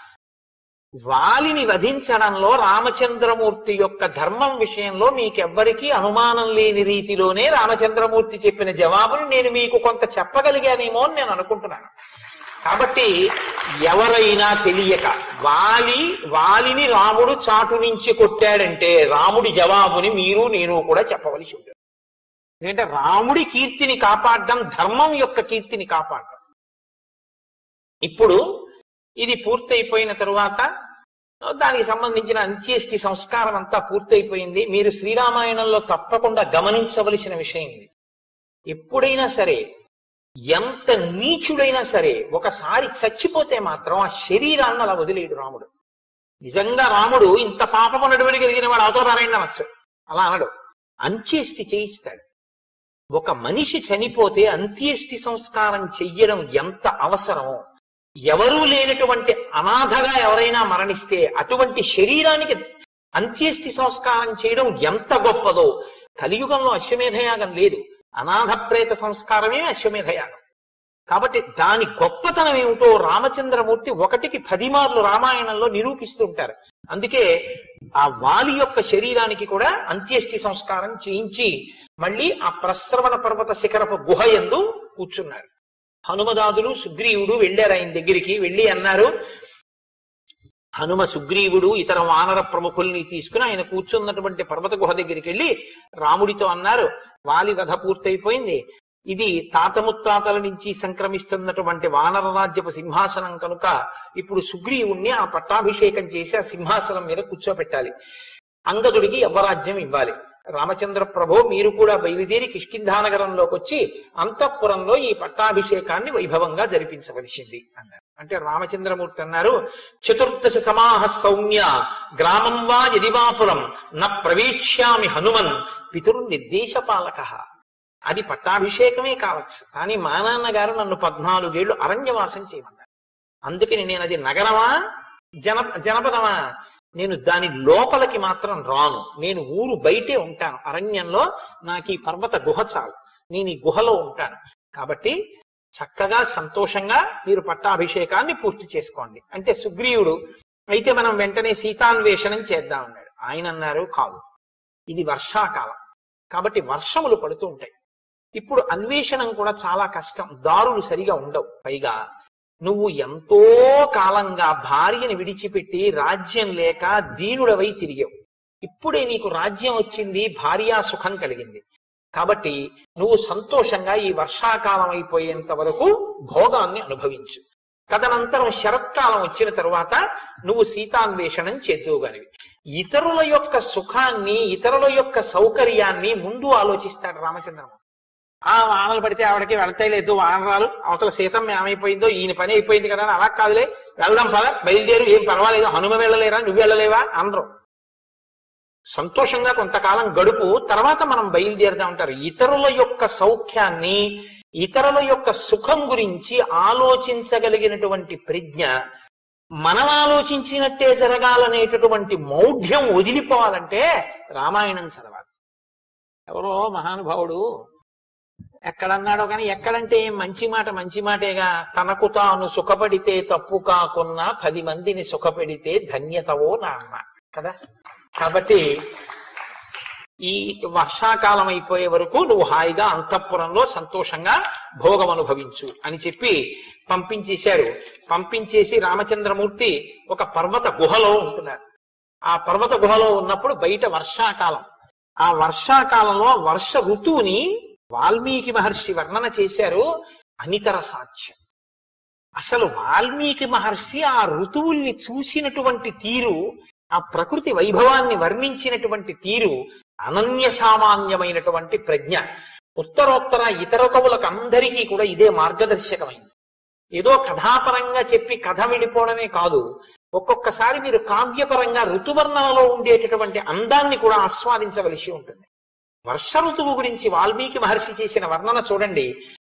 వాలిని వధించడంలో రామచంద్రమూర్తి యొక్క ధర్మం విషయంలో మీకెవ్వరికీ అనుమానం లేని రీతిలోనే రామచంద్రమూర్తి చెప్పిన జవాబుని నేను మీకు కొంత చెప్పగలిగానేమో అని నేను అనుకుంటున్నాను కాబట్టి ఎవరైనా తెలియక వాలి వాలిని రాముడు చాటు నుంచి కొట్టాడంటే రాముడి జవాబుని మీరు నేను కూడా చెప్పవలసి ఉంటుంది ఎందుకంటే రాముడి కీర్తిని కాపాడడం ధర్మం యొక్క కీర్తిని కాపాడడం ఇప్పుడు ఇది పూర్తయిపోయిన తరువాత దానికి సంబంధించిన అంత్యేష్టి సంస్కారం అంతా పూర్తయిపోయింది మీరు శ్రీరామాయణంలో తప్పకుండా గమనించవలసిన విషయం ఇది ఎప్పుడైనా సరే ఎంత నీచుడైనా సరే ఒకసారి చచ్చిపోతే మాత్రం ఆ శరీరాన్ని అలా వదిలేడు రాముడు నిజంగా రాముడు ఇంత పాపం నడువడి కలిగిన వాడు అవతారాయణ అనొచ్చు అలా అనడు అంత్యేష్టి చేయిస్తాడు ఒక మనిషి చనిపోతే అంత్యేష్టి సంస్కారం చెయ్యడం ఎంత అవసరమో ఎవరూ లేనటువంటి అనాథగా ఎవరైనా మరణిస్తే అటువంటి శరీరానికి అంత్యేష్టి సంస్కారం చేయడం ఎంత గొప్పదో కలియుగంలో అశ్వమేధయాగం లేదు అనాథ ప్రేత సంస్కారమే అశ్వమేధయాగం కాబట్టి దాని గొప్పతనం ఏమిటో రామచంద్రమూర్తి ఒకటికి పది మార్లు రామాయణంలో నిరూపిస్తుంటారు అందుకే ఆ వాలి యొక్క శరీరానికి కూడా అంత్యేష్టి సంస్కారం చేయించి మళ్ళీ ఆ ప్రశ్రవణ పర్వత శిఖరపు గుహ ఎందు కూర్చున్నారు హనుమదాదులు సుగ్రీవుడు వెళ్ళారు ఆయన దగ్గరికి వెళ్ళి అన్నారు హనుమ సుగ్రీవుడు ఇతర వానర ప్రముఖుల్ని తీసుకుని ఆయన కూర్చున్నటువంటి పర్వత గుహ దగ్గరికి వెళ్ళి రాముడితో అన్నారు వాలి వధ పూర్తయిపోయింది ఇది తాత ముత్తాతల నుంచి సంక్రమిస్తున్నటువంటి వానర రాజ్యపు సింహాసనం కనుక ఇప్పుడు సుగ్రీవుణ్ణి ఆ పట్టాభిషేకం చేసి ఆ సింహాసనం మీద కూర్చోపెట్టాలి అంగదుడికి యవ్వరాజ్యం ఇవ్వాలి రామచంద్ర ప్రభు మీరు కూడా బయలుదేరి కిష్కింధానగరంలోకి వచ్చి అంతఃపురంలో ఈ పట్టాభిషేకాన్ని వైభవంగా జరిపించవలసింది అన్నారు అంటే రామచంద్రమూర్తి అన్నారు చతుర్దశ సమాహ సౌమ్య గ్రామం వా యదివాపురం న ప్రవేక్ష్యామి హనుమన్ పితురు నిర్దేశపాలక అది పట్టాభిషేకమే కావచ్చు కానీ మా నాన్నగారు నన్ను పద్నాలుగేళ్లు అరణ్యవాసం చేయమన్నారు అందుకని నేను అది నగరమా జన జనపదమా నేను దాని లోపలికి మాత్రం రాను నేను ఊరు బయటే ఉంటాను అరణ్యంలో నాకు ఈ పర్వత గుహ చాలు నేను ఈ గుహలో ఉంటాను కాబట్టి చక్కగా సంతోషంగా మీరు పట్టాభిషేకాన్ని పూర్తి చేసుకోండి అంటే సుగ్రీవుడు అయితే మనం వెంటనే సీతాన్వేషణం చేద్దాం అన్నాడు ఆయన అన్నారు కాదు ఇది వర్షాకాలం కాబట్టి వర్షములు పడుతూ ఉంటాయి ఇప్పుడు అన్వేషణం కూడా చాలా కష్టం దారులు సరిగా ఉండవు పైగా నువ్వు ఎంతో కాలంగా భార్యని విడిచిపెట్టి రాజ్యం లేక దీనుడవై తిరిగావు ఇప్పుడే నీకు రాజ్యం వచ్చింది భార్యా సుఖం కలిగింది కాబట్టి నువ్వు సంతోషంగా ఈ వర్షాకాలం అయిపోయేంత వరకు భోగాన్ని అనుభవించు తదనంతరం శరత్కాలం వచ్చిన తరువాత నువ్వు సీతాన్వేషణం చేద్దువుగానివి ఇతరుల యొక్క సుఖాన్ని ఇతరుల యొక్క సౌకర్యాన్ని ముందు ఆలోచిస్తాడు రామచంద్రము ఆ వానలు పడితే ఆవిడకి వెళ్తాయి లేదు వానరాలు అవతల సీతమ్మ ఏమైపోయిందో ఈయన పని అయిపోయింది కదా అని అలా కాదులే వెళ్దాం పద బయలుదేరు ఏం పర్వాలేదు హనుమ వెళ్ళలేరా నువ్వు వెళ్ళలేవా అనరు సంతోషంగా కొంతకాలం గడుపు తర్వాత మనం బయలుదేరుదా ఉంటారు ఇతరుల యొక్క సౌఖ్యాన్ని ఇతరుల యొక్క సుఖం గురించి ఆలోచించగలిగినటువంటి ప్రజ్ఞ మనం ఆలోచించినట్టే జరగాలనేటటువంటి మౌఢ్యం వదిలిపోవాలంటే రామాయణం చదవాలి ఎవరో మహానుభావుడు ఎక్కడన్నాడో కానీ ఎక్కడంటే మంచి మాట మంచి మాటేగా తనకు తాను సుఖపడితే తప్పు కాకున్నా పది మందిని సుఖపెడితే ధన్యతవో నాన్న కదా కాబట్టి ఈ వర్షాకాలం అయిపోయే వరకు నువ్వు హాయిగా అంతఃపురంలో సంతోషంగా భోగం అనుభవించు అని చెప్పి పంపించేశారు పంపించేసి రామచంద్రమూర్తి ఒక పర్వత గుహలో ఉంటున్నారు ఆ పర్వత గుహలో ఉన్నప్పుడు బయట వర్షాకాలం ఆ వర్షాకాలంలో వర్ష ఋతువుని వాల్మీకి మహర్షి వర్ణన చేశారు అనితర సాక్ష్యం అసలు వాల్మీకి మహర్షి ఆ ఋతువుల్ని చూసినటువంటి తీరు ఆ ప్రకృతి వైభవాన్ని వర్ణించినటువంటి తీరు అనన్య సామాన్యమైనటువంటి ప్రజ్ఞ ఉత్తరోత్తర ఇతర కవులకు అందరికీ కూడా ఇదే మార్గదర్శకమైంది ఏదో కథాపరంగా చెప్పి కథ విడిపోవడమే కాదు ఒక్కొక్కసారి మీరు కావ్యపరంగా ఋతువర్ణనలో ఉండేటటువంటి అందాన్ని కూడా ఆస్వాదించవలసి ఉంటుంది వర్ష ఋతువు గురించి వాల్మీకి మహర్షి చేసిన వర్ణన చూడండి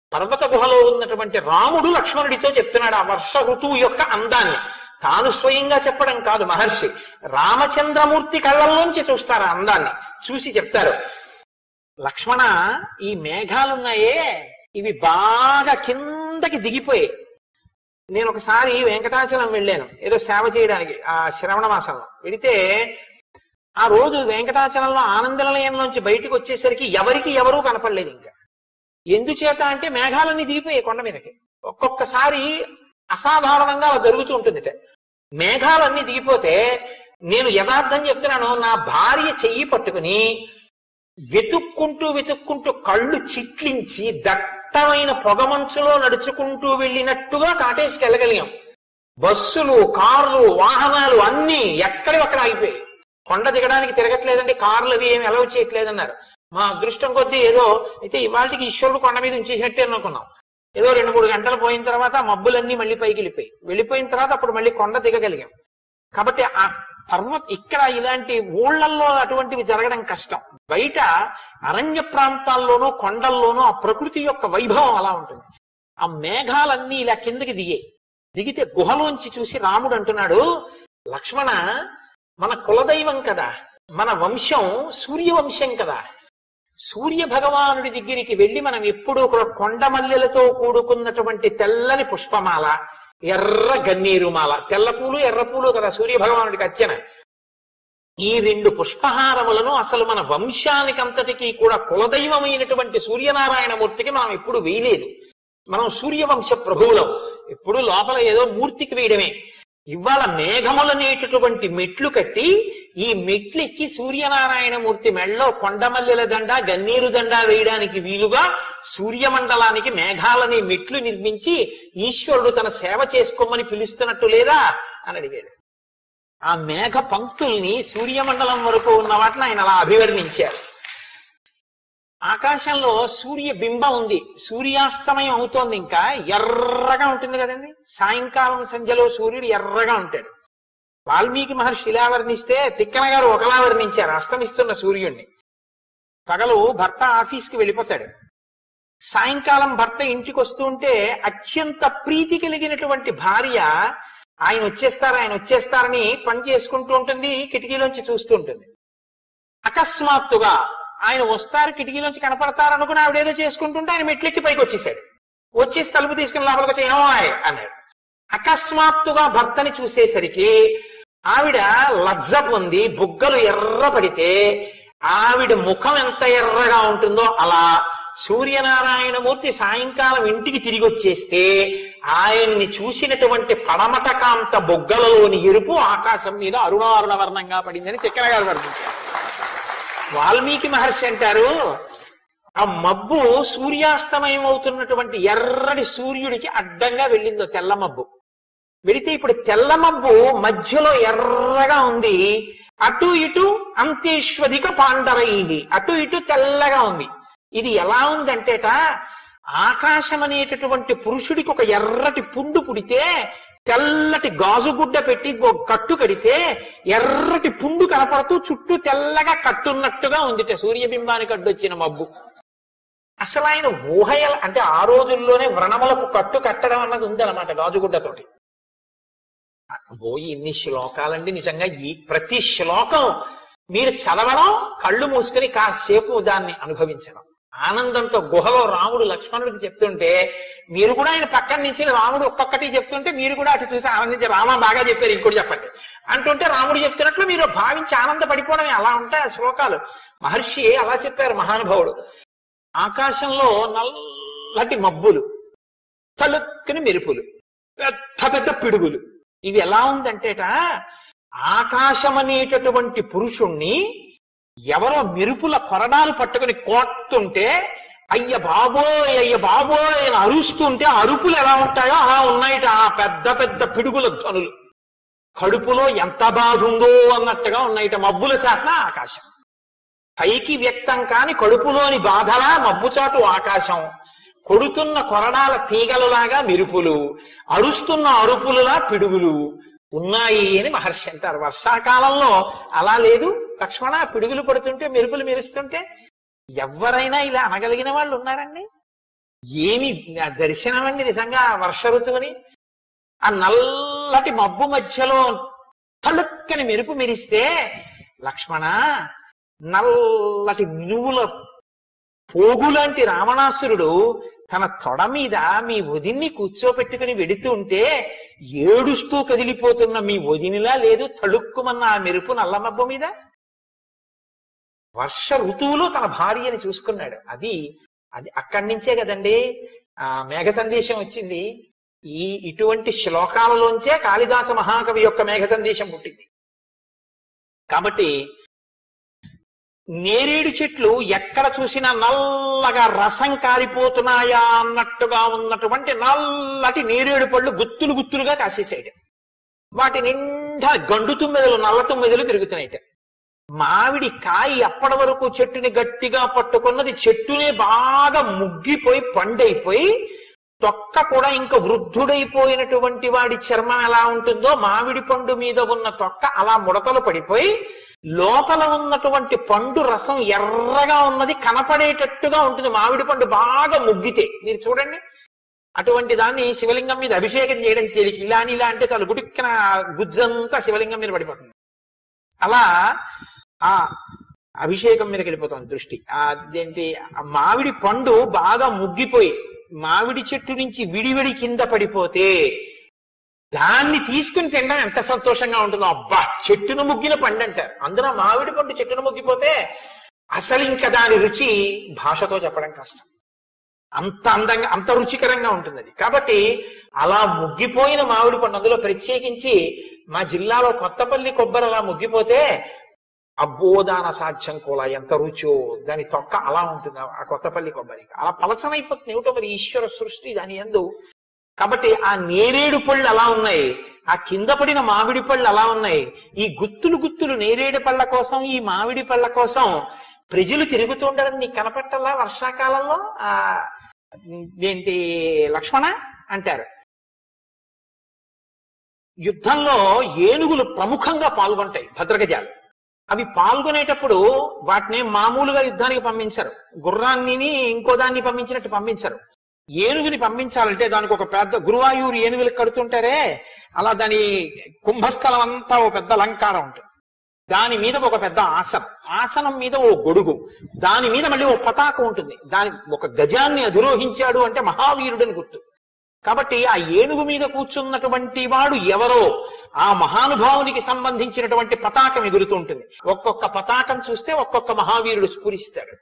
పర్వత గుహలో ఉన్నటువంటి రాముడు లక్ష్మణుడితో చెప్తున్నాడు ఆ వర్ష ఋతువు యొక్క అందాన్ని తాను స్వయంగా చెప్పడం కాదు మహర్షి రామచంద్రమూర్తి కళ్ళల్లోంచి చూస్తారు ఆ అందాన్ని చూసి చెప్తారు లక్ష్మణ ఈ మేఘాలున్నాయే ఇవి బాగా కిందకి దిగిపోయాయి నేను ఒకసారి వెంకటాచలం వెళ్ళాను ఏదో సేవ చేయడానికి ఆ శ్రవణ మాసంలో వెడితే ఆ రోజు వెంకటాచలంలో ఆనంద నిలయంలోంచి బయటకు వచ్చేసరికి ఎవరికి ఎవరూ కనపడలేదు ఇంకా ఎందుచేత అంటే మేఘాలన్నీ దిగిపోయాయి కొండ మీదకి ఒక్కొక్కసారి అసాధారణంగా అలా జరుగుతూ ఉంటుంది మేఘాలన్నీ దిగిపోతే నేను యథార్థం చెప్తున్నాను నా భార్య చెయ్యి పట్టుకుని వెతుక్కుంటూ వెతుక్కుంటూ కళ్ళు చిట్లించి దట్టమైన పొగమంచులో నడుచుకుంటూ వెళ్ళినట్టుగా కాటేసుకు వెళ్ళగలిగాం బస్సులు కార్లు వాహనాలు అన్ని ఎక్కడి అక్కడ ఆగిపోయాయి కొండ దిగడానికి తిరగట్లేదండి కార్లు అవి ఏమి అలౌ చేయట్లేదన్నారు మా అదృష్టం కొద్దీ ఏదో అయితే ఇవాళకి ఈశ్వరుడు కొండ మీద ఉంచేసినట్టే అనుకున్నాం ఏదో రెండు మూడు గంటలు పోయిన తర్వాత ఆ మబ్బులన్నీ మళ్ళీ పైకి వెళ్ళిపోయి వెళ్ళిపోయిన తర్వాత అప్పుడు మళ్ళీ కొండ దిగగలిగాం కాబట్టి ఆ పర్వత ఇక్కడ ఇలాంటి ఊళ్ళల్లో అటువంటివి జరగడం కష్టం బయట అరణ్య ప్రాంతాల్లోనూ కొండల్లోనూ ఆ ప్రకృతి యొక్క వైభవం అలా ఉంటుంది ఆ మేఘాలన్నీ ఇలా కిందకి దిగాయి దిగితే గుహలోంచి చూసి రాముడు అంటున్నాడు లక్ష్మణ మన కులదైవం కదా మన వంశం సూర్యవంశం కదా సూర్య భగవానుడి దగ్గరికి వెళ్లి మనం ఎప్పుడూ కూడా కొండమల్లెలతో కూడుకున్నటువంటి తెల్లని పుష్పమాల ఎర్ర గన్నీరుమాల తెల్ల పూలు ఎర్ర పూలు కదా సూర్య భగవానుడికి అర్చన ఈ రెండు పుష్పహారములను అసలు మన వంశానికంతటికి కూడా కులదైవమైనటువంటి సూర్యనారాయణమూర్తికి మనం ఎప్పుడు వేయలేదు మనం సూర్యవంశ ప్రభువులం ఎప్పుడు లోపల ఏదో మూర్తికి వేయడమే ఇవాళ మేఘములనేటటువంటి మెట్లు కట్టి ఈ మెట్లెక్కి సూర్యనారాయణమూర్తి మెళ్ళలో కొండమల్లెల దండ గన్నీరు దండ వేయడానికి వీలుగా సూర్యమండలానికి మేఘాలని మెట్లు నిర్మించి ఈశ్వరుడు తన సేవ చేసుకోమని పిలుస్తున్నట్టు లేదా అని అడిగాడు ఆ మేఘ పంక్తుల్ని సూర్యమండలం వరకు ఉన్న వాటిని ఆయన అలా అభివర్ణించారు ఆకాశంలో సూర్య బింబం ఉంది సూర్యాస్తమయం అవుతోంది ఇంకా ఎర్రగా ఉంటుంది కదండి సాయంకాలం సంధ్యలో సూర్యుడు ఎర్రగా ఉంటాడు వాల్మీకి మహర్షి ఇలా వర్ణిస్తే తిక్కన గారు ఒకలా వర్ణించారు అస్తమిస్తున్న సూర్యుడిని పగలు భర్త ఆఫీస్కి వెళ్ళిపోతాడు సాయంకాలం భర్త ఇంటికి వస్తూ ఉంటే అత్యంత ప్రీతి కలిగినటువంటి భార్య ఆయన వచ్చేస్తారు ఆయన వచ్చేస్తారని పని చేసుకుంటూ ఉంటుంది కిటికీలోంచి చూస్తూ ఉంటుంది అకస్మాత్తుగా ఆయన వస్తారు కిటికీలోంచి కనపడతారు అనుకుని ఆవిడ ఏదో చేసుకుంటుంటే ఆయన మెట్లెక్కి పైకి వచ్చేసాడు వచ్చేసి తలుపు తీసుకుని లోపలికి వచ్చి ఏమాయ్ అన్నాడు అకస్మాత్తుగా భర్తని చూసేసరికి ఆవిడ లజ్జ పొంది బుగ్గలు ఎర్ర పడితే ఆవిడ ముఖం ఎంత ఎర్రగా ఉంటుందో అలా సూర్యనారాయణమూర్తి సాయంకాలం ఇంటికి తిరిగి వచ్చేస్తే ఆయన్ని చూసినటువంటి పడమట కాంత బొగ్గలలోని ఎరుపు ఆకాశం మీద అరుణారుణ వర్ణంగా పడిందని తిక్కన గారు వర్ణించారు వాల్మీకి మహర్షి అంటారు ఆ మబ్బు సూర్యాస్తమయం అవుతున్నటువంటి ఎర్రటి సూర్యుడికి అడ్డంగా వెళ్ళిందో తెల్ల మబ్బు వెళితే ఇప్పుడు తెల్ల మబ్బు మధ్యలో ఎర్రగా ఉంది అటు ఇటు అంతేశ్వధిక పాండవై అటు ఇటు తెల్లగా ఉంది ఇది ఎలా ఉందంటేట ఆకాశం అనేటటువంటి పురుషుడికి ఒక ఎర్రటి పుండు పుడితే తెల్లటి గాజుగుడ్డ పెట్టి ఓ కట్టు కడితే ఎర్రటి పుండు కనపడుతూ చుట్టూ తెల్లగా కట్టున్నట్టుగా ఉంది సూర్యబింబానికి అడ్డొచ్చిన మబ్బు అసలు ఆయన ఊహ ఎలా- అంటే ఆ రోజుల్లోనే వ్రణములకు కట్టు కట్టడం అన్నది ఉందన్నమాట గాజుగుడ్డతోటి ఓ ఇన్ని శ్లోకాలండి నిజంగా ఈ ప్రతి శ్లోకం మీరు చదవడం కళ్ళు మూసుకొని కాసేపు దాన్ని అనుభవించడం ఆనందంతో గుహలో రాముడు లక్ష్మణుడికి చెప్తుంటే మీరు కూడా ఆయన పక్కన నుంచి రాముడు ఒక్కొక్కటి చెప్తుంటే మీరు కూడా అటు చూసి ఆనందించి రామ బాగా చెప్పారు ఇంకోటి చెప్పండి అంటుంటే రాముడు చెప్తున్నట్లు మీరు భావించి ఆనందపడిపోవడమే అలా ఉంటాయి ఆ శ్లోకాలు మహర్షి అలా చెప్పారు మహానుభావుడు ఆకాశంలో నల్లటి మబ్బులు తలుక్కుని మెరుపులు పెద్ద పెద్ద పిడుగులు ఇవి ఎలా ఉందంటేట ఆకాశం అనేటటువంటి పురుషుణ్ణి ఎవరో మెరుపుల కొరడాలు పట్టుకుని కోట్టుంటే అయ్య బాబోయ్ అయ్య బాబోయ్ అని అరుస్తుంటే ఆ అరుపులు ఎలా ఉంటాయో అలా ఉన్నాయిట ఆ పెద్ద పెద్ద పిడుగుల ధ్వనులు కడుపులో ఎంత బాధ ఉందో అన్నట్టుగా ఉన్నాయిట మబ్బుల చాట్ల ఆకాశం పైకి వ్యక్తం కాని కడుపులోని బాధలా మబ్బుచాటు ఆకాశం కొడుతున్న కొరడాల తీగలలాగా మెరుపులు అరుస్తున్న అరుపులులా పిడుగులు ఉన్నాయి అని మహర్షి అంటారు వర్షాకాలంలో అలా లేదు లక్ష్మణ పిడుగులు పడుతుంటే మెరుపులు మెరుస్తుంటే ఎవరైనా ఇలా అనగలిగిన వాళ్ళు ఉన్నారండి ఏమి ఆ దర్శనం అండి నిజంగా ఆ వర్ష ఋతువుని ఆ నల్లటి మబ్బు మధ్యలో తలుక్కని మెరుపు మెరిస్తే లక్ష్మణ నల్లటి మినువుల పోగులాంటి రావణాసురుడు తన తొడ మీద మీ వదిన్ని కూర్చోపెట్టుకుని వెడుతూ ఉంటే ఏడుస్తూ కదిలిపోతున్న మీ వదినిలా లేదు తళుక్కుమన్న ఆ మెరుపు నల్లమబ్బ మీద వర్ష ఋతువులో తన భార్యని చూసుకున్నాడు అది అది అక్కడి నుంచే కదండి ఆ మేఘ సందేశం వచ్చింది ఈ ఇటువంటి శ్లోకాలలోంచే కాళిదాస మహాకవి యొక్క మేఘ సందేశం పుట్టింది కాబట్టి నేరేడు చెట్లు ఎక్కడ చూసినా నల్లగా రసం కారిపోతున్నాయా అన్నట్టుగా ఉన్నటువంటి నల్లటి నేరేడు పళ్ళు గుత్తులు గుత్తులుగా కాసేసాయి వాటి నిండా గండు తుమ్మెదలు నల్ల తుమ్మెదలు తిరుగుతున్నాయిట మామిడి కాయ అప్పటి వరకు చెట్టుని గట్టిగా పట్టుకున్నది చెట్టునే బాగా ముగ్గిపోయి పండైపోయి తొక్క కూడా ఇంకా వృద్ధుడైపోయినటువంటి వాడి చర్మం ఎలా ఉంటుందో మామిడి పండు మీద ఉన్న తొక్క అలా ముడతలు పడిపోయి లోపల ఉన్నటువంటి పండు రసం ఎర్రగా ఉన్నది కనపడేటట్టుగా ఉంటుంది మామిడి పండు బాగా ముగ్గితే మీరు చూడండి అటువంటి దాన్ని శివలింగం మీద అభిషేకం చేయడం తేలిక ఇలా అని ఇలా అంటే చాలు గుడిక్కిన గుజ్జంతా శివలింగం మీద పడిపోతుంది అలా ఆ అభిషేకం మీదకి వెళ్ళిపోతుంది దృష్టి ఆ అదేంటి ఆ మామిడి పండు బాగా ముగ్గిపోయి మామిడి చెట్టు నుంచి విడివిడి కింద పడిపోతే దాన్ని తీసుకుని తినడం ఎంత సంతోషంగా ఉంటుందో అబ్బా చెట్టును ముగ్గిన పండు అంటారు అందులో మామిడి పండు చెట్టును ముగ్గిపోతే అసలు ఇంకా దాని రుచి భాషతో చెప్పడం కష్టం అంత అందంగా అంత రుచికరంగా ఉంటుంది అది కాబట్టి అలా ముగ్గిపోయిన మామిడి పండు అందులో ప్రత్యేకించి మా జిల్లాలో కొత్తపల్లి కొబ్బరి అలా ముగ్గిపోతే అబ్బోదాన సాధ్యం కూడా ఎంత రుచో దాని తొక్క అలా ఉంటుంది ఆ కొత్తపల్లి కొబ్బరి అలా పలచనైపోతుంది ఏమిటో మరి ఈశ్వర సృష్టి దాని ఎందు కాబట్టి ఆ నేరేడు పళ్ళు అలా ఉన్నాయి ఆ కింద పడిన మామిడి పళ్ళు అలా ఉన్నాయి ఈ గుత్తులు గుత్తులు నేరేడు పళ్ళ కోసం ఈ మామిడి పళ్ళ కోసం ప్రజలు తిరుగుతుండడం నీకు కనపట్టల్లా వర్షాకాలంలో ఆ ఏంటి లక్ష్మణ అంటారు యుద్ధంలో ఏనుగులు ప్రముఖంగా పాల్గొంటాయి భద్రగజాలు అవి పాల్గొనేటప్పుడు వాటిని మామూలుగా యుద్ధానికి పంపించరు గుర్రాన్ని ఇంకో దాన్ని పంపించినట్టు పంపించరు ఏనుగుని పంపించాలంటే దానికి ఒక పెద్ద గురువాయూరు ఏనుగులు కడుతుంటారే అలా దాని కుంభస్థలం అంతా ఓ పెద్ద అలంకారం ఉంటుంది దాని మీద ఒక పెద్ద ఆసనం ఆసనం మీద ఓ గొడుగు దాని మీద మళ్ళీ ఓ పతాకం ఉంటుంది దాని ఒక గజాన్ని అధిరోహించాడు అంటే మహావీరుడని గుర్తు కాబట్టి ఆ ఏనుగు మీద కూర్చున్నటువంటి వాడు ఎవరో ఆ మహానుభావునికి సంబంధించినటువంటి పతాకం ఎగురుతూ ఉంటుంది ఒక్కొక్క పతాకం చూస్తే ఒక్కొక్క మహావీరుడు స్ఫురిస్తాడు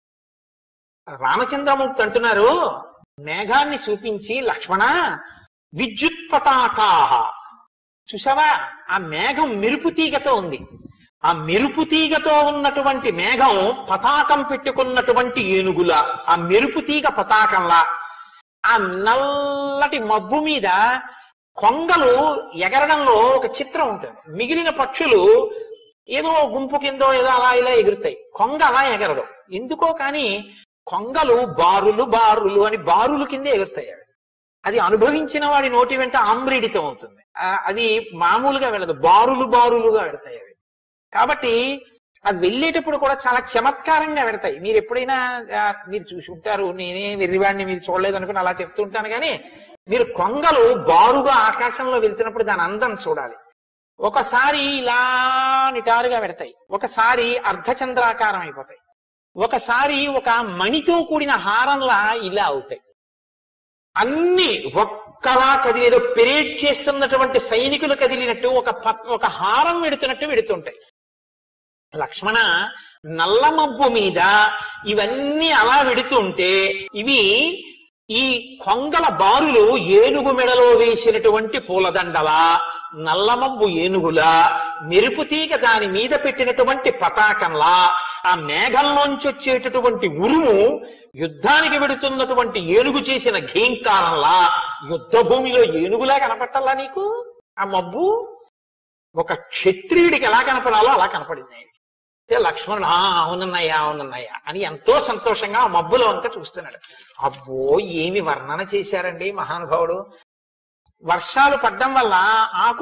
రామచంద్రమూర్తి అంటున్నారు మేఘాన్ని చూపించి లక్ష్మణ విద్యుత్ పతాకాహ చూసావా ఆ మేఘం మెరుపు తీగతో ఉంది ఆ మెరుపు తీగతో ఉన్నటువంటి మేఘం పతాకం పెట్టుకున్నటువంటి ఏనుగుల ఆ మెరుపు తీగ పతాకంలా ఆ నల్లటి మబ్బు మీద కొంగలు ఎగరడంలో ఒక చిత్రం ఉంటుంది మిగిలిన పక్షులు ఏదో గుంపు కిందో ఏదో అలా ఇలా ఎగురుతాయి కొంగ అలా ఎగరదు ఎందుకో కానీ కొంగలు బారులు బారులు అని బారులు కింద ఎగురుతాయి అవి. అది అనుభవించిన వాడి నోటి వెంట ఆమ్రీడితం అవుతుంది ఆ, అది మామూలుగా వెళ్ళదు బారులు బారులుగా వెళతాయి అవి కాబట్టి అది వెళ్ళేటప్పుడు కూడా చాలా చమత్కారంగా పెడతాయి మీరు ఎప్పుడైనా ఆ, మీరు చూసి ఉంటారు నేనే వెర్రివాడిని మీరు చూడలేదు అనుకుని అలా చెప్తూ ఉంటాను కానీ మీరు కొంగలు బారుగా ఆకాశంలో వెళ్తున్నప్పుడు దాని అందం చూడాలి ఒకసారి ఇలా నిటారుగా పెడతాయి ఒకసారి అర్ధచంద్రాకారం అయిపోతాయి ఒకసారి ఒక మణితో కూడిన హారంలా ఇలా అవుతాయి అన్ని ఒక్కలా కదిలేదో పెరేడ్ చేస్తున్నటువంటి సైనికులు కదిలినట్టు ఒక ప- ఒక హారం వెడుతున్నట్టు వెడుతుంటాయి లక్ష్మణ నల్ల మబ్బు మీద ఇవన్నీ అలా వెడుతుంటే ఇవి ఈ కొంగల బారులు ఏనుగు మెడలో వేసినటువంటి పూలదండలా నల్లమబ్బు ఏనుగులా మెరుపు తీగ దాని మీద పెట్టినటువంటి పతాకంలా ఆ మేఘంలోంచి వచ్చేటటువంటి ఉరుము యుద్ధానికి వెడుతున్నటువంటి ఏనుగు చేసిన ఘీంకారంలా యుద్ధ భూమిలో ఏనుగులా కనపట్టాలా నీకు ఆ మబ్బు ఒక క్షత్రియుడికి ఎలా కనపడాలో అలా కనపడింది ఆయనకి. అంటే లక్ష్మణుడు "ఆ, అవునన్నయ్యా అవునన్నయ్యా అని ఎంతో సంతోషంగా ఆ మబ్బులో వంక చూస్తున్నాడు అబ్బో ఏమి వర్ణన చేశారండి మహానుభావుడు వర్షాలు పడ్డం వల్ల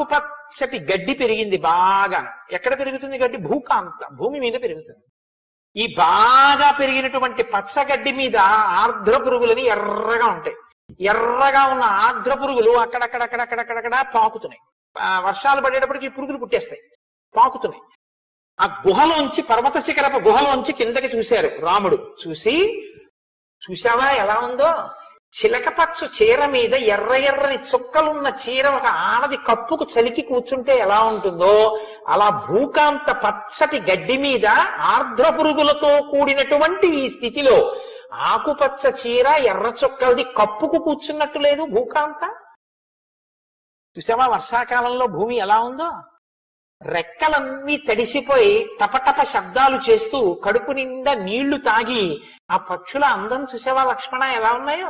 ఆకుపచ్చటి గడ్డి పెరిగింది బాగా ఎక్కడ పెరుగుతుంది గడ్డి భూకాంత భూమి మీద పెరుగుతుంది ఈ బాగా పెరిగినటువంటి పచ్చగడ్డి మీద ఆర్ద్ర పురుగులని ఎర్రగా ఉంటాయి ఎర్రగా ఉన్న ఆర్ద్ర పురుగులు అక్కడక్కడక్కడక్కడక్కడక్కడ పాకుతున్నాయి ఆ, వర్షాలు పడేటప్పటికి ఈ పురుగులు పుట్టేస్తాయి పాకుతున్నాయి ఆ గుహలోంచి పర్వత శిఖరపు గుహలోంచి కిందకి చూశారు రాముడు చూసి చూసావా ఎలా ఉందో చిలకపచ్చు చీర మీద ఎర్ర ఎర్రని చుక్కలున్న చీర ఒక ఆడది కప్పుకు చలికి కూర్చుంటే ఎలా ఉంటుందో అలా భూకాంత పచ్చటి గడ్డి మీద ఆర్ద్ర పురుగులతో కూడినటువంటి ఈ స్థితిలో ఆకుపచ్చ చీర ఎర్ర చుక్కలది కప్పుకు కూర్చున్నట్టు లేదు భూకాంత చూసావా వర్షాకాలంలో భూమి ఎలా ఉందో రెక్కలన్నీ తడిసిపోయి టపటప శబ్దాలు చేస్తూ కడుపు నిండా నీళ్లు తాగి ఆ పక్షుల అందం చూసేవా లక్ష్మణ ఎలా ఉన్నాయో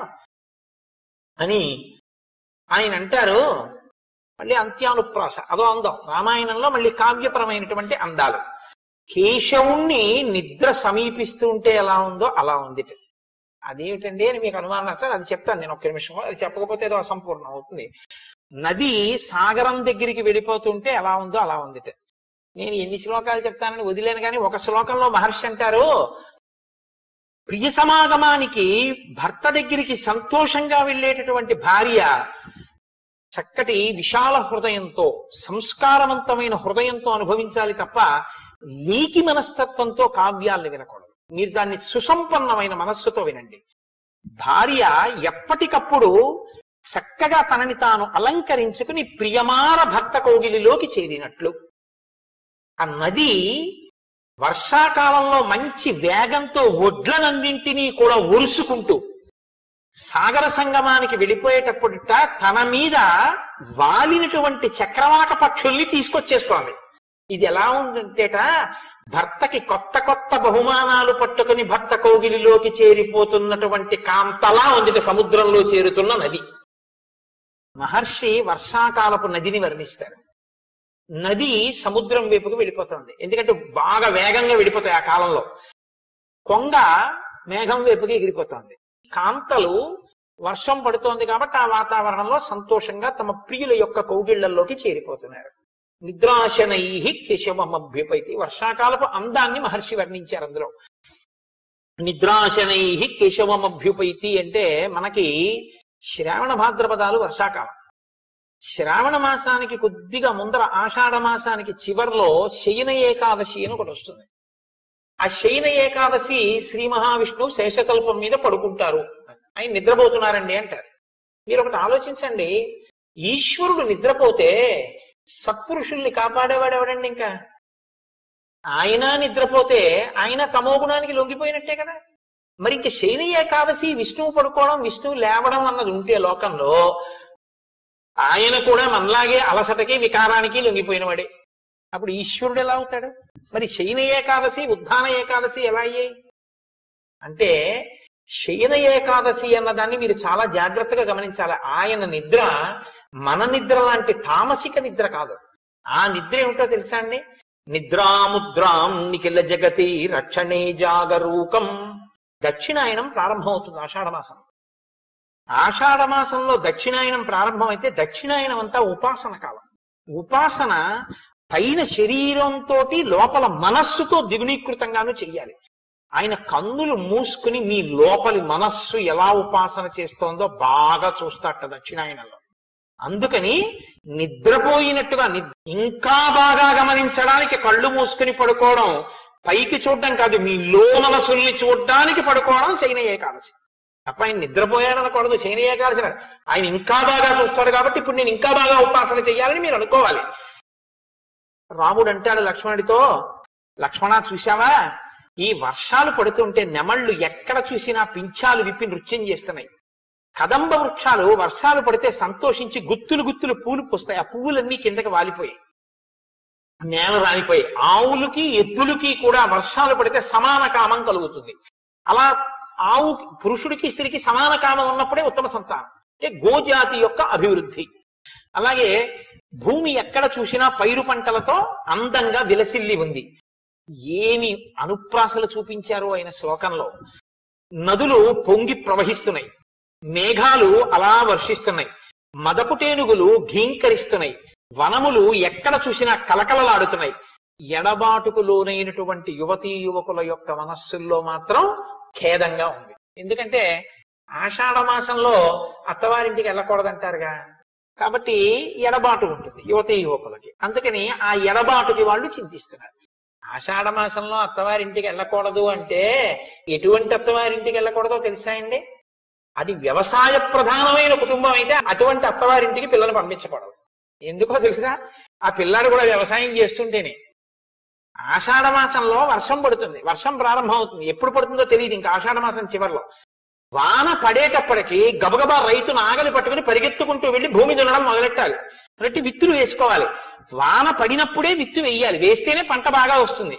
అని ఆయన అంటారు మళ్ళీ అంత్యానుప్రాస అదో అందం రామాయణంలో మళ్ళీ కావ్యపరమైనటువంటి అందాలు కేశవుణ్ణి నిద్ర సమీపిస్తూ ఉంటే ఎలా ఉందో అలా ఉంది అదేమిటండి అని మీకు అనుమానం వచ్చారు అది చెప్తాను నేను ఒక్క నిమిషం అది చెప్పకపోతే ఏదో అసంపూర్ణం అవుతుంది నది సాగరం దగ్గరికి వెళ్ళిపోతుంటే ఎలా ఉందో అలా ఉంది నేను ఎన్ని శ్లోకాలు చెప్తానని వదిలేను కానీ ఒక శ్లోకంలో మహర్షి అంటారు ప్రియ సమాగమానికి భర్త దగ్గరికి సంతోషంగా వెళ్ళేటటువంటి భార్య చక్కటి విశాల హృదయంతో సంస్కారవంతమైన హృదయంతో అనుభవించాలి తప్ప నీకి మనస్తత్వంతో కావ్యాలను వినకూడదు మీరు దాన్ని సుసంపన్నమైన మనస్సుతో వినండి భార్య ఎప్పటికప్పుడు చక్కగా తనని తాను అలంకరించుకుని ప్రియమార భర్త కోగిలిలోకి చేరినట్లు ఆ నది వర్షాకాలంలో మంచి వేగంతో ఒడ్లనన్నింటినీ కూడా ఒరుసుకుంటూ సాగర సంగమానికి వెళ్ళిపోయేటప్పుడుట తన మీద వాలినటువంటి చక్రవాక పక్షుల్ని తీసుకొచ్చేస్తోంది ఇది ఎలా ఉందంటేట భర్తకి కొత్త కొత్త బహుమానాలు పట్టుకుని భర్త కౌగిలిలోకి చేరిపోతున్నటువంటి కాంతలా ఉంది సముద్రంలో చేరుతున్న నది మహర్షి వర్షాకాలపు నదిని వర్ణిస్తారు నది సముద్రం వైపుకు వెళ్ళిపోతుంది ఎందుకంటే బాగా వేగంగా వెళ్ళిపోతాయి ఆ కాలంలో కొంగ మేఘం వైపుకి ఎగిరిపోతుంది కాంతలు వర్షం పడుతోంది కాబట్టి ఆ వాతావరణంలో సంతోషంగా తమ ప్రియుల యొక్క కౌగిళ్లలోకి చేరిపోతున్నారు నిద్రాశనై కేశవమభ్యుపైతి వర్షాకాలపు అందాన్ని మహర్షి వర్ణించారు అందులో నిద్రాశనై కేశవమభ్యుపైతి అంటే మనకి శ్రావణ భాద్రపదాలు వర్షాకాలం శ్రావణ మాసానికి కొద్దిగా ముందర ఆషాఢ మాసానికి చివర్లో శయన ఏకాదశి అని ఒకటి వస్తుంది ఆ శయన ఏకాదశి శ్రీ మహావిష్ణువు శేషతల్పం మీద పడుకుంటారు ఆయన నిద్రపోతున్నారండి అంటారు మీరు ఒకటి ఆలోచించండి ఈశ్వరుడు నిద్రపోతే సత్పురుషుల్ని కాపాడేవాడు ఎవడండి ఇంకా ఆయన నిద్రపోతే ఆయన తమో గుణానికి లొంగిపోయినట్టే కదా మరి ఇంక శైన ఏకాదశి విష్ణువు పడుకోవడం విష్ణువు లేవడం అన్నది ఉంటే లోకంలో ఆయన కూడా మనలాగే అలసటకి వికారానికి లొంగిపోయినవాడే అప్పుడు ఈశ్వరుడు ఎలా అవుతాడు మరి శయన ఏకాదశి ఉద్ధాన ఏకాదశి ఎలా అయ్యాయి అంటే శయన ఏకాదశి అన్నదాన్ని మీరు చాలా జాగ్రత్తగా గమనించాలి ఆయన నిద్ర మన నిద్ర లాంటి తామసిక నిద్ర కాదు ఆ నిద్ర ఏమిటో తెలుసా అండి నిద్రాముద్రాం నిఖిల జగతి రక్షణే జాగరూకం దక్షిణాయనం ప్రారంభమవుతుంది ఆషాఢ మాసం ఆషాఢ మాసంలో దక్షిణాయనం ప్రారంభమైతే దక్షిణాయనం అంతా ఉపాసన కాలం ఉపాసన పైన శరీరంతో లోపల మనస్సుతో దిగునీకృతంగాను చెయ్యాలి ఆయన కన్నులు మూసుకుని మీ లోపలి మనస్సు ఎలా ఉపాసన చేస్తోందో బాగా చూస్తాట దక్షిణాయనంలో అందుకని నిద్రపోయినట్టుగా నిద్- ఇంకా బాగా గమనించడానికి కళ్ళు మూసుకుని పడుకోవడం పైకి చూడడం కాదు మీ లో మనసుల్ని చూడడానికి పడుకోవడం చైన ఏకాదశి తప్ప ఆయన నిద్రపోయాడు అనకూడదు చైన ఏకాదశి అన్నాడు. ఆయన ఇంకా బాగా చూస్తాడు కాబట్టి ఇప్పుడు నేను ఇంకా బాగా ఉపాసన చేయాలని మీరు అనుకోవాలి రాముడు అంటాడు లక్ష్మణుడితో లక్ష్మణ చూశావా ఈ వర్షాలు పడుతుంటే నెమళ్ళు ఎక్కడ చూసినా పింఛాలు విప్పి నృత్యం చేస్తున్నాయి కదంబ వృక్షాలు వర్షాలు పడితే సంతోషించి గుత్తులు గుత్తులు పూలు పూస్తాయి ఆ పువ్వులన్నీ కిందకి వాలిపోయాయి నేల రాలిపోయి ఆవులకి ఎద్దులకి కూడా వర్షాలు పడితే సమాన కామం కలుగుతుంది అలా ఆవు పురుషుడికి స్త్రీకి సమాన కామం ఉన్నప్పుడే ఉత్తమ సంతానం అంటే గోజాతి యొక్క అభివృద్ధి అలాగే భూమి ఎక్కడ చూసినా పైరు పంటలతో అందంగా విలసిల్లి ఉంది ఏమి అనుప్రాసలు చూపించారు ఆయన శ్లోకంలో నదులు పొంగి ప్రవహిస్తున్నాయి మేఘాలు అలా వర్షిస్తున్నాయి మదపుటేనుగులు ఘీంకరిస్తున్నాయి వనములు ఎక్కడ చూసినా కలకలలాడుతున్నాయి ఎడబాటుకు లోనైనటువంటి యువతీ యువకుల యొక్క మనస్సుల్లో మాత్రం ఖేదంగా ఉంది ఎందుకంటే ఆషాఢ మాసంలో అత్తవారింటికి వెళ్ళకూడదంటారుగా కాబట్టి ఎడబాటు ఉంటుంది యువతీ యువకులకి అందుకని ఆ ఎడబాటుకి వాళ్ళు చింతిస్తున్నారు ఆషాఢ మాసంలో అత్తవారింటికి వెళ్ళకూడదు అంటే ఎటువంటి అత్తవారింటికి వెళ్ళకూడదో తెలుసా అండి అది వ్యవసాయ ప్రధానమైన కుటుంబం అయితే అటువంటి అత్తవారింటికి పిల్లలు పంపించకూడదు ఎందుకో తెలుసా ఆ పిల్లాడు కూడా వ్యవసాయం చేస్తుంటేనే ఆషాఢ మాసంలో వర్షం పడుతుంది వర్షం ప్రారంభం అవుతుంది ఎప్పుడు పడుతుందో తెలియదు ఇంకా ఆషాఢ మాసం చివరిలో వాన పడేటప్పటికి గబగబా రైతు నాగలి పట్టుకుని పరిగెత్తుకుంటూ వెళ్లి భూమి దున్నడం మొదలెట్టాలి ప్రతి విత్తులు వేసుకోవాలి వాన పడినప్పుడే విత్తు వేయాలి వేస్తేనే పంట బాగా వస్తుంది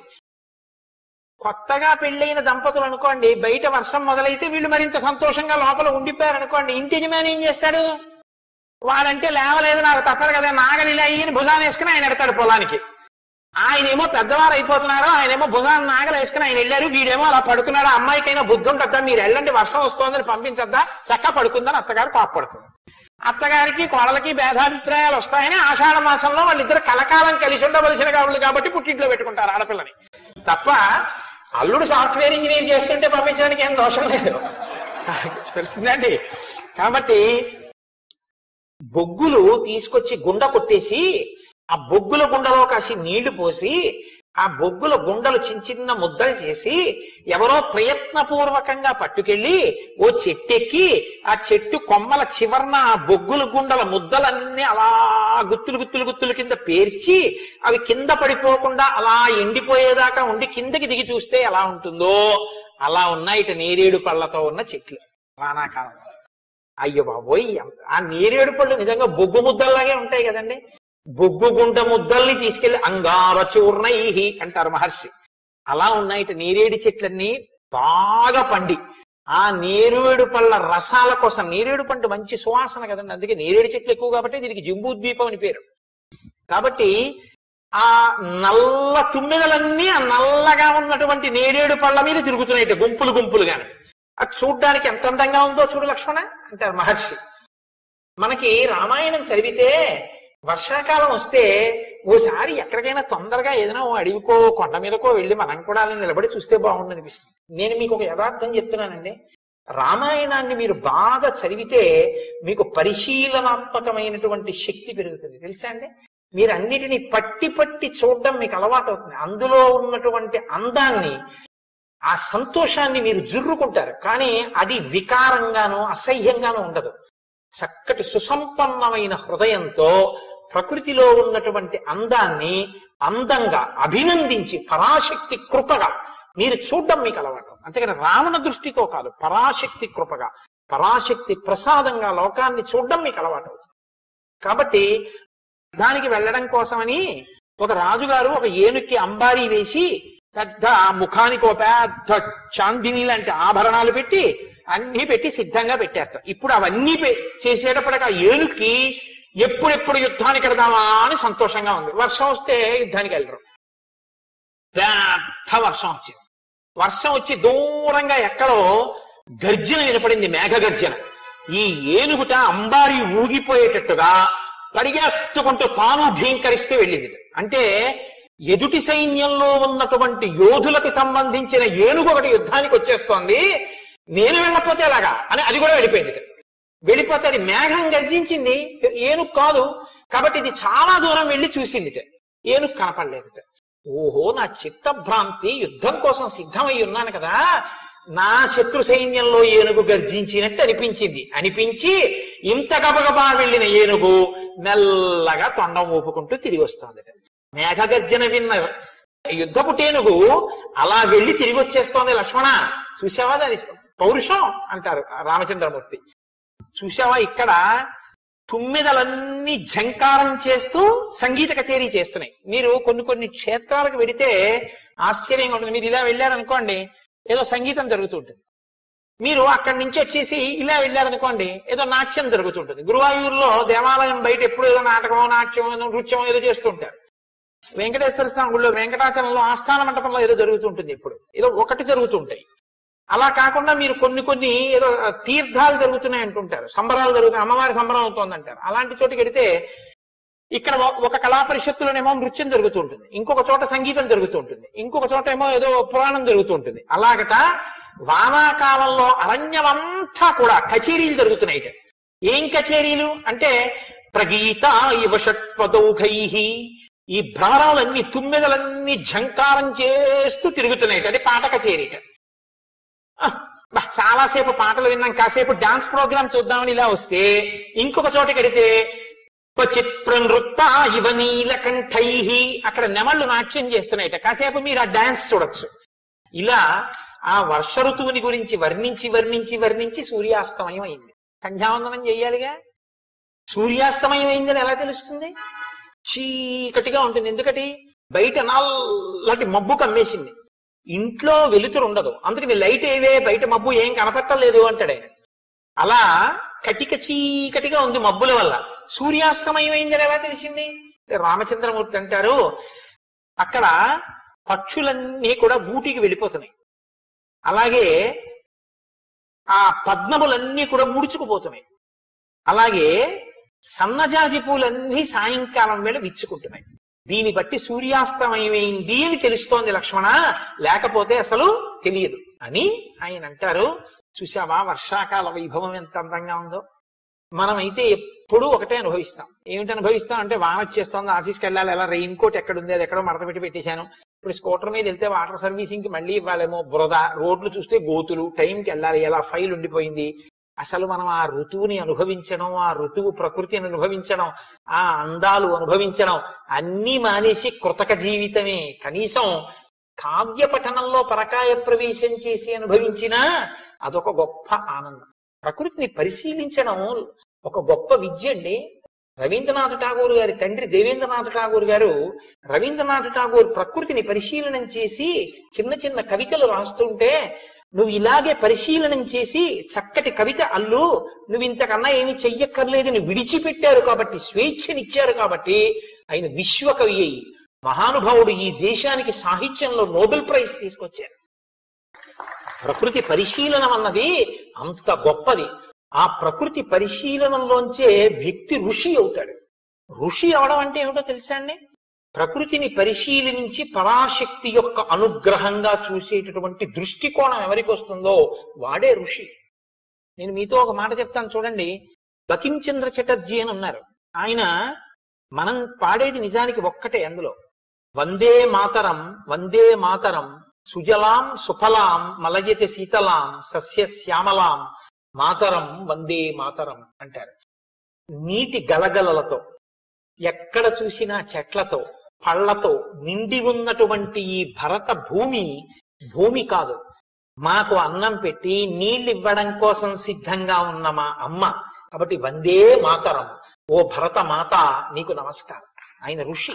కొత్తగా పెళ్ళైన దంపతులు అనుకోండి బయట వర్షం మొదలైతే వీళ్ళు మరింత సంతోషంగా లోపల ఉండిపోయారు అనుకోండి ఇంటి యజమాని ఏం చేస్తాడు వాడంటే లేవలేదు నాకు తప్పదు కదా నాగలి ఇలా అయ్యి భుజాన్ని వేసుకుని ఆయన ఎడతాడు పొలానికి ఆయనేమో పెద్దవారు అయిపోతున్నారు ఆయనేమో భుజాన్ని నాగలు వేసుకుని ఆయన వెళ్ళారు వీడేమో అలా పడుకున్నాడు ఆ అమ్మాయికైనా బుద్ధి ఉంటుందా మీరు వెళ్ళండి వర్షం వస్తోందని పంపించద్దా చక్క పడుకుందని అత్తగారు కోప్పడుతుంది అత్తగారికి కోడలకి భేదాభిప్రాయాలు వస్తాయని ఆషాఢ మాసంలో వాళ్ళిద్దరు కలకాలం కలిసి ఉండవలసిన కావాలి కాబట్టి పుట్టింట్లో పెట్టుకుంటారు ఆడపిల్లని తప్ప అల్లుడు సాఫ్ట్వేర్ ఇంజనీర్ చేస్తుంటే పంపించడానికి ఏం దోషం లేదు తెలిసిందండి కాబట్టి బొగ్గులు తీసుకొచ్చి గుండ కొట్టేసి ఆ బొగ్గుల గుండలో కాసి నీళ్లు పోసి ఆ బొగ్గుల గుండలు చిన్న చిన్న ముద్దలు చేసి ఎవరో ప్రయత్నపూర్వకంగా పట్టుకెళ్లి ఓ చెట్టెక్కి ఆ చెట్టు కొమ్మల చివర్న ఆ బొగ్గుల గుండల ముద్దలన్నీ అలా గుత్తులు గుత్తులు గుత్తులు కింద పేర్చి అవి కింద పడిపోకుండా అలా ఎండిపోయేదాకా ఉండి కిందకి దిగి చూస్తే ఎలా ఉంటుందో అలా ఉన్నాయి ఇటు నేరేడు పళ్ళతో ఉన్న చెట్లు వానాకాలంలో అయ్యో బాబోయ్ ఆ నేరేడు పళ్ళు నిజంగా బొగ్గు ముద్దల్లాగే ఉంటాయి కదండి బొగ్గు గుంట ముద్దల్ని తీసుకెళ్లి అంగార చూర్ణైహి అంటారు మహర్షి అలా ఉన్నాయి ఇటు నేరేడు చెట్లన్నీ బాగా పండి ఆ నేరేడు పళ్ళ రసాల కోసం నేరేడు పండు మంచి సువాసన కదండి అందుకే నేరేడు చెట్లు ఎక్కువ కాబట్టి దీనికి జంబూద్వీపం అని పేరు కాబట్టి ఆ నల్ల తుమ్మెదలన్నీ ఆ నల్లగా ఉన్నటువంటి నేరేడు పళ్ళ మీద తిరుగుతున్నాయి గుంపులు గుంపులుగానే అది చూడ్డానికి ఎంత అందంగా ఉందో చూడు లక్ష్మణ అంటారు మహర్షి మనకి రామాయణం చదివితే వర్షాకాలం వస్తే ఓసారి ఎక్కడికైనా తొందరగా ఏదైనా ఓ అడవికో కొండ మీదకో వెళ్ళి మనం కూడా అలా నిలబడి చూస్తే బాగుంది అనిపిస్తుంది నేను మీకు ఒక యథార్థం చెప్తున్నానండి రామాయణాన్ని మీరు బాగా చదివితే మీకు పరిశీలనాత్మకమైనటువంటి శక్తి పెరుగుతుంది తెలుసా అండి మీరు అన్నిటినీ పట్టి పట్టి చూడడం మీకు అలవాటు అవుతుంది అందులో ఉన్నటువంటి అందాన్ని ఆ సంతోషాన్ని మీరు జుర్రుకుంటారు కానీ అది వికారంగానో అసహ్యంగానో ఉండదు చక్కటి సుసంపన్నమైన హృదయంతో ప్రకృతిలో ఉన్నటువంటి అందాన్ని అందంగా అభినందించి పరాశక్తి కృపగా మీరు చూడడం మీకు అలవాటు అంతేకాని రావణ దృష్టితో కాదు పరాశక్తి కృపగా పరాశక్తి ప్రసాదంగా లోకాన్ని చూడడం మీకు అలవాటు అవుతుంది కాబట్టి దానికి వెళ్ళడం కోసమని ఒక రాజుగారు ఒక ఏనుక్కి అంబారీ వేసి పెద్ద ఆ ముఖానికి ఒక పెద్ద చాందిని లాంటి ఆభరణాలు పెట్టి అన్ని పెట్టి సిద్ధంగా పెట్టారట ఇప్పుడు అవన్నీ పె- చేసేటప్పటికి ఆ ఏనుక్కి ఎప్పుడెప్పుడు యుద్ధానికి వెళదామా అని సంతోషంగా ఉంది వర్షం వస్తే యుద్ధానికి వెళ్ళరు పెద్ద వర్షం వచ్చింది వర్షం వచ్చి దూరంగా ఎక్కడో గర్జన వినపడింది మేఘ గర్జన ఈ ఏనుగుట అంబారి ఊగిపోయేటట్టుగా పరిగెత్తుకుంటూ తాను భీంకరిస్తూ వెళ్ళింది అంటే ఎదుటి సైన్యంలో ఉన్నటువంటి యోధులకు సంబంధించిన ఏనుగు ఒకటి యుద్ధానికి వచ్చేస్తోంది నేను వెళ్ళకపోతే ఎలాగా అని అది కూడా వెళ్ళిపోయింది వెళ్ళిపోతే అది మేఘం గర్జించింది ఏనుగు కాదు కాబట్టి ఇది చాలా దూరం వెళ్ళి చూసిందిట ఏనుగు కనపడలేదుట ఓహో నా చిత్తభ్రాంతి యుద్ధం కోసం సిద్ధమై ఉన్నాను కదా నా శత్రు సైన్యంలో ఏనుగు గర్జించినట్టు అనిపించింది అనిపించి ఇంత గబగబా వెళ్ళిన ఏనుగు మెల్లగా తొండం ఊపుకుంటూ తిరిగి వస్తోంది మేఘ గర్జన విన్న యుద్ధపు టేనుగు అలా వెళ్ళి తిరిగి వచ్చేస్తోంది లక్ష్మణ చూసావా దాని పౌరుషం అంటారు రామచంద్రమూర్తి చూసావా ఇక్కడ తుమ్మెదలన్నీ ఝంకారం చేస్తూ సంగీత కచేరీ చేస్తున్నాయి మీరు కొన్ని కొన్ని క్షేత్రాలకు వెడితే ఆశ్చర్యంగా ఉంటుంది మీరు ఇలా వెళ్ళారనుకోండి ఏదో సంగీతం జరుగుతుంటుంది మీరు అక్కడి నుంచి వచ్చేసి ఇలా వెళ్ళారనుకోండి ఏదో నాట్యం జరుగుతుంటుంది గురువాయూరులో దేవాలయం బయట ఎప్పుడు ఏదో నాటకమో నాట్యమో ఏదో నృత్యమో ఏదో చేస్తుంటారు వెంకటేశ్వర స్వామి గుళ్ళో వెంకటాచలంలో ఆస్థాన మండపంలో ఏదో జరుగుతుంటుంది ఇప్పుడు ఏదో ఒకటి జరుగుతుంటాయి అలా కాకుండా మీరు కొన్ని కొన్ని ఏదో తీర్థాలు జరుగుతున్నాయి అంటుంటారు సంబరాలు జరుగుతున్నాయి అమ్మవారి సంబరం అవుతోంది అంటారు అలాంటి చోటుకి వెడితే ఇక్కడ ఒక- ఒక కళా పరిషత్తులోనేమో నృత్యం జరుగుతూ ఉంటుంది ఇంకొక చోట సంగీతం జరుగుతూ ఉంటుంది ఇంకొక చోట ఏమో ఏదో పురాణం జరుగుతూ ఉంటుంది అలాగట వానాకాలంలో అరణ్యమంతా కూడా కచేరీలు జరుగుతున్నాయి ఇక. ఏం కచేరీలు అంటే ప్రగీత ఇవ షట్పదౌఘై ఈ భ్రమరాలన్నీ తుమ్మెదలన్నీ ఝంకారం చేస్తూ తిరుగుతున్నాయి అది పాట కచేరీట ఆ, బా, చాలాసేపు పాటలు విన్నాం కాసేపు డాన్స్ ప్రోగ్రామ్ చూద్దామని ఇలా వస్తే ఇంకొక చోట కడితే చిత్ర నృత్త ఇవ నీలకంఠై అక్కడ నెమళ్ళు నాట్యం చేస్తున్నాయట కాసేపు మీరు ఆ డాన్స్ చూడొచ్చు ఇలా ఆ వర్ష ఋతువుని గురించి వర్ణించి వర్ణించి వర్ణించి సూర్యాస్తమయం అయింది సంధ్యావందనం చేయాలిగా సూర్యాస్తమయం అయిందని ఎలా తెలుస్తుంది చీకటిగా ఉంటుంది ఎందుకటి బయట నల్లటి మబ్బు కమ్మేసింది ఇంట్లో వెలుతురు ఉండదు అందుకని లైట్ ఏవే బయట మబ్బు ఏం కనపట్టలేదు అంటాడు ఆయన అలా కటిక చీకటిగా ఉంది మబ్బుల వల్ల సూర్యాస్తమయం అయిందని ఎలా తెలిసింది రామచంద్రమూర్తి అంటారు అక్కడ పక్షులన్నీ కూడా గూటికి వెళ్ళిపోతున్నాయి అలాగే ఆ పద్మములన్నీ కూడా ముడుచుకుపోతున్నాయి అలాగే సన్నజాజి పూలన్నీ సాయంకాలం వేళ విచ్చుకుంటున్నాయి దీన్ని బట్టి సూర్యాస్తమయమైంది అని తెలుస్తోంది లక్ష్మణ లేకపోతే అసలు తెలియదు అని ఆయన అంటారు చూసావా వర్షాకాల వైభవం ఎంత అందంగా ఉందో మనమైతే ఎప్పుడూ ఒకటే అనుభవిస్తాం ఏమిటి అనుభవిస్తాం అంటే వాన వచ్చేస్తోంది ఆఫీస్కి వెళ్ళాలి ఎలా రెయిన్ కోట్ ఎక్కడుంది అది ఎక్కడో మడత పెట్టి పెట్టేశాను ఇప్పుడు స్కూటర్ మీద వెళ్తే వాటర్ సర్వీసింగ్ కి మళ్ళీ ఇవ్వాలేమో బురద రోడ్లు చూస్తే గోతులు టైంకి వెళ్ళాలి ఎలా ఫైల్ ఉండిపోయింది అసలు మనం ఆ ఋతువుని అనుభవించడం ఆ ఋతువు ప్రకృతిని అనుభవించడం ఆ అందాలు అనుభవించడం అన్నీ మానేసి కృతక జీవితమే కనీసం కావ్య పఠనంలో పరకాయ ప్రవేశం చేసి అనుభవించినా అదొక గొప్ప ఆనందం ప్రకృతిని పరిశీలించడం ఒక గొప్ప విద్య అండి రవీంద్రనాథ్ ఠాగూర్ గారి తండ్రి దేవేంద్రనాథ్ ఠాగూర్ గారు రవీంద్రనాథ్ ఠాగూర్ ప్రకృతిని పరిశీలనం చేసి చిన్న చిన్న కవితలు రాస్తుంటే నువ్వు ఇలాగే పరిశీలనం చేసి చక్కటి కవిత అల్లు నువ్వు ఇంతకన్నా ఏమి చెయ్యక్కర్లేదని విడిచిపెట్టారు కాబట్టి స్వేచ్ఛనిచ్చారు కాబట్టి ఆయన విశ్వకవి అయి మహానుభావుడు ఈ దేశానికి సాహిత్యంలో నోబెల్ ప్రైజ్ తీసుకొచ్చారు ప్రకృతి పరిశీలనం అన్నది అంత గొప్పది ఆ ప్రకృతి పరిశీలనంలోంచే వ్యక్తి ఋషి అవుతాడు ఋషి అవడం అంటే ఏమిటో తెలుసా అండి ప్రకృతిని పరిశీలించి పరాశక్తి యొక్క అనుగ్రహంగా చూసేటటువంటి దృష్టికోణం ఎవరికి వస్తుందో వాడే ఋషి నేను మీతో ఒక మాట చెప్తాను చూడండి బకించంద్ర చటర్జీ అని ఉన్నారు ఆయన మనం పాడేది నిజానికి ఒక్కటే అందులో వందే మాతరం వందే మాతరం సుజలాం సుఫలాం మలయచ శీతలాం సస్య శ్యామలాం మాతరం వందే మాతరం అంటారు నీటి గలగలలతో ఎక్కడ చూసినా చెట్లతో పళ్ళతో నిండి ఉన్నటువంటి ఈ భరత భూమి భూమి కాదు మాకు అన్నం పెట్టి నీళ్లు ఇవ్వడం కోసం సిద్ధంగా ఉన్న మా అమ్మ కాబట్టి వందే మాతరం ఓ భరత మాత నీకు నమస్కారం ఆయన ఋషి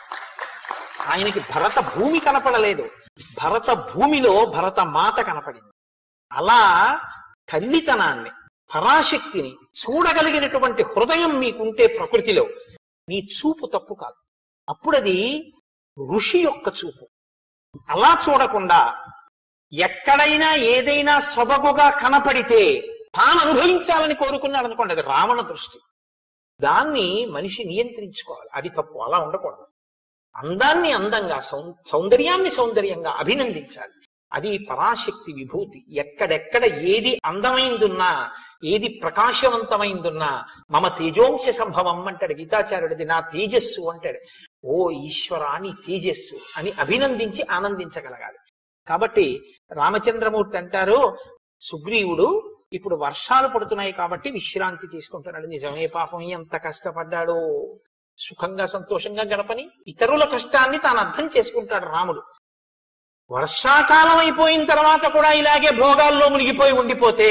ఆయనకి భరత భూమి కనపడలేదు భరత భూమిలో భరత మాత కనపడింది అలా తల్లితనాన్ని పరాశక్తిని చూడగలిగినటువంటి హృదయం మీకుంటే ప్రకృతిలో మీ చూపు తప్పు కాదు అప్పుడది ఋషి యొక్క చూపు అలా చూడకుండా ఎక్కడైనా ఏదైనా సొబగుగా కనపడితే తాను అనుభవించాలని కోరుకున్నాడు అనుకోండి అది రావణ దృష్టి దాన్ని మనిషి నియంత్రించుకోవాలి అది తప్పు అలా ఉండకూడదు అందాన్ని అందంగా సౌ- సౌందర్యాన్ని సౌందర్యంగా అభినందించాలి అది పరాశక్తి విభూతి ఎక్కడెక్కడ ఏది అందమైందున్నా ఏది ప్రకాశవంతమైందున్నా మమ తేజోంశ సంభవం అంటాడు గీతాచార్యుడిది నా తేజస్సు అంటాడు ఓ ఈశ్వర నీ తేజస్సు అని అభినందించి ఆనందించగలగాలి కాబట్టి రామచంద్రమూర్తి అంటారు సుగ్రీవుడు ఇప్పుడు వర్షాలు పడుతున్నాయి కాబట్టి విశ్రాంతి తీసుకుంటున్నాడు నిజమే పాపం ఎంత కష్టపడ్డాడో సుఖంగా సంతోషంగా గడపని ఇతరుల కష్టాన్ని తాను అర్థం చేసుకుంటాడు రాముడు వర్షాకాలం అయిపోయిన తర్వాత కూడా ఇలాగే భోగాల్లో మునిగిపోయి ఉండిపోతే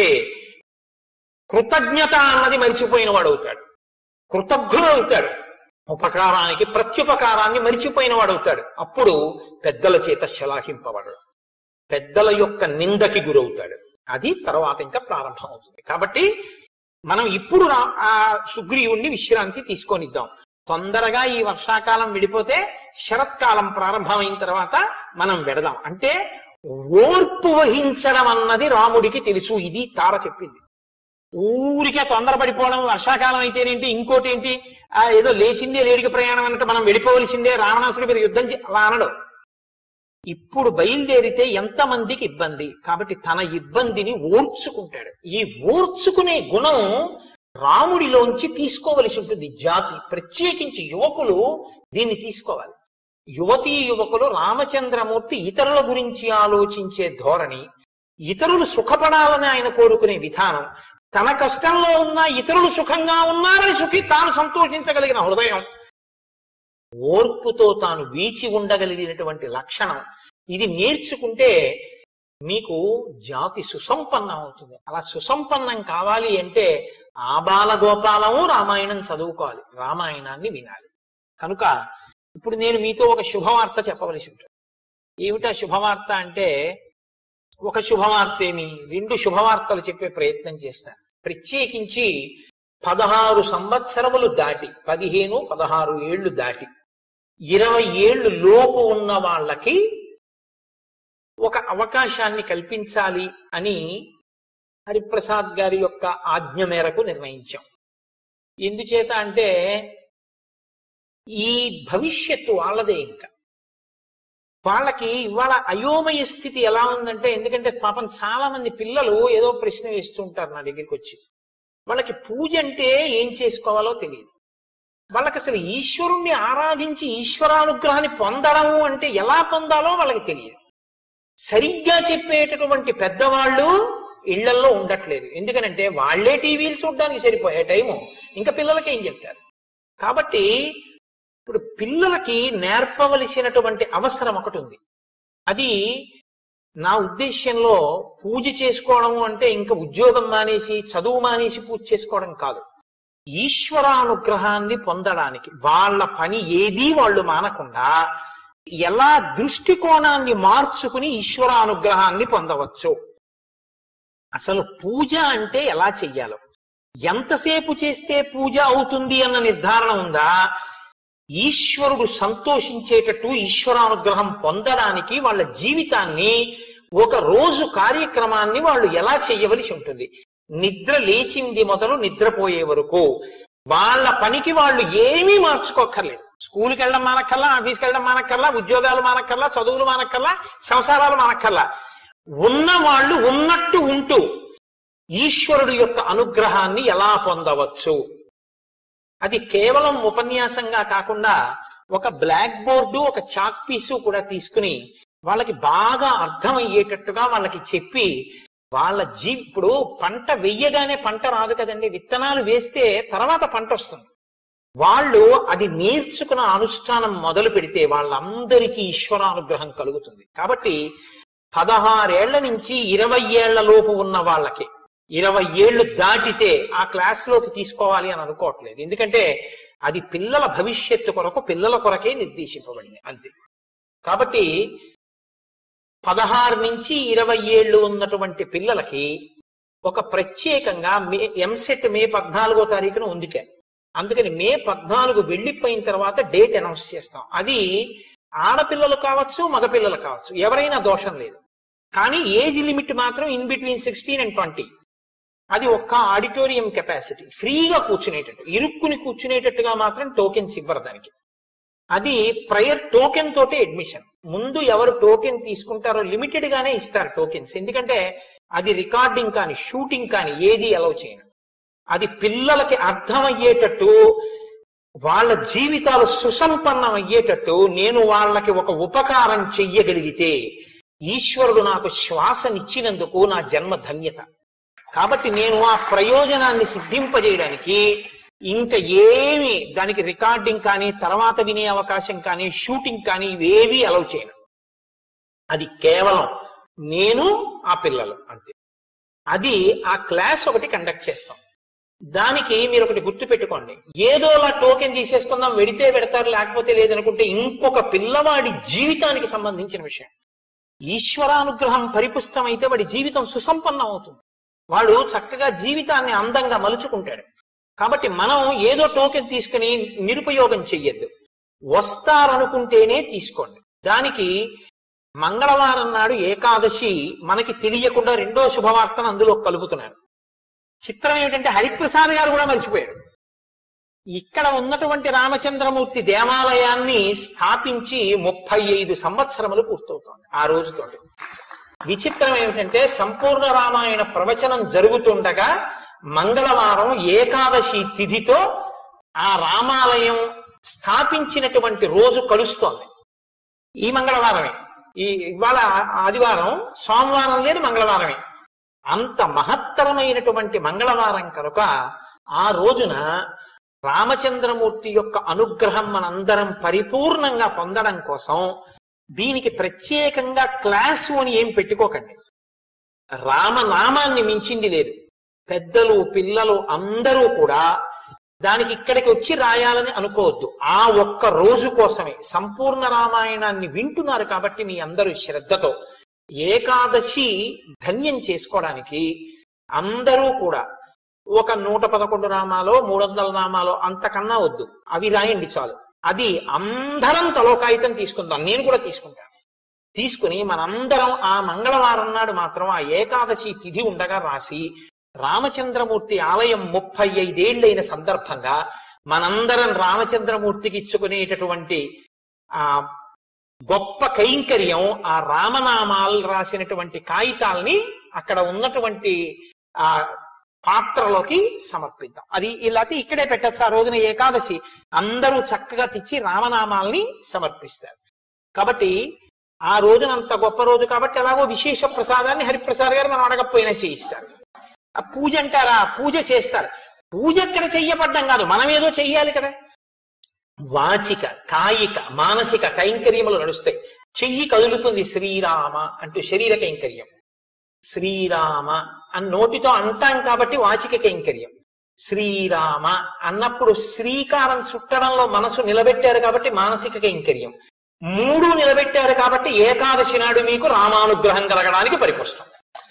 కృతజ్ఞత అన్నది మరిచిపోయిన వాడు అవుతాడు కృతజ్ఞుడు అవుతాడు ఉపకారానికి ప్రత్యుపకారాన్ని మరిచిపోయిన వాడు అవుతాడు అప్పుడు పెద్దల చేత శలాహింపబడడు పెద్దల యొక్క నిందకి గురవుతాడు అది తర్వాత ఇంకా ప్రారంభం అవుతుంది కాబట్టి మనం ఇప్పుడు రా- ఆ సుగ్రీవుణ్ణి విశ్రాంతి తీసుకొనిద్దాం తొందరగా ఈ వర్షాకాలం విడిపోతే శరత్కాలం ప్రారంభమైన తర్వాత మనం వెడదాం అంటే ఓర్పు వహించడం అన్నది రాముడికి తెలుసు ఇది తార చెప్పింది ఊరికే తొందరపడిపోవడం వర్షాకాలం అయితేనేంటి ఇంకోటి ఏంటి ఆ ఏదో లేచిందే లేడికి ప్రయాణం అన్నట్టు మనం వెళ్ళిపోవలసిందే రావణాసుడి మీద యుద్ధం చే- అలా అనడు ఇప్పుడు బయలుదేరితే ఎంతమందికి ఇబ్బంది కాబట్టి తన ఇబ్బందిని ఓర్చుకుంటాడు ఈ ఓర్చుకునే గుణం రాముడిలోంచి తీసుకోవలసి ఉంటుంది జాతి ప్రత్యేకించి యువకులు దీన్ని తీసుకోవాలి యువతీ యువకులు రామచంద్రమూర్తి ఇతరుల గురించి ఆలోచించే ధోరణి ఇతరులు సుఖపడాలని ఆయన కోరుకునే విధానం తన కష్టంలో ఉన్న ఇతరులు సుఖంగా ఉన్నారని సుఖి తాను సంతోషించగలిగిన హృదయం ఓర్పుతో తాను వీచి ఉండగలిగినటువంటి లక్షణం ఇది నేర్చుకుంటే మీకు జాతి సుసంపన్నం అవుతుంది అలా సుసంపన్నం కావాలి అంటే ఆ బాలగోపాలము రామాయణం చదువుకోవాలి రామాయణాన్ని వినాలి కనుక ఇప్పుడు నేను మీతో ఒక శుభవార్త చెప్పవలసి ఉంటుంది ఏమిటా శుభవార్త అంటే ఒక శుభవార్త ఏమి రెండు శుభవార్తలు చెప్పే ప్రయత్నం చేస్తాను ప్రత్యేకించి పదహారు సంవత్సరములు దాటి పదిహేను పదహారు ఏళ్లు దాటి ఇరవై ఏళ్లు లోపు ఉన్న వాళ్ళకి ఒక అవకాశాన్ని కల్పించాలి అని హరిప్రసాద్ గారి యొక్క ఆజ్ఞ మేరకు నిర్ణయించాం ఎందుచేత అంటే ఈ భవిష్యత్తు వాళ్ళదే ఇంకా వాళ్ళకి ఇవాళ అయోమయ స్థితి ఎలా ఉందంటే ఎందుకంటే పాపం చాలా మంది పిల్లలు ఏదో ప్రశ్న వేస్తుంటారు నా దగ్గరికి వచ్చి వాళ్ళకి పూజ అంటే ఏం చేసుకోవాలో తెలియదు వాళ్ళకి అసలు ఈశ్వరుణ్ణి ఆరాధించి ఈశ్వరానుగ్రహాన్ని పొందడము అంటే ఎలా పొందాలో వాళ్ళకి తెలియదు సరిగ్గా చెప్పేటటువంటి పెద్దవాళ్ళు ఇళ్లల్లో ఉండట్లేదు ఎందుకనంటే వాళ్లే టీవీలు చూడడానికి సరిపోయే టైము ఇంకా పిల్లలకి ఏం చెప్తారు కాబట్టి ఇప్పుడు పిల్లలకి నేర్పవలసినటువంటి అవసరం ఒకటి ఉంది అది నా ఉద్దేశ్యంలో పూజ చేసుకోవడము అంటే ఇంకా ఉద్యోగం మానేసి చదువు మానేసి పూజ చేసుకోవడం కాదు ఈశ్వరానుగ్రహాన్ని పొందడానికి వాళ్ళ పని ఏదీ వాళ్ళు మానకుండా ఎలా దృష్టికోణాన్ని మార్చుకుని ఈశ్వరానుగ్రహాన్ని పొందవచ్చు అసలు పూజ అంటే ఎలా చెయ్యాలో ఎంతసేపు చేస్తే పూజ అవుతుంది అన్న నిర్ధారణ ఉందా ఈశ్వరుడు సంతోషించేటట్టు ఈశ్వరానుగ్రహం పొందడానికి వాళ్ళ జీవితాన్ని ఒక రోజు కార్యక్రమాన్ని వాళ్ళు ఎలా చెయ్యవలసి ఉంటుంది నిద్ర లేచింది మొదలు నిద్రపోయే వరకు వాళ్ళ పనికి వాళ్ళు ఏమీ మార్చుకోక్కర్లేదు స్కూల్కి వెళ్ళడం మానక్కల్లా ఆఫీస్కి వెళ్ళడం మానక్కల్లా ఉద్యోగాలు మానక్కల్లా చదువులు మానక్కల్లా సంసారాలు మానక్కల్లా ఉన్న వాళ్ళు ఉన్నట్టు ఉంటూ ఈశ్వరుడు యొక్క అనుగ్రహాన్ని ఎలా పొందవచ్చు అది కేవలం ఉపన్యాసంగా కాకుండా ఒక బ్లాక్ బోర్డు ఒక చాక్ పీసు కూడా తీసుకుని వాళ్ళకి బాగా అర్థమయ్యేటట్టుగా వాళ్ళకి చెప్పి వాళ్ళ జీ ఇప్పుడు పంట వెయ్యగానే పంట రాదు కదండి విత్తనాలు వేస్తే తర్వాత పంట వస్తుంది వాళ్ళు అది నేర్చుకున్న అనుష్ఠానం మొదలు పెడితే వాళ్ళందరికీ ఈశ్వరానుగ్రహం కలుగుతుంది కాబట్టి పదహారేళ్ల నుంచి ఇరవై ఏళ్ల లోపు ఉన్న వాళ్ళకి ఇరవై ఏళ్లు దాటితే ఆ క్లాస్ లోకి తీసుకోవాలి అని అనుకోవట్లేదు ఎందుకంటే అది పిల్లల భవిష్యత్తు కొరకు పిల్లల కొరకే నిర్దేశింపబడింది అంతే కాబట్టి పదహారు నుంచి ఇరవై ఏళ్ళు ఉన్నటువంటి పిల్లలకి ఒక ప్రత్యేకంగా మే ఎంసెట్ మే పద్నాలుగో తారీఖున ఉందికే అందుకని మే పద్నాలుగు వెళ్ళిపోయిన తర్వాత డేట్ అనౌన్స్ చేస్తాం అది ఆడపిల్లలు కావచ్చు మగపిల్లలు కావచ్చు ఎవరైనా దోషం లేదు కానీ ఏజ్ లిమిట్ మాత్రం in between sixteen and twenty అది ఒక్క ఆడిటోరియం కెపాసిటీ ఫ్రీగా కూర్చునేటట్టు ఇరుక్కుని కూర్చునేటట్టుగా మాత్రం టోకెన్స్ ఇవ్వరు దానికి అది ప్రయర్ టోకెన్ తోటే అడ్మిషన్ ముందు ఎవరు టోకెన్ తీసుకుంటారో లిమిటెడ్ గానే ఇస్తారు టోకెన్స్ ఎందుకంటే అది రికార్డింగ్ కానీ షూటింగ్ కానీ ఏది అలౌ చేయను అది పిల్లలకి అర్థమయ్యేటట్టు వాళ్ళ జీవితాలు సుసంపన్నం అయ్యేటట్టు నేను వాళ్ళకి ఒక ఉపకారం చెయ్యగలిగితే ఈశ్వరుడు నాకు శ్వాసనిచ్చినందుకు నా జన్మ ధన్యత కాబట్టి నేను ఆ ప్రయోజనాన్ని సిద్ధింపజేయడానికి ఇంకా ఏమి దానికి రికార్డింగ్ కానీ తర్వాత వినే అవకాశం కానీ షూటింగ్ కానీ ఇవేవి అలౌ చేయను అది కేవలం నేను ఆ పిల్లలు అంతే అది ఆ క్లాస్ ఒకటి కండక్ట్ చేస్తాం దానికి మీరు ఒకటి గుర్తు పెట్టుకోండి ఏదోలా టోకెన్ తీసేసుకుందాం వెడితే పెడతారు లేకపోతే లేదనుకుంటే ఇంకొక పిల్లవాడి జీవితానికి సంబంధించిన విషయం ఈశ్వరానుగ్రహం పరిపుష్టమైతే వాడి జీవితం సుసంపన్నం అవుతుంది వాడు చక్కగా జీవితాన్ని అందంగా మలుచుకుంటాడు కాబట్టి మనం ఏదో టోకెన్ తీసుకుని నిరుపయోగం చెయ్యొద్దు వస్తారనుకుంటేనే తీసుకోండి దానికి మంగళవారం నాడు ఏకాదశి మనకి తెలియకుండా రెండో శుభవార్తను అందులో కలుపుతున్నారు చిత్రం ఏమిటంటే హరిప్రసాద్ గారు కూడా మర్చిపోయాడు ఇక్కడ ఉన్నటువంటి రామచంద్రమూర్తి దేవాలయాన్ని స్థాపించి ముప్పై ఐదు సంవత్సరములు పూర్తవుతోంది ఆ రోజుతో విచిత్రం ఏమిటంటే సంపూర్ణ రామాయణ ప్రవచనం జరుగుతుండగా మంగళవారం ఏకాదశి తిథితో ఆ రామాలయం స్థాపించినటువంటి రోజు కలుస్తోంది ఈ మంగళవారమే ఈ ఇవాళ ఆదివారం సోమవారం లేదు మంగళవారమే అంత మహత్తరమైనటువంటి మంగళవారం కనుక ఆ రోజున రామచంద్రమూర్తి యొక్క అనుగ్రహం మనందరం పరిపూర్ణంగా పొందడం కోసం దీనికి ప్రత్యేకంగా క్లాసు అని ఏం పెట్టుకోకండి రామనామాన్ని మించింది లేదు పెద్దలు పిల్లలు అందరూ కూడా దానికి ఇక్కడికి వచ్చి రాయాలని అనుకోవద్దు ఆ ఒక్క రోజు కోసమే సంపూర్ణ రామాయణాన్ని వింటున్నారు కాబట్టి మీ అందరూ శ్రద్ధతో ఏకాదశి ధన్యం చేసుకోవడానికి అందరూ కూడా ఒక నూట పదకొండు నామాలో మూడు వందల నామాలో అంతకన్నా వద్దు అవి రాయండి చాలు అది అందరం తలోకాయితం తీసుకుందాం నేను కూడా తీసుకుంటాను తీసుకుని మనందరం ఆ మంగళవారం నాడు మాత్రం ఆ ఏకాదశి తిథి ఉండగా రాసి రామచంద్రమూర్తి ఆలయం ముప్పై ఐదేళ్లైన సందర్భంగా మనందరం రామచంద్రమూర్తికి ఇచ్చుకునేటటువంటి ఆ గొప్ప కైంకర్యం ఆ రామనామాలు రాసినటువంటి కాగితాల్ని అక్కడ ఉన్నటువంటి ఆ పాత్రలోకి సమర్పిద్దాం అది ఇలాంటి ఇక్కడే పెట్టచ్చు ఆ రోజున ఏకాదశి అందరూ చక్కగా తెచ్చి రామనామాల్ని సమర్పిస్తారు కాబట్టి ఆ రోజున అంత గొప్ప రోజు కాబట్టి ఎలాగో విశేష ప్రసాదాన్ని హరిప్రసాద్ గారు మనం అడగకపోయినా చేయిస్తారు ఆ పూజ అంటారా పూజ చేస్తారు పూజ ఎక్కడ చెయ్యబడ్డం కాదు మనం ఏదో చెయ్యాలి కదా వాచిక కాయిక మానసిక కైంకర్యములు నడుస్తాయి చెయ్యి కదులుతుంది శ్రీరామ అంటూ శరీర కైంకర్యం శ్రీరామ అని నోటితో అంటాం కాబట్టి వాచిక కైంకర్యం శ్రీరామ అన్నప్పుడు శ్రీకారం చుట్టడంలో మనసు నిలబెట్టారు కాబట్టి మానసిక కైంకర్యం మూడు నిలబెట్టారు కాబట్టి ఏకాదశి నాడు మీకు రామానుగ్రహం కలగడానికి పరిపుష్టం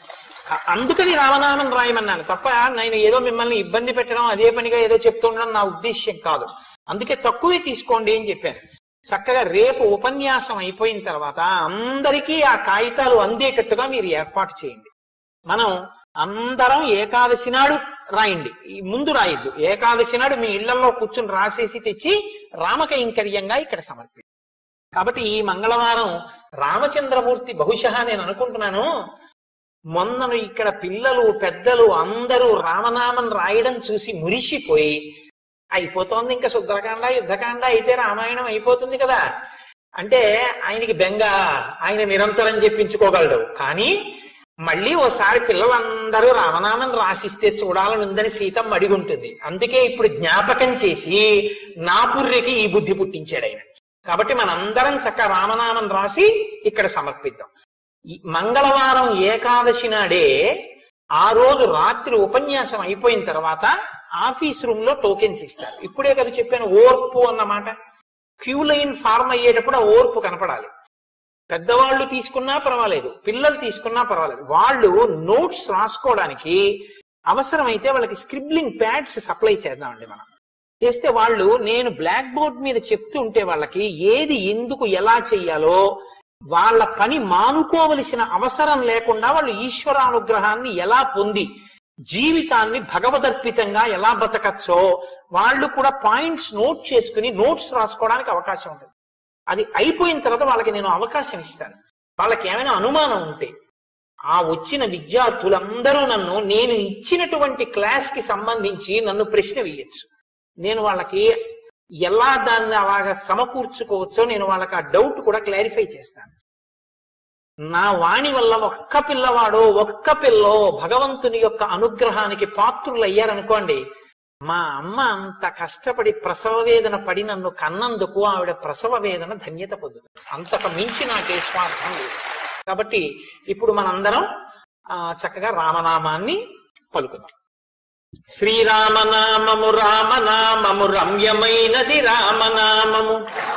అందుకని రామనామం రాయమన్నాను తప్ప నేను ఏదో మిమ్మల్ని ఇబ్బంది పెట్టడం అదే పనిగా ఏదో చెప్తుండడం నా ఉద్దేశ్యం కాదు అందుకే తక్కువే తీసుకోండి అని చెప్పాను చక్కగా రేపు ఉపన్యాసం అయిపోయిన తర్వాత అందరికీ ఆ కాగితాలు అందేటట్టుగా మీరు ఏర్పాటు చేయండి మనం అందరం ఏకాదశి నాడు రాయండి ఈ ముందు రాయొద్దు ఏకాదశి నాడు మీ ఇళ్లలో కూర్చుని రాసేసి తెచ్చి రామకైంకర్యంగా ఇక్కడ సమర్పి కాబట్టి ఈ మంగళవారం రామచంద్రమూర్తి బహుశా నేను అనుకుంటున్నాను మొన్నను ఇక్కడ పిల్లలు పెద్దలు అందరూ రామనామం రాయడం చూసి మురిసిపోయి అయిపోతోంది ఇంకా శుద్ధకాండ యుద్ధకాండ అయితే రామాయణం అయిపోతుంది కదా అంటే ఆయనకి బెంగ ఆయన నిరంతరం చెప్పించుకోగలడు కానీ మళ్ళీ ఓసారి పిల్లలందరూ రామనామం రాసిస్తే చూడాలని ఉందని సీతమ్మ అడిగుంటుంది అందుకే ఇప్పుడు జ్ఞాపకం చేసి నా పుర్రెకి ఈ బుద్ధి పుట్టించాడు ఆయన కాబట్టి మనందరం చక్క రామనామం రాసి ఇక్కడ సమర్పిద్దాం ఈ మంగళవారం ఏకాదశి నాడే ఆ రోజు రాత్రి ఉపన్యాసం అయిపోయిన తర్వాత ఆఫీస్ రూమ్ లో టోకెన్స్ ఇస్తారు ఇప్పుడే కదా చెప్పాను ఓర్పు అన్నమాట క్యూ లైన్ ఫార్మ్ అయ్యేటప్పుడు ఆ ఓర్పు కనపడాలి పెద్దవాళ్ళు తీసుకున్నా పర్వాలేదు పిల్లలు తీసుకున్నా పర్వాలేదు వాళ్ళు నోట్స్ రాసుకోవడానికి అవసరమైతే వాళ్ళకి స్క్రిబ్లింగ్ ప్యాడ్స్ సప్లై చేద్దామండి మనం చేస్తే వాళ్ళు నేను బ్లాక్ బోర్డ్ మీద చెప్తూ ఉంటే వాళ్ళకి ఏది ఎందుకు ఎలా చెయ్యాలో వాళ్ళ పని మానుకోవలసిన అవసరం లేకుండా వాళ్ళు ఈశ్వరానుగ్రహాన్ని ఎలా పొంది జీవితాన్ని భగవదర్పితంగా ఎలా బతకచ్చో వాళ్ళు కూడా పాయింట్స్ నోట్ చేసుకుని నోట్స్ రాసుకోవడానికి అవకాశం ఉంటుంది అది అయిపోయిన తర్వాత వాళ్ళకి నేను అవకాశం ఇస్తాను వాళ్ళకి ఏమైనా అనుమానం ఉంటే ఆ వచ్చిన విద్యార్థులందరూ నన్ను నేను ఇచ్చినటువంటి క్లాస్ కి సంబంధించి నన్ను ప్రశ్న వేయచ్చు నేను వాళ్ళకి ఎలా దాన్ని అలాగా సమకూర్చుకోవచ్చో నేను వాళ్ళకి ఆ డౌట్ కూడా క్లారిఫై చేస్తాను నా వాణి వల్ల ఒక్క పిల్లవాడో ఒక్క పిల్లో భగవంతుని యొక్క అనుగ్రహానికి పాత్రులు అయ్యారనుకోండి మా అమ్మ అంత కష్టపడి ప్రసవ వేదన పడి నన్ను కన్నందుకు ఆవిడ ప్రసవ వేదన ధన్యత పొందుతుంది అంతకు మించి నాకే స్వార్థం లేదు కాబట్టి ఇప్పుడు మనందరం ఆ, చక్కగా రామనామాన్ని పలుకుదాం శ్రీరామనామము రామనామము రమ్యమైనది రామనామము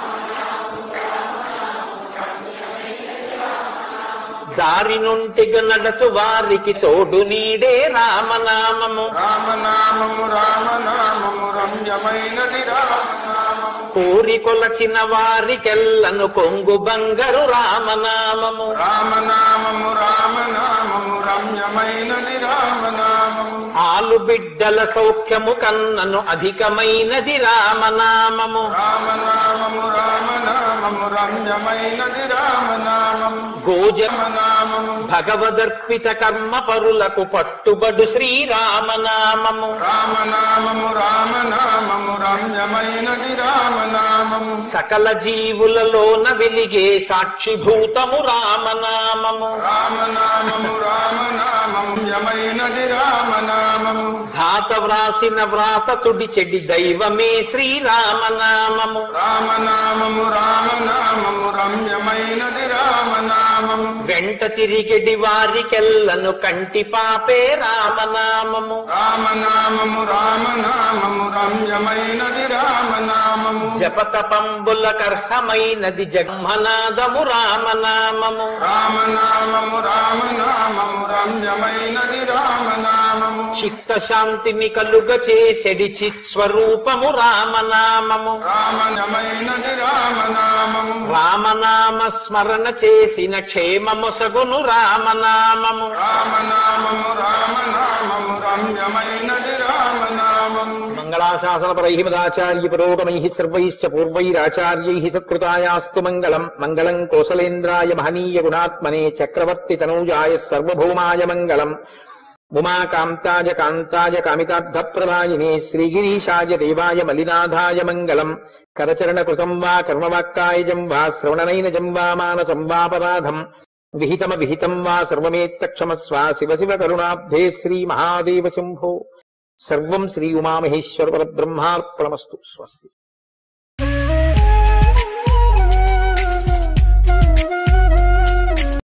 దారి నుంటిగా నడచు వారికి తోడు నీడే రామనామము రామనామము రామనామము రమ్యమైనది రామనామము కోరి కొలచిన వారికెల్లను కొంగు బంగరు రామనామము రామనామము రామనామము రమ్యమైనది రామనామము ఆలు బిడ్డల సౌఖ్యము కన్నను అధికమైనది రామనామము రామనామము రామనామము రమ్యమైనది రామనామము గోజ రామనామము భగవదర్పిత కర్మ పరులకు పట్టుబడు శ్రీరామనామము రామనామము రామనామము రమ్యమైనది రామనామము సకల జీవులలోన వెలిగే సాక్షిభూతము రామనామము రామనామము రామనామము యమైనది రామనామము ధాత వ్రాసిన వ్రాత తుడి చెడి దైవమే శ్రీరామనామము రామనామము రామనామము రమ్యమైనది రామనామము వెంట తిరిగెడి వారికెల్లను కంటి పాపే రామనామము రామనామము రామనామము రమ్యమైనది రామనామము జపతపంబుల కర్హమైనది జగమ్మనాదము రామనామము రామనామము రామనామము రమ్యమైనది రామనామము చిత్త శాంతిని కలుగ చేసెడి చిత్స్వరూపము రామనామము రామనమైనది రామనామము రామనామ స్మరణ చేసిన క్షేమముసగును రామనామము రామనామము రామనామము రమ్యమైనది రామనామము మంగళాశాసనపరై మదాచార్య పురోగమై సర్వైశ్చ పూర్వైరాచార్యై సత్కృతాయాస్తు మంగళం మంగళం కోసలేంద్రాయ మహనీయ గుణాత్మనే చక్రవర్తి తనూజాయ సర్వభౌమాయ మంగళం ఉమాకాంతాయ కాంతాయ కామితార్థప్రదాయినే శ్రీగిరీశాయ దేవాయ మలినాథాయ మంగళం కరచరణ కృతం వా కర్మవాక్కాయజం వా శ్రవణనైనజం వా మానసం వాపరాధం విహితమ విహితం వా సర్వమేత్తక్షమస్వ శివ శివ కరుణాబ్ధే శ్రీ మహాదేవ శంభో సర్వం శ్రీ ఉమామహేశ్వర పరబ్రహ్మార్పణమస్తు స్వస్తి